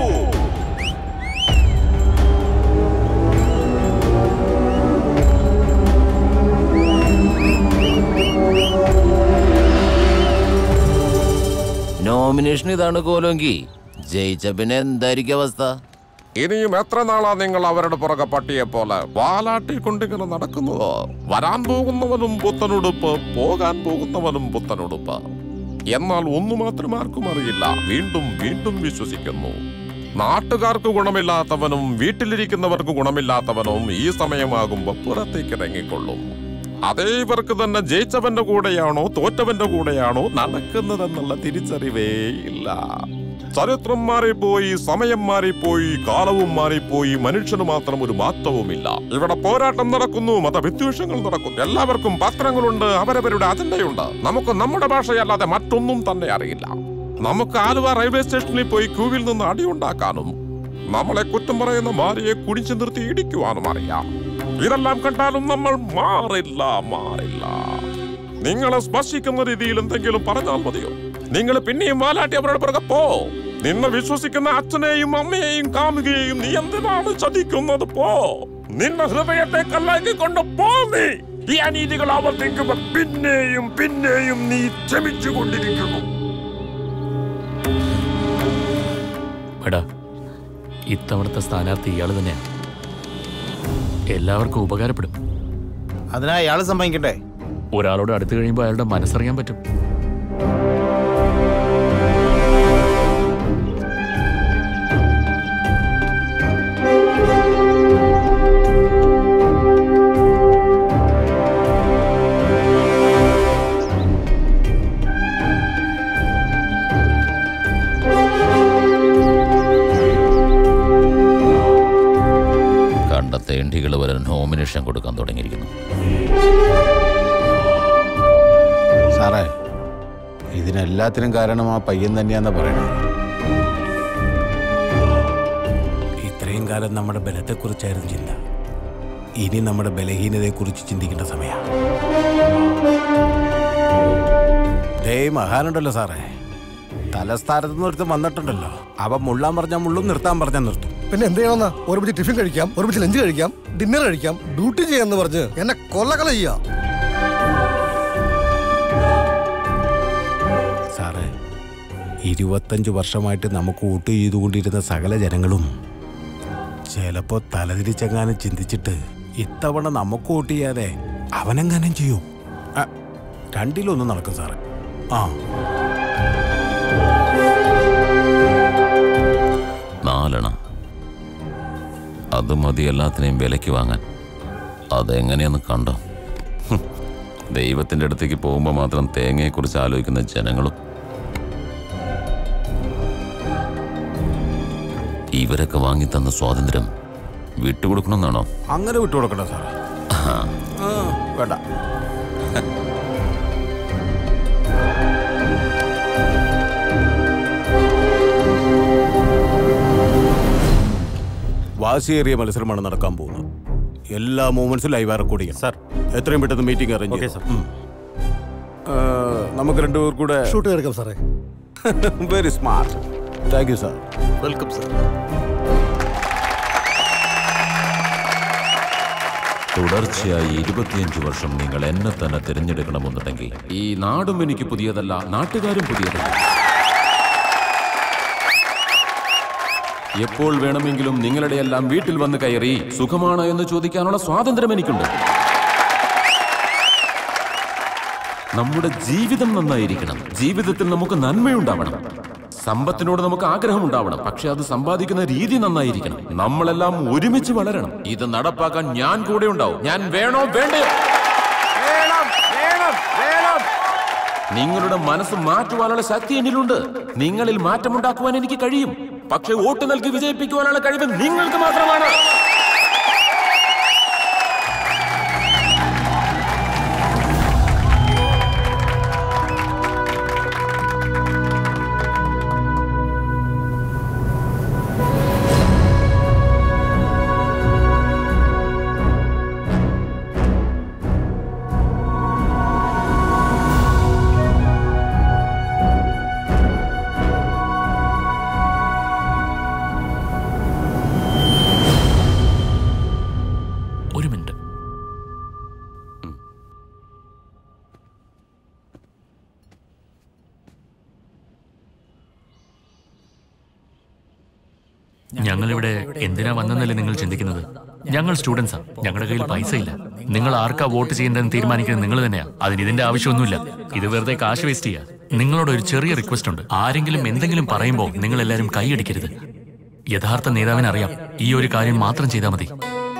നോമിനേഷൻ ഇതാണ് കോലോങ്കി ജയിച്ച പിന്നെ എന്തായിരിക്കും അവസ്ഥ ഇനിയും എത്ര നാളാ നിങ്ങൾ അവരുടെ പുറകെ പട്ടിയെ പോലെ വാലാട്ടി കൊണ്ടിങ്ങനെ നടക്കുന്നതോ വരാൻ പോകുന്നവനും പുത്തനുടുപ്പ് പോകാൻ പോകുന്നവനും പുത്തനുടുപ്പ് എന്നാൽ ഒന്നു മാത്രം ആർക്കും അറിയില്ല വീണ്ടും വീണ്ടും വിശ്വസിക്കുന്നു നാട്ടുകാർക്ക് ഗുണമില്ലാത്തവനും വീട്ടിലിരിക്കുന്നവർക്ക് ഗുണമില്ലാത്തവനും ഈ സമയമാകുമ്പോ പുറത്തേക്ക് ഇറങ്ങിക്കൊള്ളും അതേ ഇവർക്ക് തന്നെ ജയിച്ചവന്റെ കൂടെയാണോ തോറ്റവന്റെ കൂടെയാണോ നടക്കുന്നതെന്നുള്ള തിരിച്ചറിവേ ഇല്ല ചരിത്രം മാറിപ്പോയി സമയം മാറിപ്പോയി കാലവും മാറിപ്പോയി മനുഷ്യന് മാത്രം ഒരു മാറ്റവുമില്ല ഇവിടെ പോരാട്ടം നടക്കുന്നു മതവിദ്വേഷങ്ങൾ നടക്കുന്നു എല്ലാവർക്കും പത്രങ്ങളുണ്ട് അവരവരുടെ അജണ്ടയുണ്ട് നമുക്ക് നമ്മുടെ ഭാഷയല്ലാതെ മറ്റൊന്നും തന്നെ അറിയില്ല നമുക്ക് ആലുവ റെയിൽവേ സ്റ്റേഷനിൽ പോയി ക്യൂവിൽ നിന്ന് അടിയുണ്ടാക്കാനും നമ്മളെ കുറ്റം പറയുന്ന മാരിയെ കുടിച്ചു നിർത്തി ഇടിക്കുവാനും അറിയാം ഇതെല്ലാം കണ്ടാലും നമ്മൾ മാറില്ല മാറില്ല നിങ്ങളെ സ്പർശിക്കുന്ന രീതിയിൽ എന്തെങ്കിലും പറഞ്ഞാൽ മതിയോ നിങ്ങൾ പിന്നെയും വാലാട്ടി അവരുടെ പുറകെ പോ നിന്നെ വിശ്വസിക്കുന്ന അച്ഛനെയും അമ്മയെയും കാമുകയെയും നീ എന്തിനാണ് ചതിക്കുന്നത് പോ നിന്റെ ഹൃദയത്തെ കല്ലാക്കി കൊണ്ട് പോ നീ ഈ അനീതികൾ ആവർത്തിക്കുമ്പോൾ പിന്നെയും പിന്നെയും നീ ക്ഷമിച്ചു കൊണ്ടിരിക്കുന്നു എടാ ഇത്തവണത്തെ സ്ഥാനാർത്ഥി ഇയാൾ തന്നെയാണ് എല്ലാവർക്കും ഉപകാരപ്പെടും അതിനാ അയാൾ സമ്മതിക്കട്ടെ ഒരാളോട് അടുത്ത് കഴിയുമ്പോൾ അയാളുടെ മനസ്സറിയാൻ പറ്റും കണ്ട തേണ്ടികൾ വരെ നോമിനേഷൻ കൊടുക്കാൻ തുടങ്ങിയിരിക്കുന്നു സാറേ ഇതിനെല്ലാത്തിനും കാരണം ആ പയ്യൻ തന്നെയാന്നാ പറയണത് ഇത്രയും കാലം നമ്മുടെ ബലത്തെക്കുറിച്ചായിരുന്നു ചിന്ത ഇനി നമ്മുടെ ബലഹീനതയെക്കുറിച്ച് ചിന്തിക്കേണ്ട സമയമാണ് ദേ മഹാനുണ്ടല്ലോ സാറേ തലസ്ഥാനത്ത് നിന്ന് ഒരുത്തൻ വന്നിട്ടുണ്ടല്ലോ അവ മുള്ളാൻ പറഞ്ഞാൽ മുള്ളും നിർത്താൻ പറഞ്ഞാൽ നിർത്തും പിന്നെ എന്ത് ചെയ്യണമെന്നാ ഒരുമിച്ച് ടിഫിൻ കഴിക്കാം ഒരുമിച്ച് ലഞ്ച് കഴിക്കാം ഡിന്നർ കഴിക്കാം ഡ്യൂട്ടി ചെയ്യാന്ന് പറഞ്ഞ് എന്നെ കൊല്ലകള ചെയ്യാ സാറേ ഇരുപത്തഞ്ച് വർഷമായിട്ട് നമുക്ക് വോട്ട് ചെയ്തുകൊണ്ടിരുന്ന സകല ജനങ്ങളും ചിലപ്പോ തലതിരിച്ചെങ്ങാനും ചിന്തിച്ചിട്ട് ഇത്തവണ നമുക്ക് വോട്ട് ചെയ്യാതെ അവനെങ്ങാനും ചെയ്യൂ ആ, രണ്ടിലൊന്നും നടക്കും സാറേ ആ നാലെണ്ണ അത് മതി എല്ലാത്തിനെയും വിലയ്ക്ക് വാങ്ങാൻ അതെങ്ങനെയെന്ന് കണ്ടോ ഹും. ദൈവത്തിന്റെ അടുത്തേക്ക് പോകുമ്പോൾ മാത്രം തേങ്ങയെക്കുറിച്ച് ആലോചിക്കുന്ന ജനങ്ങളും ഇവരൊക്കെ വാങ്ങി തന്ന സ്വാതന്ത്ര്യം വിട്ടുകൊടുക്കണമെന്നാണോ അങ്ങനെ വിട്ടുകൊടുക്കണ്ട സാറേ ആ, ആ, വേണ്ട വാശിയേറിയ മത്സരമാണ് നടക്കാൻ പോകുന്നത് എല്ലാ മൂവ്മെന്റ്സും ലൈവ് റെക്കോർഡ് ചെയ്യണം സാർ എത്രയും പെട്ടെന്ന് മീറ്റിംഗ് അറേഞ്ച് Okay, ചെയ്യാം ഉം. ആ, നമുക്ക് രണ്ടുപേർ കൂടെ ഷൂട്ട് എടുക്കാം സാറേ very smart thank you sir welcome sir തുടർച്ചയായി ഇരുപത്തിയഞ്ച് വർഷം നിങ്ങൾ എന്നെ തന്നെ തിരഞ്ഞെടുക്കണമെന്നുണ്ടെങ്കിൽ ഈ നാടും എനിക്ക് പുതിയതല്ല നാട്ടുകാരും പുതിയതല്ല എപ്പോൾ വേണമെങ്കിലും നിങ്ങളുടെ എല്ലാം വീട്ടിൽ വന്ന് കയറി സുഖമാണോ എന്ന് ചോദിക്കാനുള്ള സ്വാതന്ത്ര്യം എനിക്കുണ്ട് നമ്മുടെ ജീവിതം നന്നായിരിക്കണം ജീവിതത്തിൽ നമുക്ക് നന്മയുണ്ടാവണം സമ്പത്തിനോട് നമുക്ക് ആഗ്രഹമുണ്ടാവണം പക്ഷെ അത് സമ്പാദിക്കുന്ന രീതി നന്നായിരിക്കണം നമ്മളെല്ലാം ഒരുമിച്ച് വളരണം ഇത് നടപ്പാക്കാൻ ഞാൻ കൂടെ ഉണ്ടാവും ഞാൻ വേണോ വേണ്ടയോ നിങ്ങളുടെ മനസ്സ് മാറ്റുവാനുള്ള ശക്തി എന്നിലുണ്ട് നിങ്ങളിൽ മാറ്റമുണ്ടാക്കുവാൻ എനിക്ക് കഴിയും പക്ഷെ വോട്ട് നൽകി വിജയിപ്പിക്കുവാനുള്ള കഴിവ് നിങ്ങൾക്ക് മാത്രമാണ് ഒരു മിനിറ്റ് ഞങ്ങളിവിടെ എന്തിനാ വന്നെന്നല്ലേ നിങ്ങൾ ചിന്തിക്കുന്നത് ഞങ്ങൾ സ്റ്റുഡൻസാ ഞങ്ങളുടെ കയ്യിൽ പൈസ ഇല്ല നിങ്ങൾ ആർക്കാ വോട്ട് ചെയ്യേണ്ടതെന്ന് തീരുമാനിക്കുന്നത് നിങ്ങൾ തന്നെയാ അതിന് ഇതിന്റെ ആവശ്യമൊന്നുമില്ല ഇത് വെറുതെ കാശ് വേസ്റ്റ് ചെയ്യാ നിങ്ങളോട് ഒരു ചെറിയ റിക്വസ്റ്റ് ഉണ്ട് ആരെങ്കിലും എന്തെങ്കിലും പറയുമ്പോൾ നിങ്ങൾ എല്ലാവരും കൈയടിക്കരുത് യഥാർത്ഥ നേതാവിന് അറിയാം ഈ ഒരു കാര്യം മാത്രം ചെയ്താൽ മതി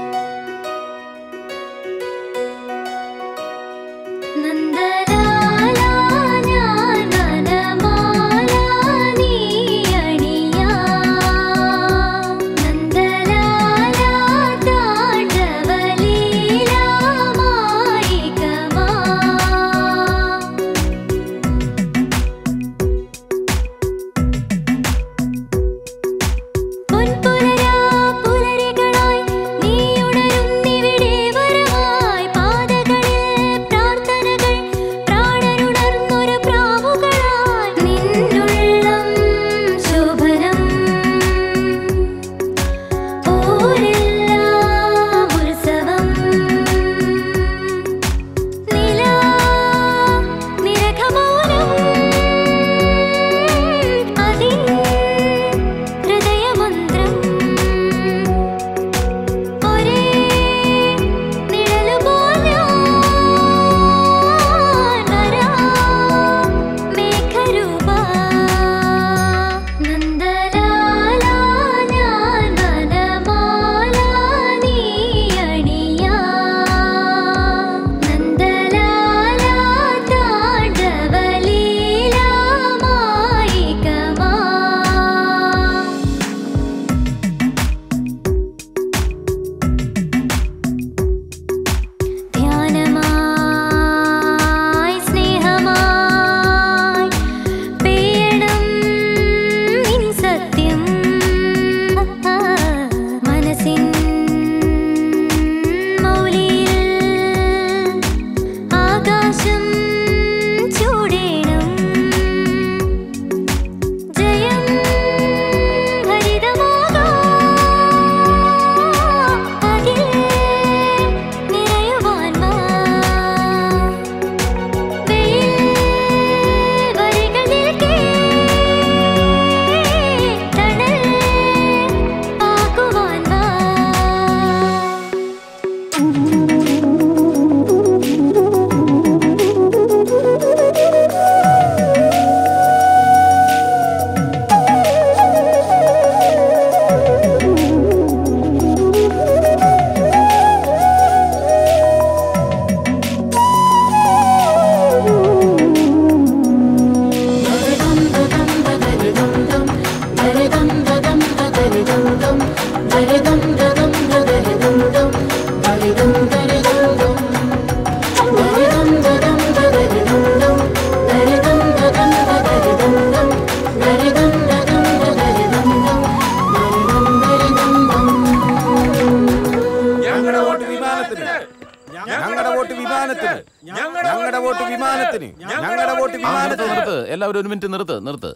ഞങ്ങളുടെ വോട്ട് വിമാനത്തിന് ഞങ്ങളുടെ വോട്ട് വിമാനത്തിന് ഞങ്ങളുടെ വോട്ട് വിമാനത്തിന് ഞങ്ങളുടെ വോട്ട് ആ, നിർത്ത്, വിമാനത്തിന് നിർത്ത്. എല്ലാവരും ഒരു മിനിറ്റ് നിർത്ത് നിർത്ത്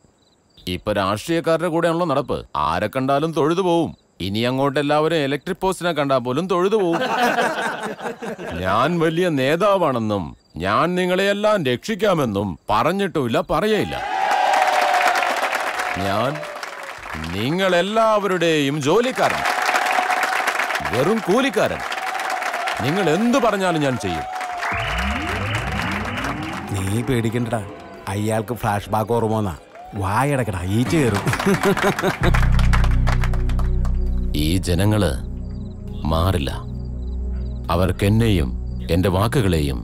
ഇപ്പൊ രാഷ്ട്രീയക്കാരുടെ കൂടെയാണല്ലോ നടപ്പ് ആരെ കണ്ടാലും തൊഴുതു പോവും ഇനി അങ്ങോട്ട് എല്ലാവരും ഇലക്ട്രിക് പോസ്റ്റിനെ കണ്ടാൽ പോലും തൊഴുതു പോവും ഞാൻ വലിയ നേതാവാണെന്നും ഞാൻ നിങ്ങളെയെല്ലാം രക്ഷിക്കാമെന്നും പറഞ്ഞിട്ടുമില്ല പറയയില്ല ഞാൻ നിങ്ങളെല്ലാവരുടെയും ജോലിക്കാരൻ വെറും കൂലിക്കാരൻ നിങ്ങൾ എന്തു പറഞ്ഞാലും ഞാൻ ചെയ്യും നീ പേടിക്കണ്ടടാ അയാൾക്ക് ഫ്ലാഷ് ബാക്ക് ഓർമ്മന്നാ വായടക്കടാ ഈ ചേറും ഈ ജനങ്ങള് മാറില്ല അവർക്ക് എന്നെയും എന്റെ വാക്കുകളെയും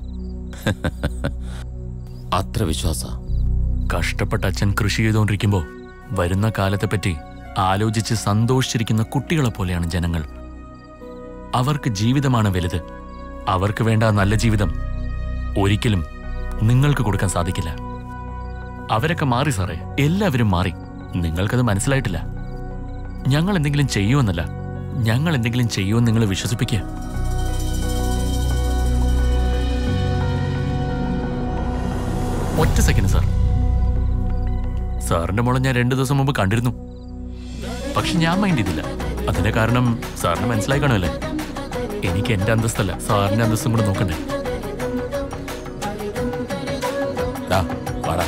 അത്ര വിശ്വാസ കഷ്ടപ്പെട്ട അച്ഛൻ കൃഷി ചെയ്തുകൊണ്ടിരിക്കുമ്പോൾ വരുന്ന കാലത്തെപ്പറ്റി ആലോചിച്ച് സന്തോഷിച്ചിരിക്കുന്ന കുട്ടികളെ പോലെയാണ് ജനങ്ങൾ അവർക്ക് ജീവിതമാണ് വലുത് അവർക്ക് വേണ്ട ആ നല്ല ജീവിതം ഒരിക്കലും നിങ്ങൾക്ക് കൊടുക്കാൻ സാധിക്കില്ല അവരൊക്കെ മാറി സാറേ എല്ലാവരും മാറി നിങ്ങൾക്കത് മനസ്സിലായിട്ടില്ല ഞങ്ങൾ എന്തെങ്കിലും ചെയ്യുമെന്നല്ല ഞങ്ങൾ എന്തെങ്കിലും ചെയ്യുമെന്ന് നിങ്ങൾ വിശ്വസിപ്പിക്കുക ഒറ്റ സെക്കൻഡ് സാർ സാറിന്റെ മോളെ ഞാൻ രണ്ടു ദിവസം മുമ്പ് കണ്ടിരുന്നു പക്ഷെ ഞാൻ മൈൻഡ് ചെയ്തില്ല അതിന്റെ കാരണം സാറിന് മനസ്സിലായി കാണുമല്ലേ എനിക്ക് എന്റെ അന്തസ്തല്ല സാറിന്റെ അന്തസ്തും കൂടെ നോക്കണ്ടേ ഡാ, വാടാ.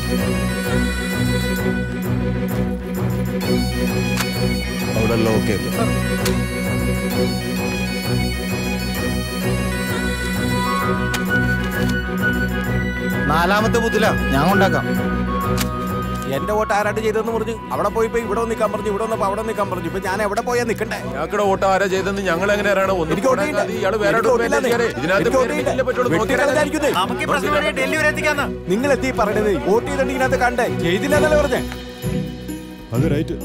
അവിടെ എല്ലാം ഓക്കെ അല്ലേ നാലാമത്തെ ബൂത്തിലാ ഞാൻ കൊണ്ടാക്കാം എന്റെ വോട്ട് ആരാട്ട് ചെയ്തെന്ന് പറഞ്ഞു അവിടെ പോയിപ്പോ ഇവിടെ വന്ന് നിൽക്കാൻ പറഞ്ഞു ഇവിടെ വന്നപ്പോ അവിടെ നിൽക്കാൻ പറഞ്ഞു ഇപ്പൊ ഞാൻ എവിടെ പോയാ നിൽക്കണ്ടേ ഞങ്ങളുടെ വോട്ട് ആരാ ചെയ്തെന്ന് ഞങ്ങൾ എങ്ങനെ അറിയണം ഒന്നും എനിക്ക് വോട്ടില്ല. ഇയാള് വേറെ എനിക്ക് വോട്ടില്ല. ഇതിനകത്ത് എനിക്ക് വോട്ടില്ല. പേരില്ലേ പറ്റുള്ളൂ വെട്ടിക്കളഞ്ഞായിരിക്കുന്നേ. നിങ്ങൾ എത്തി പറയണത് വോട്ട് ചെയ്തിട്ട് ഇതിനകത്ത് കണ്ടേ ചെയ്തില്ല എന്നല്ലേ പറഞ്ഞേ അത് റൈറ്റ്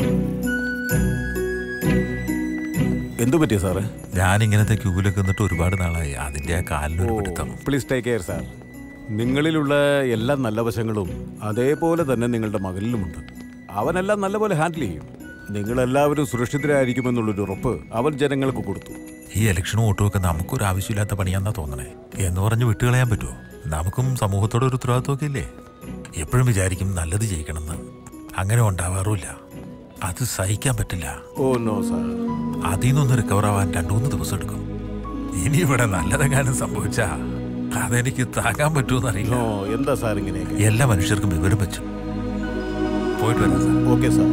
എന്തു പറ്റിയ സാറേ ഞാൻ ഇങ്ങനത്തെ ക്യൂവിലൊക്കെ നിന്നിട്ട് ഒരുപാട് നാളായി അതിന്റെ ആ കാലിനൊരു പിടുത്തം പ്ലീസ് ടേക്ക് കെയർ സാർ നിങ്ങളിലുള്ള എല്ലാ നല്ല വശങ്ങളും അതേപോലെ തന്നെ നിങ്ങളുടെ മകനിലുമുണ്ട് അവനെല്ലാം നല്ലപോലെ ഹാൻഡിൽ ചെയ്യും നിങ്ങളെല്ലാവരും സുരക്ഷിതരായിരിക്കുമെന്നുള്ളൊരു ഉറപ്പ് അവൻ ജനങ്ങൾക്ക് കൊടുത്തു ഈ ഇലക്ഷൻ വോട്ടുമൊക്കെ നമുക്കൊരു ആവശ്യമില്ലാത്ത പണിയാന്നാ തോന്നണേ എന്ന് പറഞ്ഞ് വിട്ടുകളയാൻ പറ്റുമോ നമുക്കും സമൂഹത്തോട് ഒരു ഉത്തരവാദിത്വമൊക്കെ ഇല്ലേ എപ്പോഴും വിചാരിക്കും നല്ലത് ജയിക്കണമെന്ന് അങ്ങനെ ഉണ്ടാവാറുമില്ല അത് സഹിക്കാൻ പറ്റില്ല ഓ നോ സാർ അതിൽ നിന്നൊന്ന് റിക്കവർ ആവാൻ രണ്ടു മൂന്ന് ദിവസം എടുക്കും ഇനി ഇവിടെ നല്ലതെങ്ങാനും സംഭവിച്ചാ അതെനിക്ക് താങ്ങാൻ പറ്റുമെന്ന് അറിയില്ല എന്താ സാർ ഇങ്ങനെയൊക്കെ എല്ലാ മനുഷ്യർക്കും വിവരം വെച്ചു പോയിട്ട് വരാം സാർ ഓക്കെ സാർ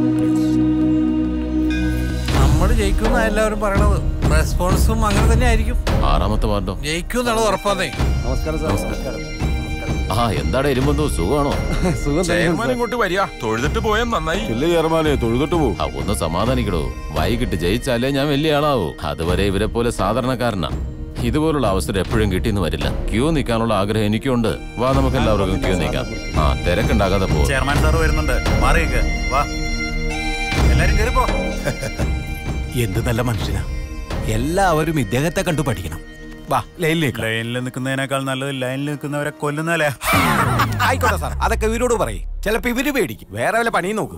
നമ്മൾ ജയിക്കുന്ന എല്ലാവരും പറയണത് റെസ്പോൺസും അങ്ങനെ തന്നെ ആയിരിക്കും ആറാമത്തെ വാർഡോ ജയിക്കും എന്നുള്ളത് ഉറപ്പാന്നേ നമസ്കാരം സാർ നമസ്കാരം ആ എന്താടാ ഇരുമ്പന്തോ സുഖമാണോ ചെയർമാൻ ഇങ്ങോട്ട് വരിക തൊഴുതിട്ട് പോയാൽ നന്നായി ഇല്ല ചെയർമാനെ തൊഴുതിട്ട് പോകും ആ, ഒന്ന് സമാധാനിക്കടോ വൈകിട്ട് ജയിച്ചാലേ ഞാൻ വലിയ ആളാവൂ അതുവരെ ഇവരെ പോലെ സാധാരണക്കാരനാ ഇതുപോലുള്ള അവസരം എപ്പോഴും കിട്ടിയെന്ന് വരില്ല ക്യൂ നിൽക്കാനുള്ള ആഗ്രഹം എനിക്കുണ്ട് വാ നമുക്ക് എല്ലാവർക്കും ക്യൂ നിൽക്കാം ആ തിരക്കുണ്ടാകാതെ പോ ചെയർമാൻ സാർ വരുന്നുണ്ട് മാറിയേക്ക് വാ എല്ലാരും കയറിപ്പോ എന്ത് നല്ല മനുഷ്യനാ എല്ലാവരും ഇദ്ദേഹത്തെ കണ്ടു പഠിക്കണം വാ ലൈനിലേക്ക് ലൈനിൽ നിൽക്കുന്നതിനേക്കാൾ നല്ലത് ലൈനിൽ നിൽക്കുന്നവരെ കൊല്ലുന്നല്ലേ ആയിക്കോട്ടെ സാർ അതൊക്കെ ഇവരോട് പറയും ചിലപ്പോ ഇവര് പേടിക്കും വേറെ വല്ല പണിയും നോക്കും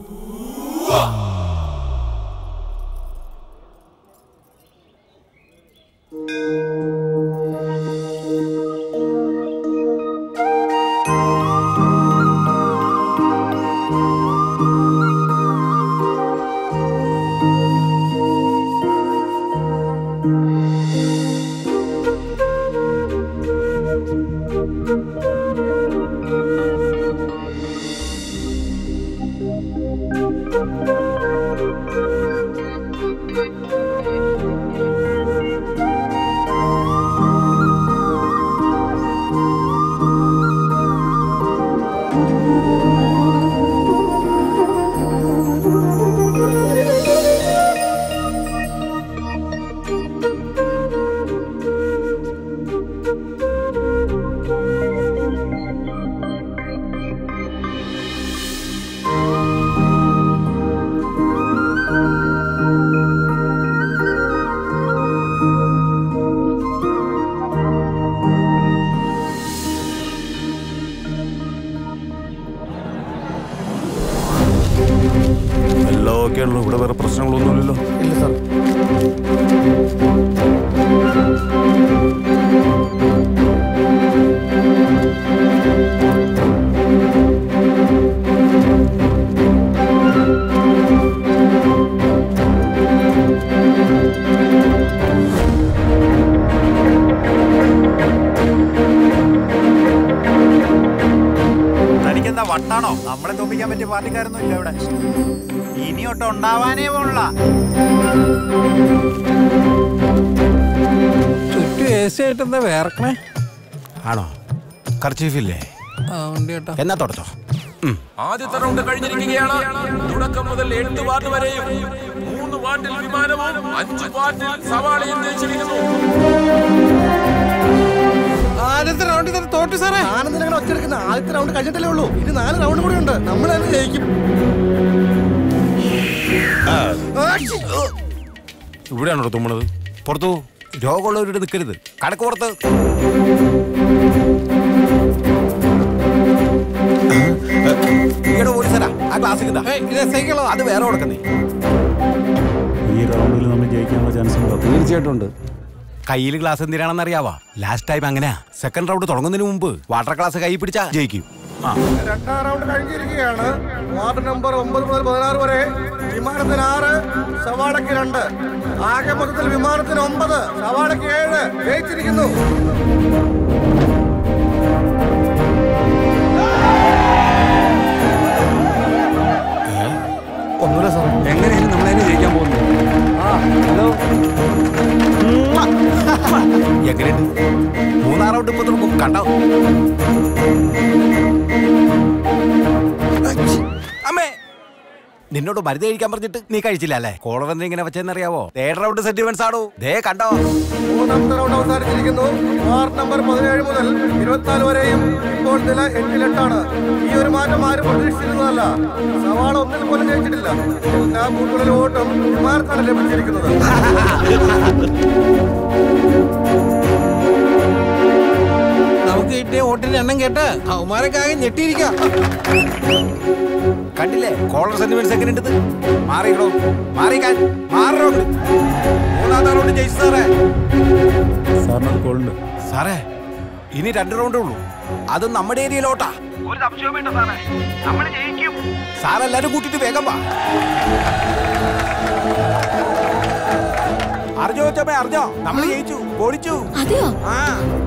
എല്ലാം ഓക്കെ ആണല്ലോ ഇവിടെ വേറെ പ്രശ്നങ്ങളൊന്നുമില്ലല്ലോ ഇല്ല സാർ തനിക്കെന്താ വട്ടാണോ നമ്മളെ തോപ്പിക്കാൻ പറ്റിയ പാർട്ടിക്കാരൊന്നും ഇല്ല ഇവിടെ ഇനി ഒട്ടും ഉണ്ടാവാനേ പോണില്ല ചുറ്റും എ സി ആയിട്ട് എന്താ വേർക്കണേ ആണോ കർച്ചീഫില്ലേ ആ വണ്ടി കേട്ടോ എന്നാ തുടച്ചോ ആദ്യത്തെ റൗണ്ട് കഴിഞ്ഞിരിക്കുകയാണ് തുടക്കം മുതൽ എട്ട് വാർഡ് വരെയും മൂന്ന് വാർഡിൽ വിമാനവും അഞ്ച് വാർഡിൽ സവാളയും ജയിച്ചിരിക്കുന്നു ആദ്യത്തെ റൗണ്ടിൽ തന്നെ തോറ്റു സാറേ ആനന്ദിനെ അങ്ങനെ ഒറ്റെടുക്കുന്ന ആദ്യത്തെ റൗണ്ട് കഴിഞ്ഞിട്ടല്ലേ ഉള്ളൂ ഇനി നാല് റൗണ്ട് കൂടി ഉണ്ട് നമ്മൾ തന്നെ ജയിക്കും ഇവിടെയാണോ തുമ്മണത് പുറത്തു രോഗമുള്ളവരുടെ നിൽക്കരുത് കടക്ക് പുറത്ത് ഈയുടെ പോലീസരാ ആ ക്ലാസ്സിൽ അത് വേറെ കൊടുക്കുന്നേ ഈ റൗണ്ടിൽ നമ്മൾ ജയിക്കാനുള്ള ചാൻസ് ഉണ്ടോ തീർച്ചയായിട്ടും ഉണ്ട് കയ്യിൽ ഗ്ലാസ് എന്തിനാണെന്ന് അറിയാവാ ലാസ്റ്റ് ടൈം അങ്ങനെയാ സെക്കൻഡ് റൗണ്ട് തുടങ്ങുന്നതിന് മുമ്പ് വാട്ടർ ഗ്ലാസ് കൈ പിടിച്ചാ ജയിക്കും ആ രണ്ടാം റൗണ്ട് കഴിഞ്ഞിരിക്കുകയാണ് വാർഡ് നമ്പർ ഒമ്പത് മുതൽ പതിനാറ് വരെ വിമാനത്തിന് ആറ് സവാളയ്ക്ക് രണ്ട് ആകെ മൊത്തത്തിൽ വിമാനത്തിന് ഒമ്പത് സവാളയ്ക്ക് ഏഴ് ജയിച്ചിരിക്കുന്നു ആ, നിന്നോട് മരുന്ന് കഴിക്കാൻ പറഞ്ഞിട്ട് നീ കഴിച്ചില്ല അല്ലേ കോളർ എന്തിനാ ഇങ്ങനെ വെച്ചെന്നറിയാവോ തേർഡ് റൗണ്ട് സെന്റിമെന്റ്സ് ആണോ ദേ കണ്ടോ മൂന്നാമത്തെ റൗണ്ട് അവസാനിച്ചിരിക്കുന്നു വാർഡ് നമ്പർ പതിനേഴ് മുതൽ ഇരുപത്തിനാല് വരെയും ഇപ്പോൾ നില എട്ടിലെട്ടാണ് ഈ ഒരു മാറ്റം ആരും പ്രതീക്ഷിച്ചിരുന്നതല്ല സവാള ഒന്നിൽ പോലും ജയിച്ചിട്ടില്ല എല്ലാ ബൂത്തുകളിലും വോട്ടും വിമാനത്താണ് ലഭിച്ചിരിക്കുന്നത് നമുക്ക് കിട്ടിയ വോട്ടിന്റെ എണ്ണം കേട്ട് അവന്മാരൊക്കെ ആകെ ഞെട്ടിയിരിക്കാം കണ്ടില്ലേ കോളർ സെന്റിമെന്റ്സ് എങ്ങനെ ഉണ്ട് മാറിയിടോ മാറിക്കാൻ മാറോ മൂന്നാമത്തെ റൗണ്ട് ജയിച്ചു സാറേ സാറിനൊരു കോളുണ്ട് സാറേ ഇനി രണ്ട് റൗണ്ടേ ഉള്ളൂ അത് നമ്മുടെ ഏരിയയിലോട്ടാ ഒരു സംശയവും വേണ്ട സാറേ നമ്മൾ ജയിക്കും സാറെല്ലാരും കൂട്ടിട്ട് വേഗം വാ അറിഞ്ഞോ ചമ്മ അറിഞ്ഞോ നമ്മൾ ജയിച്ചു ഓടിച്ചു അതെയോ ആ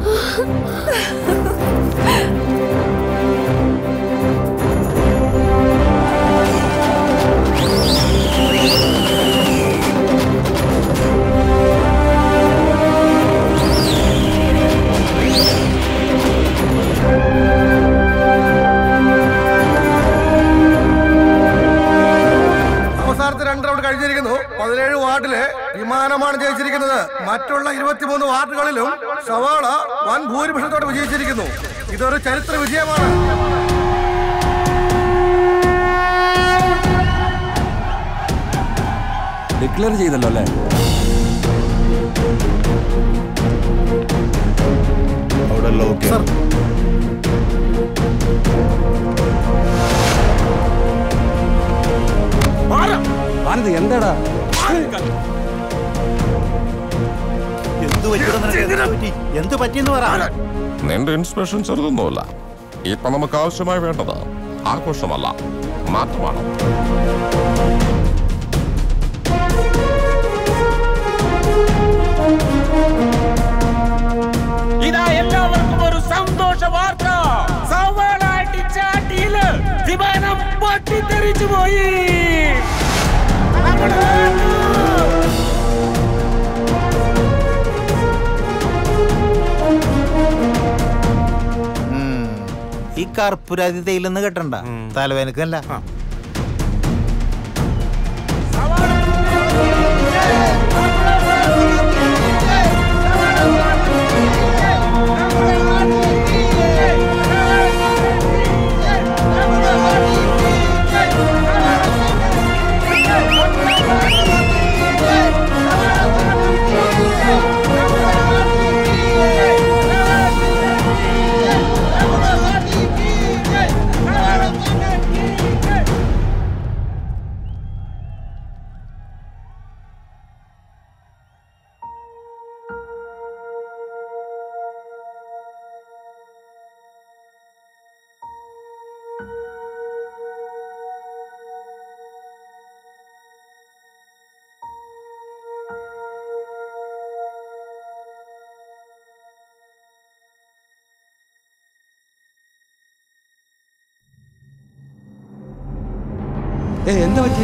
അവസാനത്തെ രണ്ട് റൗണ്ട് കഴിഞ്ഞിരിക്കുന്നു പതിനേഴ് വാർഡില് വിമാനമാണ് ജയിച്ചിരിക്കുന്നത് മറ്റുള്ള ഇരുപത്തിമൂന്ന് വാർഡുകളിലും സവാള വൻ ഭൂരിപക്ഷത്തോടെ വിജയിച്ചിരിക്കുന്നു ഇതൊരു ചരിത്ര വിജയമാണ് ഡിക്ലെയർ ചെയ്തല്ലോ അല്ലേ അവിടെ ഓക്കെ ആനന്ദ് എന്താടാ എന്ത് പറ്റി എന്ത് പറ്റിയെന്ന് പറ നിന്റെ ഇൻസ്പിറേഷൻ ചെറുതൊന്നുമല്ല ഇപ്പൊ നമുക്ക് ആവശ്യമായി വേണ്ടത് ആഘോഷമല്ല മാറ്റമാണ് ഇതാ എല്ലാവർക്കും ഒരു സന്തോഷ വാർത്ത സവാള അടിച്ചാട്ടിയില് വിമാനം പൊട്ടിത്തെറിച്ചു പോയി നമ്മുടെ ഉം. ഈ കർപ്പൂരാതി തേയിലെന്ന് കെട്ടണ്ട തലവേനക്കല്ല ഏ എന്താ പറ്റിയ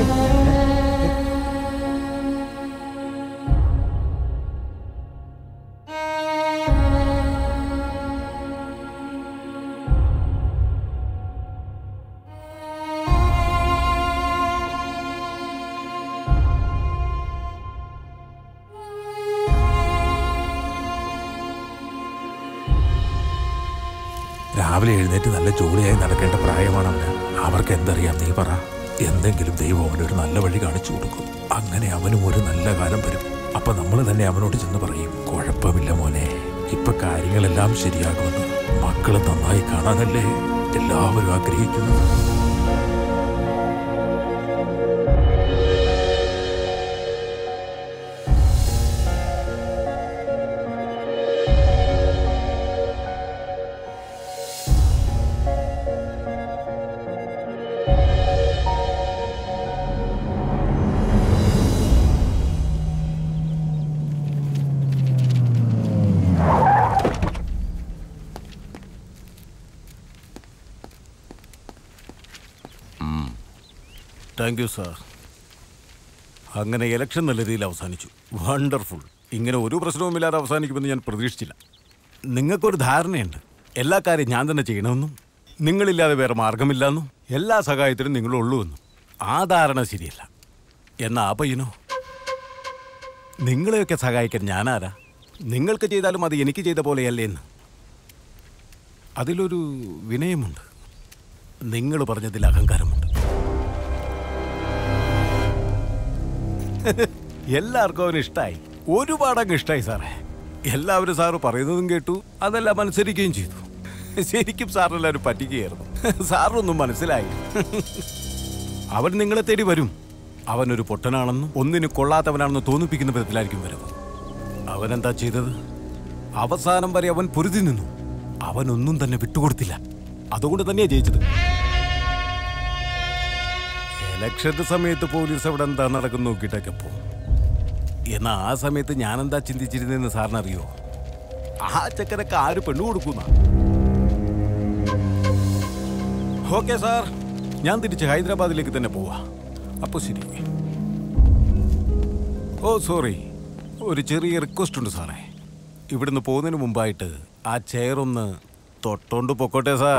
രാവിലെ എഴുന്നേറ്റ് നല്ല ജോലിയായി നടക്കേണ്ട പ്രായമാണ് അവന് അവർക്ക് എന്തറിയാം നീ പറ എന്തെങ്കിലും ദൈവം അവനൊരു നല്ല വഴി കാണിച്ചു കൊടുക്കും അങ്ങനെ അവനും ഒരു നല്ല കാലം വരും അപ്പൊ നമ്മൾ തന്നെ അവനോട് ചെന്ന് പറയും കുഴപ്പമില്ല മോനെ ഇപ്പൊ കാര്യങ്ങളെല്ലാം ശരിയാകുമെന്ന് മക്കള് നന്നായി കാണാനല്ലേ എല്ലാവരും ആഗ്രഹിക്കുന്നത് താങ്ക് യു സാർ അങ്ങനെ ഇലക്ഷൻ നല്ല രീതിയിൽ അവസാനിച്ചു വണ്ടർഫുൾ ഇങ്ങനെ ഒരു പ്രശ്നവുമില്ലാതെ അവസാനിക്കുമെന്ന് ഞാൻ പ്രതീക്ഷിച്ചില്ല നിങ്ങൾക്കൊരു ധാരണയുണ്ട് എല്ലാ കാര്യം ഞാൻ തന്നെ ചെയ്യണമെന്നും നിങ്ങളില്ലാതെ വേറെ മാർഗമില്ലെന്നും എല്ലാ സഹായത്തിനും നിങ്ങളുള്ളൂ എന്നും ആ ധാരണ ശരിയല്ല എന്നാ ആ പയ്യനോ നിങ്ങളെയൊക്കെ സഹായിക്കാൻ ഞാനാരാ നിങ്ങൾക്ക് ചെയ്താലും അത് എനിക്ക് ചെയ്ത പോലെയല്ലേ എന്ന് അതിലൊരു വിനയമുണ്ട് നിങ്ങൾ പറഞ്ഞതിൽ അഹങ്കാരമുണ്ട് എല്ലാവർക്കും അവന് ഇഷ്ടമായി ഒരുപാടങ്ങ് ഇഷ്ടമായി സാറേ എല്ലാവരും സാറ് പറയുന്നതും കേട്ടു അതെല്ലാം അനുസരിക്കുകയും ചെയ്തു ശരിക്കും സാറിനെല്ലാവരും പറ്റിക്കുകയായിരുന്നു സാറിനൊന്നും മനസ്സിലായി അവൻ നിങ്ങളെ തേടി വരും അവനൊരു പൊട്ടനാണെന്നും ഒന്നിനും കൊള്ളാത്തവനാണെന്ന് തോന്നിപ്പിക്കുന്ന വിധത്തിലായിരിക്കും വരവ് അവനെന്താ ചെയ്തത് അവസാനം വരെ അവൻ പൊരുതി നിന്നു അവനൊന്നും തന്നെ വിട്ടുകൊടുത്തില്ല അതുകൊണ്ട് തന്നെയാ ജയിച്ചത് ഇലക്ഷന്റെ സമയത്ത് പോലീസ് അവിടെ എന്താ നടക്കുന്നു നോക്കിയിട്ടൊക്കെ പോകും എന്നാ ആ സമയത്ത് ഞാനെന്താ ചിന്തിച്ചിരുന്നെന്ന് സാറിനറിയോ ആ ചക്കരക്ക് ആര് പെണ്ണു കൊടുക്കുന്ന ഓക്കെ സാർ ഞാൻ തിരിച്ച് ഹൈദരാബാദിലേക്ക് തന്നെ പോവാ അപ്പൊ ശരി ഓ സോറി ഒരു ചെറിയ റിക്വസ്റ്റ് ഉണ്ട് സാറേ ഇവിടുന്ന് പോകുന്നതിന് മുമ്പായിട്ട് ആ ചെയർ ഒന്ന് തൊട്ടോണ്ട് പൊക്കോട്ടെ സാർ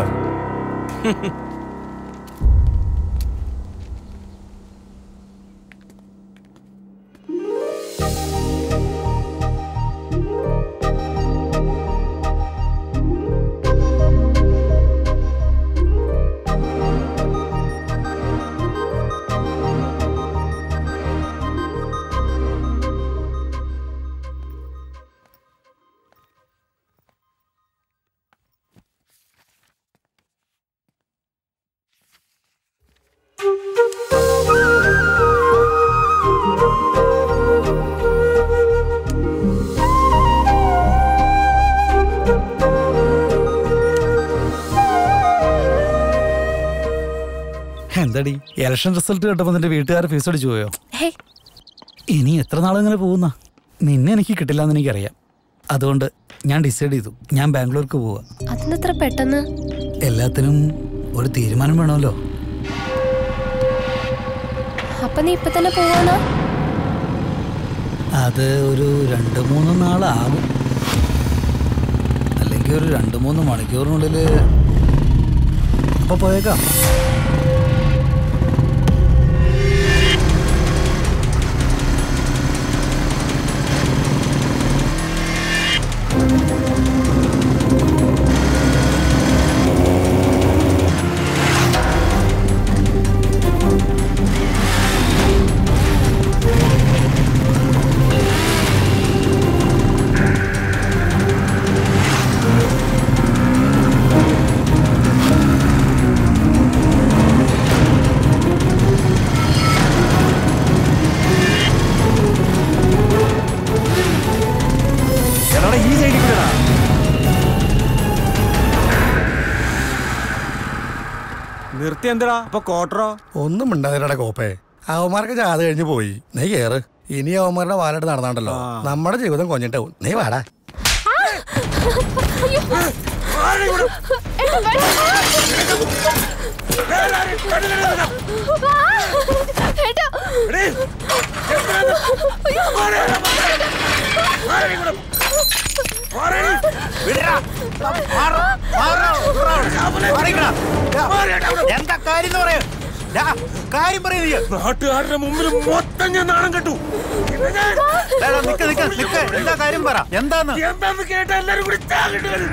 എന്താടി ഇലക്ഷൻ റിസൾട്ട് കേട്ടപ്പോ നിന്റെ വീട്ടുകാർ ഫീസ് അടിച്ചു പോയോ ഹേ ഇനി എത്ര നാളിങ്ങനെ പോകുന്ന നിന്നെ എനിക്ക് കിട്ടില്ല എന്ന് എനിക്കറിയാം അതുകൊണ്ട് ഞാൻ ഡിസൈഡ് ചെയ്തു ഞാൻ ബാംഗ്ലൂർക്ക് പോവാ അതെന്തത്ര പെട്ടെന്ന് എല്ലാത്തിനും ഒരു തീരുമാനം വേണമല്ലോ അപ്പൊ നീ ഇപ്പൊ തന്നെ പോവാണോ അത് ഒരു രണ്ട് മൂന്ന് നാളാകും അല്ലെങ്കിൽ ഒരു രണ്ട് മൂന്ന് മണിക്കൂറിനുള്ളിൽ അപ്പൊ പോയേക്കാം എടാ ഈ സൈഡിൽ കൂടെടാ നിർത്തി എന്തിടാ അപ്പൊ കോട്ടറോ ഒന്നും മിണ്ടാതിരടെ കോപ്പേ അവന്മാർക്ക് ജാത കഴിഞ്ഞ് പോയി നീ കേറ് ഇനി അവന്മാരുടെ വാലായിട്ട് നടന്നാണ്ടല്ലോ നമ്മുടെ ജീവിതം കൊഞ്ഞിട്ടാവും നീ വാടാ എന്താ കാര്യം എന്ന് പറയൂ ഡാ, കാര്യം പറയുന്നത് നാട്ടുകാരുടെ മുമ്പിൽ മൊത്തം ഞാൻ നാണം കെട്ടു നിക്ക നിക്ക നിക്ക എന്താ കാര്യം പറ എന്താന്ന് എന്താന്ന് കേട്ട എല്ലാരും കൂടി ചാകിട്ട് വരും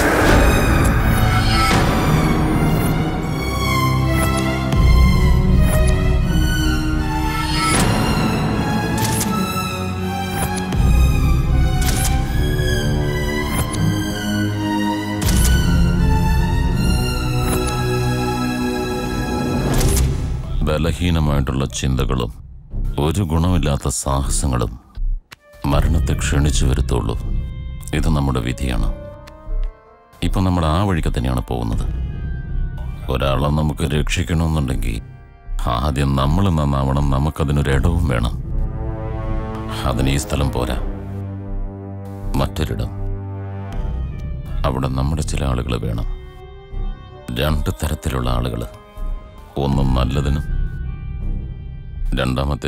ബലഹീനമായിട്ടുള്ള ചിന്തകളും ഒരു ഗുണമില്ലാത്ത സാഹസങ്ങളും മരണത്തെ ക്ഷണിച്ചു വരുത്തുള്ളൂ ഇത് നമ്മുടെ വിധിയാണ് ഇപ്പം നമ്മൾ ആ വഴിക്ക് തന്നെയാണ് പോകുന്നത് ഒരാളെ നമുക്ക് രക്ഷിക്കണമെന്നുണ്ടെങ്കിൽ ആദ്യം നമ്മൾ നന്നാവണം നമുക്കതിനൊരിടവും വേണം അതിന് ഈ സ്ഥലം പോരാ മറ്റൊരിടം അവിടെ നമ്മുടെ ചില ആളുകൾ വേണം രണ്ട് തരത്തിലുള്ള ആളുകൾ ഒന്ന് നല്ലതിനും രണ്ടാമത്തെ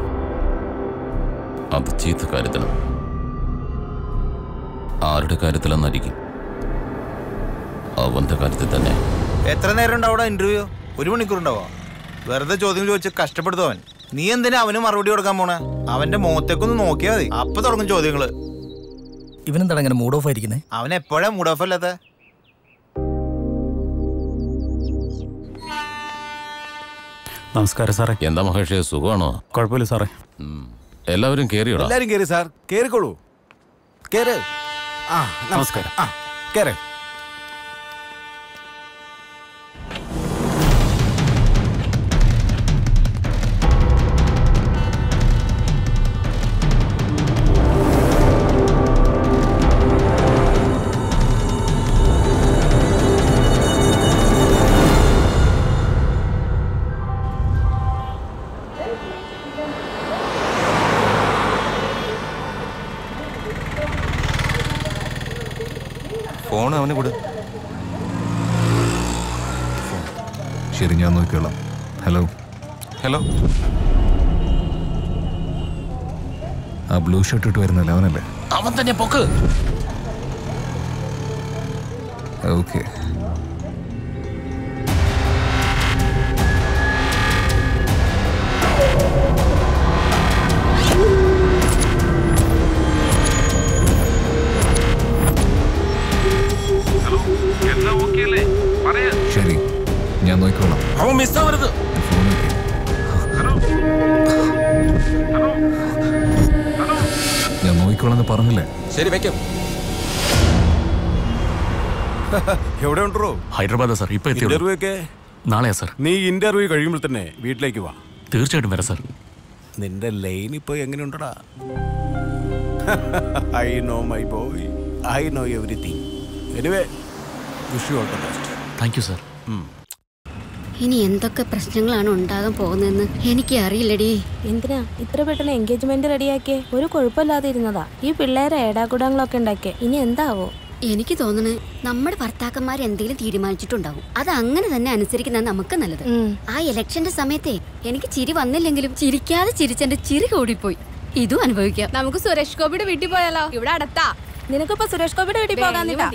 അത് ചീത്ത കാര്യത്തിനും ആരുടെ കാര്യത്തിലെന്നായിരിക്കും അവന്റെ കാര്യത്തിൽ തന്നെ എത്ര നേരം ഉണ്ടാവും അവിടെ ഇന്റർവ്യൂ ഒരു മണിക്കൂർ ഉണ്ടാവോ വെറുതെ ചോദ്യം ചോദിച്ച് കഷ്ടപ്പെടുത്തും അവൻ നീ എന്തിനാ അവന് മറുപടി കൊടുക്കാൻ പോണേ അവന്റെ മുഖത്തേക്കൊന്ന് നോക്കിയാ മതി അപ്പൊ തുടങ്ങും ചോദ്യങ്ങള് ഇവനെന്താണ് അങ്ങനെ മൂഡ് ഓഫ് ആയിരിക്കുന്നത് അവൻ എപ്പോഴാ മൂഡ് ഓഫ് അല്ലാത്ത നമസ്കാരം സാറേ എന്താ മഹേഷേ സുഖമാണോ കുഴപ്പമില്ല സാറേ എല്ലാവരും കേറിയോടാ എല്ലാരും കേറി സാർ കേറിക്കോളൂ കേറ് ആ നമസ്കാരം ആ കേറ് ഫോൺ അവന് കൊടു ശരി ഞാൻ നോക്കിക്കോളാം ഹലോ ഹലോ ആ ബ്ലൂ ഷർട്ട് ഇട്ട് വരുന്നല്ലേ അവനല്ലേ അവൻ തന്നെ പൊക്ക് ഓക്കെ എല്ലാം ഓക്കെ അല്ലേ പറയാ ശരി ഞാൻ നോക്കിക്കോളാം അവൻ മിസ്സാവരുത് ഫോൺ വെക്ക്. ഞാൻ നോക്കിക്കോളാം എന്ന് പറഞ്ഞില്ലേ ശരി വെക്കാം എവിടെ ഉണ്ടോ ഹൈദരാബാദ് സാർ ഇപ്പൊ എത്തിയുള്ളൂ ഇന്റർവ്യൂ ഒക്കെ നാളെയാ സാർ നീ ഇന്റർവ്യൂ കഴിയുമ്പോൾ തന്നെ വീട്ടിലേക്ക് വാ തീർച്ചയായിട്ടും വരാം സാർ നിന്റെ ലൈൻ ഇപ്പൊ എങ്ങനെയുണ്ടടാ I know my boy I know everything anyway wish you all the best thank you sir ഇനി എന്തൊക്കെ പ്രശ്നങ്ങളാണ് ഉണ്ടാകാൻ പോകുന്നതെന്ന് എനിക്ക് അറിയില്ലടി എന്തിനാ ഇത്ര പെട്ടെന്ന് എൻഗേജ്മെന്റ് റെഡിയാക്കിയേ ഒരു കുഴപ്പമില്ലാതെ ഇരുന്നതാ ഈ പിള്ളേരെ ഏടാകുടങ്ങളൊക്കെ ഉണ്ടാക്കിയേ ഇനി എന്താവോ എനിക്ക് തോന്നുന്നത് നമ്മുടെ ഭർത്താക്കന്മാർ എന്തെങ്കിലും തീരുമാനിച്ചിട്ടുണ്ടാവും അത് അങ്ങനെ തന്നെ അനുസരിക്കുന്നത് നമുക്ക് നല്ലത് ആ ഇലക്ഷന്റെ സമയത്തെ എനിക്ക് ചിരി വന്നില്ലെങ്കിലും ചിരിക്കാതെ ചിരിച്ചെന്റെ ചിരി കൂടിപ്പോയി ഇതും അനുഭവിക്കാം നമുക്ക് സുരേഷ് ഗോപിയുടെ വീട്ടിൽ പോയാലോ ഇവിടെ അടുത്താ നിനക്കിപ്പോ സുരേഷ് ഗോപിയുടെ വീട്ടിൽ പോകാന്നില്ല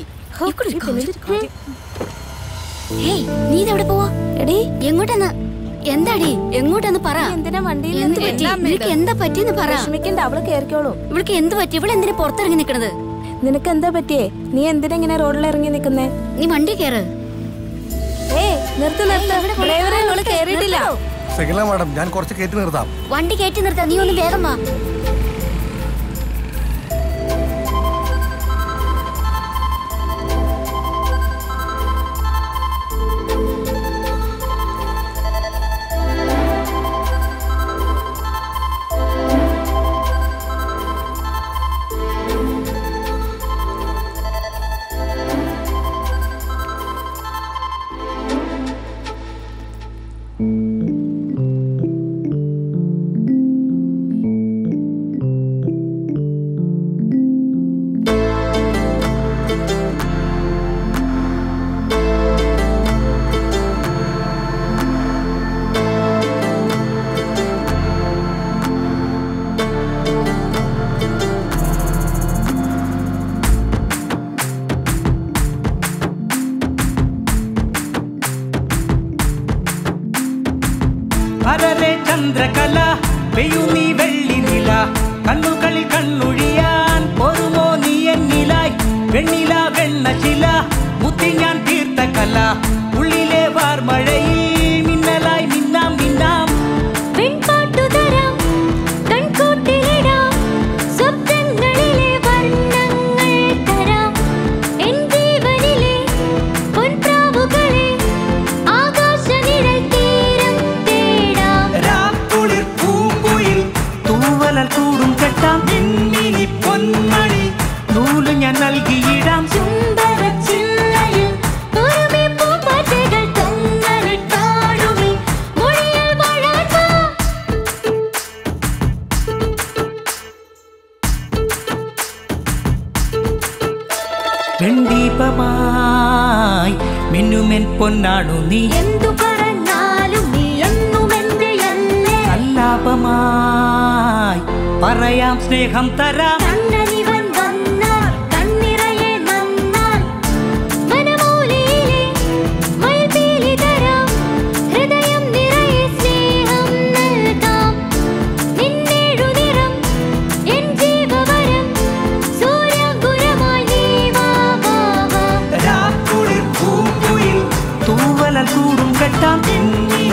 ഹേയ്, നീ ഇതെവിടെ പോവാ എടി എങ്ങോട്ടെന്ന് എന്താടി എങ്ങോട്ടെന്ന് പറ എന്തിനാ വണ്ടിയിൽ എന്ത് നിന്ന് പറ്റി? എന്താ അമ്മേ ഇത്? നിനക്ക് എന്താ പറ്റിയെന്ന് പറ വിഷമിക്കണ്ട അവള് കേറിക്കോളൂ ഇവൾക്ക് എന്ത് പറ്റി ഇവിടെ എന്തിനാ പുറത്തിറങ്ങി നിക്കണത് നിനക്ക് എന്താ പറ്റിയേ നീ എന്തിനാ ഇങ്ങനെ റോഡിൽ ഇറങ്ങി നിക്കുന്നേ നീ വണ്ടി കയറ് ഏ നിർത്ത് നിർത്ത് ഡ്രൈവറെ അവള് കേറിയിട്ടില്ല സെക്കൻഡ് മാഡം ഞാൻ കുറച്ച് കയറ്റി നിർത്താം വണ്ടി കയറ്റി നിർത്താ നീ ഒന്ന് വേഗം വാ അരരെ ചന്ദ്രകല പെയ്യു നീ വെള്ളി നില കണ്ണുകളിൽ കണ്ണൊഴിയാൻ ഒരുമോ നീ എന്നിലായി വെണ്ണില വെണ്ണശില മുത്തി ഞാൻ തീർത്ത കല ഉള്ളിലെ വാർമഴയിൽ മിന്നലായി മിന്നാം മിന്നാം പെൺപാട്ടുതരാം കൺകൂട്ടിലിടാം സ്വപ്നങ്ങളിലെ വർണ്ണങ്ങൾ തരാം എൻ ജീവനിലെ പൊൻപ്രാവുകളെ ആകാശനിഴൽ തീരം തേടാം രാക്കുളിർ പൂങ്കുയിൽ തൂവലൽ കൂടും കെട്ടാം മിന്നിനി പൊന്മണി നൂല് ഞാൻ നൽകിയിടാം ചുംബനച്ചില്ലയിൽ ഒരുമി പൂമ്പാറ്റകൾ തന്നലിട്ടാടുമി മൊഴിയിൽ വാഴാൻ വാ വെണ്ടീപമായി മിന്നുമെൻ പൊന്നാണു നീ എന്തു പറഞ്ഞാലും നീ എന്നും എന്റെ അല്ലേ സല്ലാപമായി പറയാം സ്നേഹം തരാം കണ്ണനിവൻ വന്നാൽ കണ്ണിറയെ നന്നാൽ വനമൂലിയിലെ മയിൽപീലി തരാം ഹൃദയം നിറയെ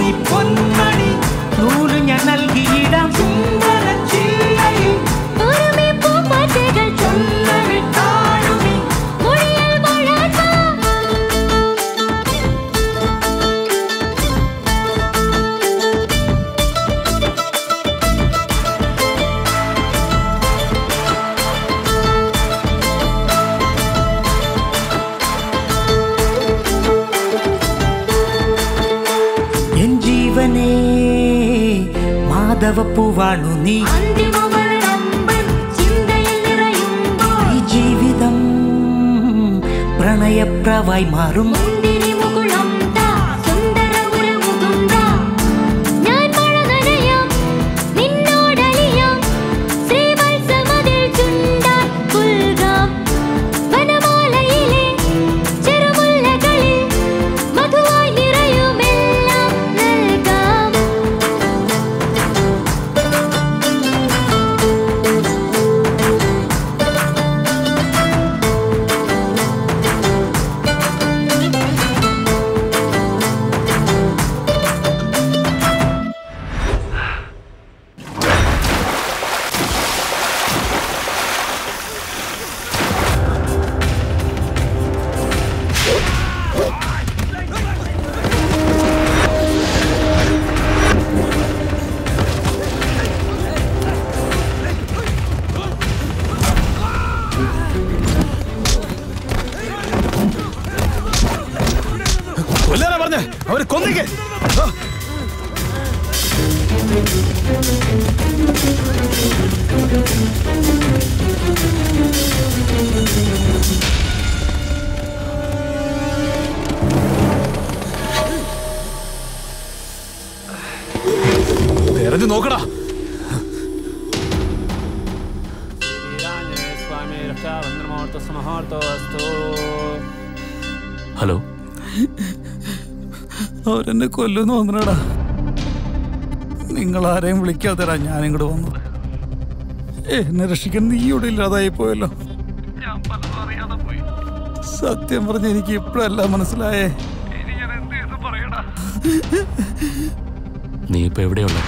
മിന്നിമിനി പൊന്മണി നൂല് ഞാൻ നൽകിയിടാം സുന്ദര ചില്ലയിൽ ഒരുമി പൂമ്പാറ്റകൾ ചൊല്ലവി താഴുമി മൊഴിയിൽ വാഴാത്ത എൻ ജീവനേ മാധവപ്പൂവാണു നീ ഈ ജീവിതം പ്രണയപ്രവായി മാറും മുകുളം താ സുന്ദര ഉരമുഖം താ ഞാൻ മഴ നനയാം നിന്നോടലിയാം ശ്രീവത്സമതിൽ ചുണ്ടാൻ പുൽകാം വനമാലയിലെ ചെറുമുല്ലകളിൽ മധുവായി നിറയുമെല്ലാം നൽകാം കൊല്ലാനാ പറഞ്ഞേ അവര് കൊന്നിക്കേ തെരഞ്ഞു നോക്കടാ ഹലോ അവരെന്നെ കൊല്ലുന്നു തോന്നണടാ നിങ്ങൾ ആരെയും വിളിക്കാതെടാ ഞാനിങ്ങോട്ട് വന്നത് എന്നെ രക്ഷിക്കാൻ നീ ഇവിടെ ഇല്ലാതായി പോയല്ലോ സത്യം പറഞ്ഞ എനിക്ക് ഇപ്പോഴല്ല മനസ്സിലായേ നീ ഇപ്പൊ എവിടെയുള്ള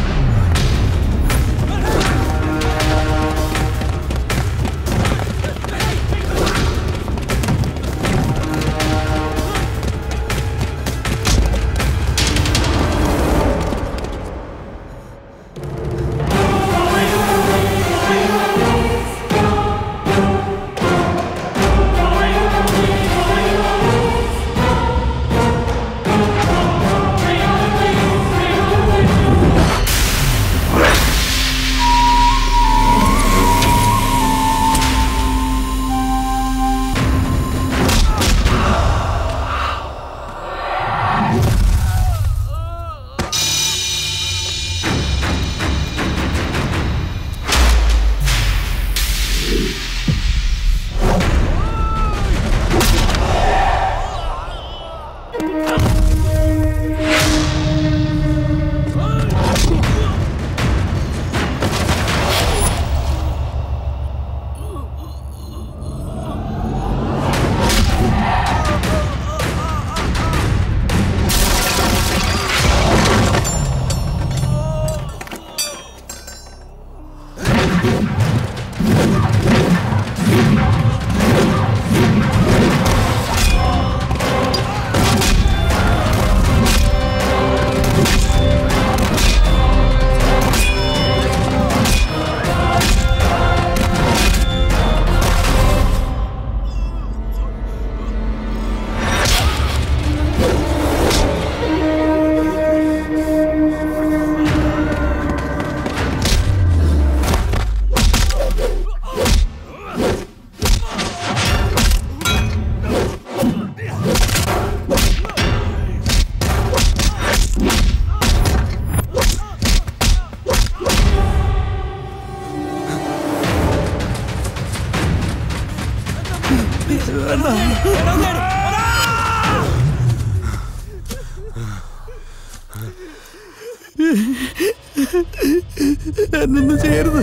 എന്നൊന്നും ചെയ്യരുത്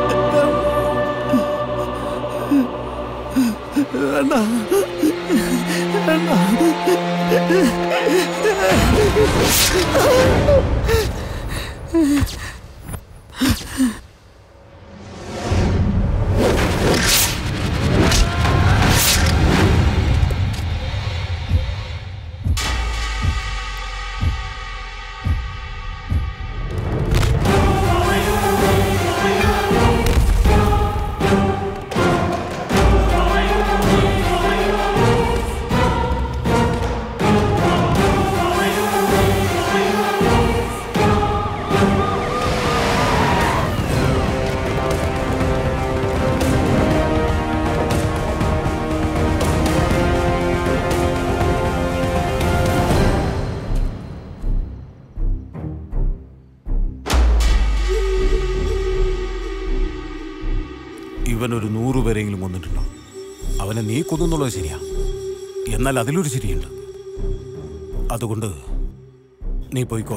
വേണ്ട ഇവൻ ഒരു നൂറ് പേരെങ്കിലും കൊന്നിട്ടുണ്ടോ അവനെ നീ കൊന്നുള്ളത് ശരിയാ എന്നാൽ അതിലൊരു ശരിയുണ്ട് അതുകൊണ്ട് നീ പോയിക്കോ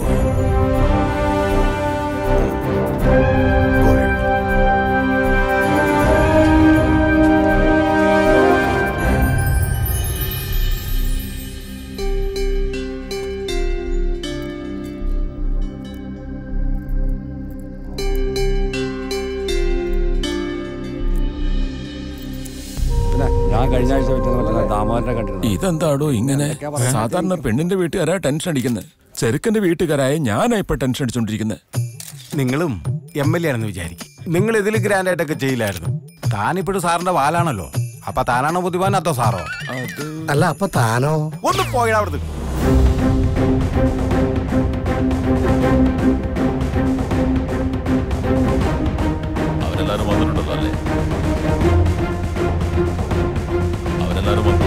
പിന്നെ ഞാൻ കഴിഞ്ഞ ആഴ്ച പറ്റുന്ന മറ്റേ ദാമോദരനെ കണ്ടിരുന്നു ഇതെന്താടോ ഇങ്ങനെ എന്തൊക്കെയാ പറയാൻ സാധാരണ പെണ്ണിന്റെ വീട്ടുകാരാ ടെൻഷൻ അടിക്കുന്നത് ചെറുക്കന്റെ വീട്ടുകാരായ ഞാനാ ഇപ്പൊ ടെൻഷൻ അടിച്ചോണ്ടിരിക്കുന്നത് നിങ്ങളും എം എൽ എ ആണെന്ന് വിചാരിക്കും നിങ്ങൾ ഇതിൽ ഗ്രാൻഡ് ആയിട്ടൊക്കെ ചെയ്യില്ലായിരുന്നു താനിപ്പോഴും സാറിന്റെ വാലാണല്ലോ അപ്പൊ താനാണോ ബുദ്ധിമാൻ അതോ സാറോ അല്ല അപ്പൊ താനോ ഒന്ന് പോയിടാ അവിടുന്ന് അവരെല്ലാരും വന്നിട്ടുണ്ടല്ലോ അല്ലേ അവരെല്ലാരും വന്നു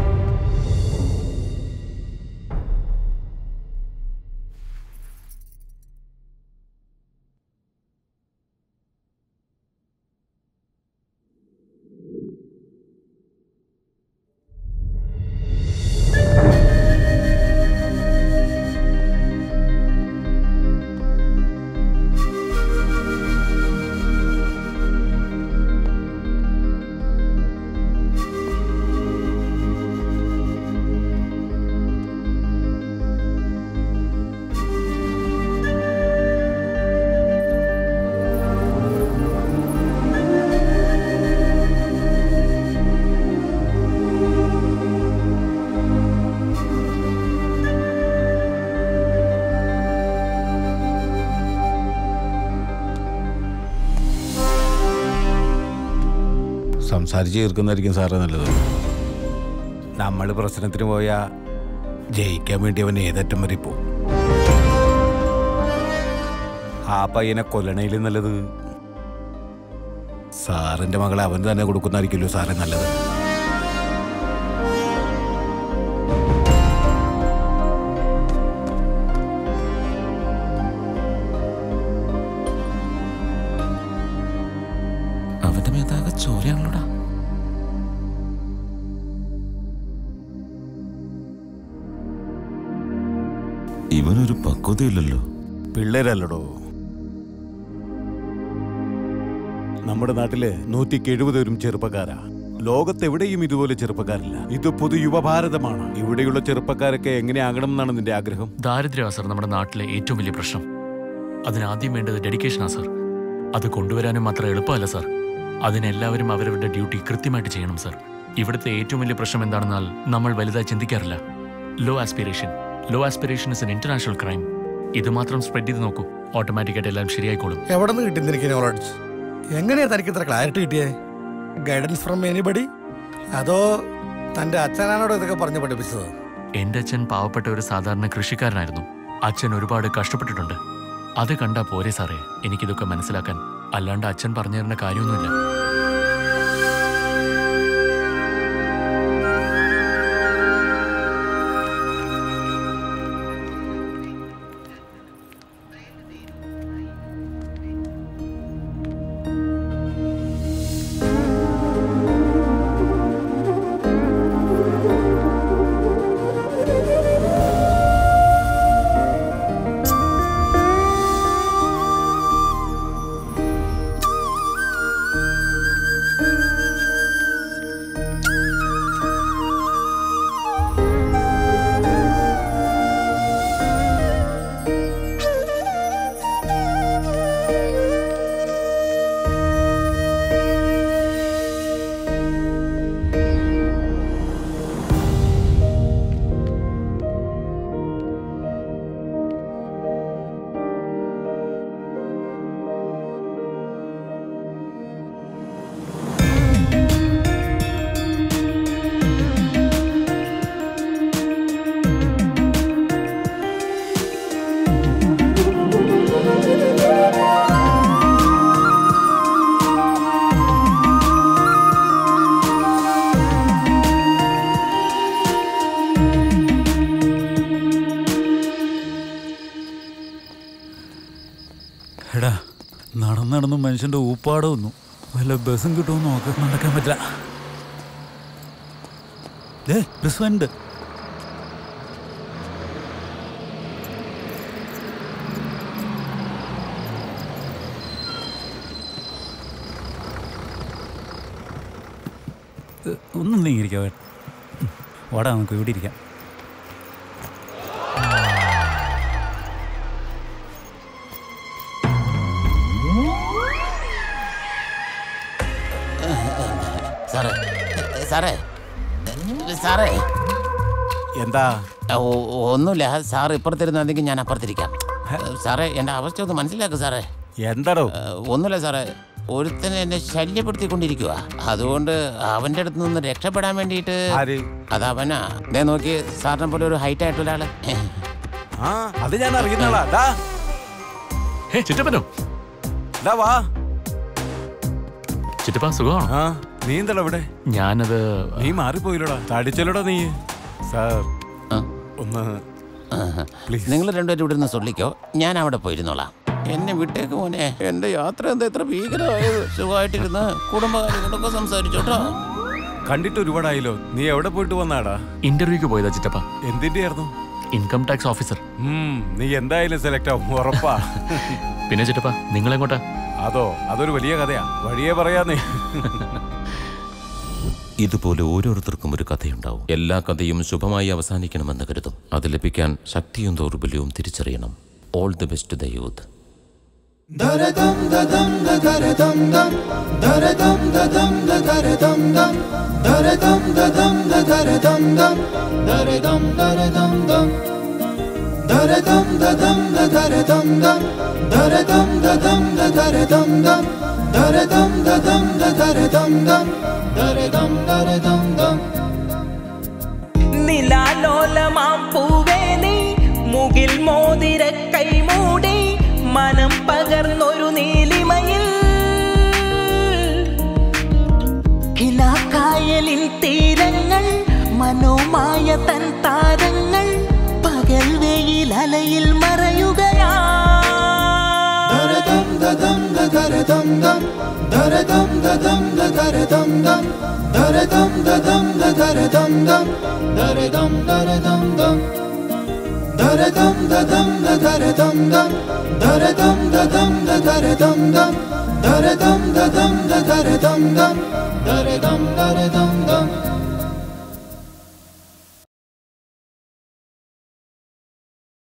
സംസാരിച്ച് തീർക്കുന്നതായിരിക്കും സാറേ നല്ലത് നമ്മൾ പ്രശ്നത്തിന് പോയാൽ ജയിക്കാൻ വേണ്ടി അവൻ ഏതറ്റം വരെ പോവും ആ പയ്യനെ കൊല്ലണേലും നല്ലത് സാറിന്റെ മകളെ അവൻ തന്നെ കൊടുക്കുന്നതായിരിക്കുമല്ലോ സാറേ നല്ലത് അവന്റെ മേത്താകെ ചോരയാണല്ലോടാ ഇവനൊരു പക്വതയില്ലല്ലോ പിള്ളേരല്ലടോ നമ്മുടെ നാട്ടില് നൂറ്റിക്ക് എഴുപതോരും ചെറുപ്പക്കാരാ ലോകത്തെവിടെയും ഇതുപോലെ ചെറുപ്പക്കാരില്ല ഇത് പൊതു യുവഭാരതമാണ് ഇവിടെയുള്ള ചെറുപ്പക്കാരൊക്കെ എങ്ങനെയാകണം എന്നാണ് നിന്റെ ആഗ്രഹം ദാരിദ്ര്യമാണ് സാർ നമ്മുടെ നാട്ടിലെ ഏറ്റവും വലിയ പ്രശ്നം അതിനാദ്യം വേണ്ടത് ഡെഡിക്കേഷനാ സാർ അത് കൊണ്ടുവരാനും അത്ര എളുപ്പമല്ല സാർ അതിനെല്ലാവരും അവരവരുടെ ഡ്യൂട്ടി കൃത്യമായിട്ട് ചെയ്യണം സാർ ഇവിടുത്തെ ഏറ്റവും വലിയ പ്രശ്നം എന്താണെന്നാൽ നമ്മൾ വലുതായി ചിന്തിക്കാറില്ല low aspiration low aspiration is an international crime ഇത് മാത്രം സ്പ്രെഡ് ചെയ്ത് നോക്കൂ ഓട്ടോമാറ്റിക്കായിട്ട് എല്ലാം ശരിയായിക്കോളും എവിടെ നിന്ന് കിട്ടി നിനക്ക് നോളജ് എങ്ങനെയാ തനിക്ക് ഇത്ര ക്ലാരിറ്റി കിട്ടിയേ ഗൈഡൻസ് ഫ്രം എനിബഡി അതോ തന്റെ അച്ഛനാണോടോ ഇതൊക്കെ പറഞ്ഞു പഠിപ്പിച്ചത് എന്റെ അച്ഛൻ പാവപ്പെട്ട ഒരു സാധാരണ കൃഷിക്കാരനായിരുന്നു അച്ഛൻ ഒരുപാട് കഷ്ടപ്പെട്ടിട്ടുണ്ട് അത് കണ്ടാ പോരെ സാറേ എനിക്കിതൊക്കെ മനസ്സിലാക്കാൻ അല്ലാണ്ട് അച്ഛൻ പറഞ്ഞു തരുന്ന കാര്യമൊന്നുമില്ല നടന്ന് നടന്ന് മനുഷ്യന്റെ ഊപ്പാട് വന്നു വല്ല ബസ്സും കിട്ടുമെന്ന് നോക്കാൻ നടക്കാൻ പറ്റില്ല ദേ ബസ് വണ്ട് ഒന്നും നീങ്ങിരിക്കാം വാടാ നമുക്ക് ഇവിടെ ഇരിക്കാം സാറേ സാറേ സാറേ എന്താ ഒ- ഒന്നുമില്ല സാർ ഇപ്പുറത്തിരുന്നെങ്കിൽ ഞാൻ അപ്പുറത്തിരിക്കാം സാറേ എൻ്റെ അവസ്ഥ ഒന്ന് മനസ്സിലാക്കുക സാറേ എന്താടോ ഒന്നുമില്ല സാറേ ഒരുത്തനെ എന്നെ ശല്യപ്പെടുത്തിക്കൊണ്ടിരിക്കുക അതുകൊണ്ട് അവൻ്റെ അടുത്ത് നിന്ന് രക്ഷപ്പെടാൻ വേണ്ടിയിട്ട് ആര്? അതവനാ ദേ നോക്കി സാറിനെ പോലെ ഒരു ഹൈറ്റ് ആയിട്ടുള്ള ഒരാള് ആ അത് ഞാൻ അറിയുന്ന ആളാ ദാ ഹേ ചിറ്റപ്പനോ ദാ വാ ചിറ്റപ്പ സുഖമാണോ ആ നീ എന്താടാ ഇവിടെ ഞാനത് നീ മാറിപ്പോയില്ലടാ തടിച്ചല്ലോടാ നീ സാർ ഒന്ന് നിങ്ങൾ രണ്ടുപേരും ഇവിടെ നിന്ന് സൊല്ലിക്കോ ഞാൻ അവിടെ പോയിരുന്നോളാം എന്നെ വിട്ടേക്ക് മോനെ എന്റെ യാത്ര എന്താ ഇത്ര ഭീകരമായത് സുഖമായിട്ടിരുന്ന് കുടുംബകാര്യങ്ങളൊക്കെ സംസാരിച്ചോട്ടോ കണ്ടിട്ട് ഒരുപാടായല്ലോ നീ എവിടെ പോയിട്ട് വന്നാടാ ഇന്റർവ്യൂക്ക് പോയതാ ചിറ്റപ്പ എന്തിന്റെ ആയിരുന്നു ഇൻകം ടാക്സ് ഓഫീസർ ഉം, നീ എന്തായാലും സെലക്ട് ആവും ഉറപ്പാ പിന്നെ ചിറ്റപ്പ നിങ്ങളെങ്ങോട്ടാ അതോ അതൊരു വലിയ കഥയാ വഴിയേ പറയാന്നേ ഇതുപോലെ ഓരോരുത്തർക്കും ഒരു കഥയുണ്ടാവും എല്ലാ കഥയും ശുഭമായി അവസാനിക്കണമെന്ന് കരുതും അത് ലഭിക്കാൻ ശക്തിയും ദൗർബല്യവും തിരിച്ചറിയണം all the best the youth ദരദം ദദം ദരദം ദം ദരദം ദദം ദരദം ദം ദരദം ദദം ദരദം ദം ദരദം ദരദം ദം ദരദം ദദം ദരദം ദം ദരദം ദദം ദരദം ദം ദരദം ദദം ദരദം ദം ദരദം ദരദം ദം നിലാലോലമാം പൂവേ നീ മുകിൽ മോതിര കൈമൂടി മനം പകർന്നൊരു നീലിമയിൽ കിലാക്കായലിൽ തീരങ്ങൾ മനോമായ തൻ താരങ്ങൾ പകൽ വെയിൽ അലയിൽ മറയുകയാ ദരദം ദദം ദരദം ദം ദരദം ദദം ദരദം ദം ദരദം ദദം ദരദം ദം ദരദം ദരദം ദം ദരദം ദദം ദരദം ദം ദരദം ദദം ദരദം ദം ദരദം ദദം ദരദം ദം ദരദം ദരദം ദം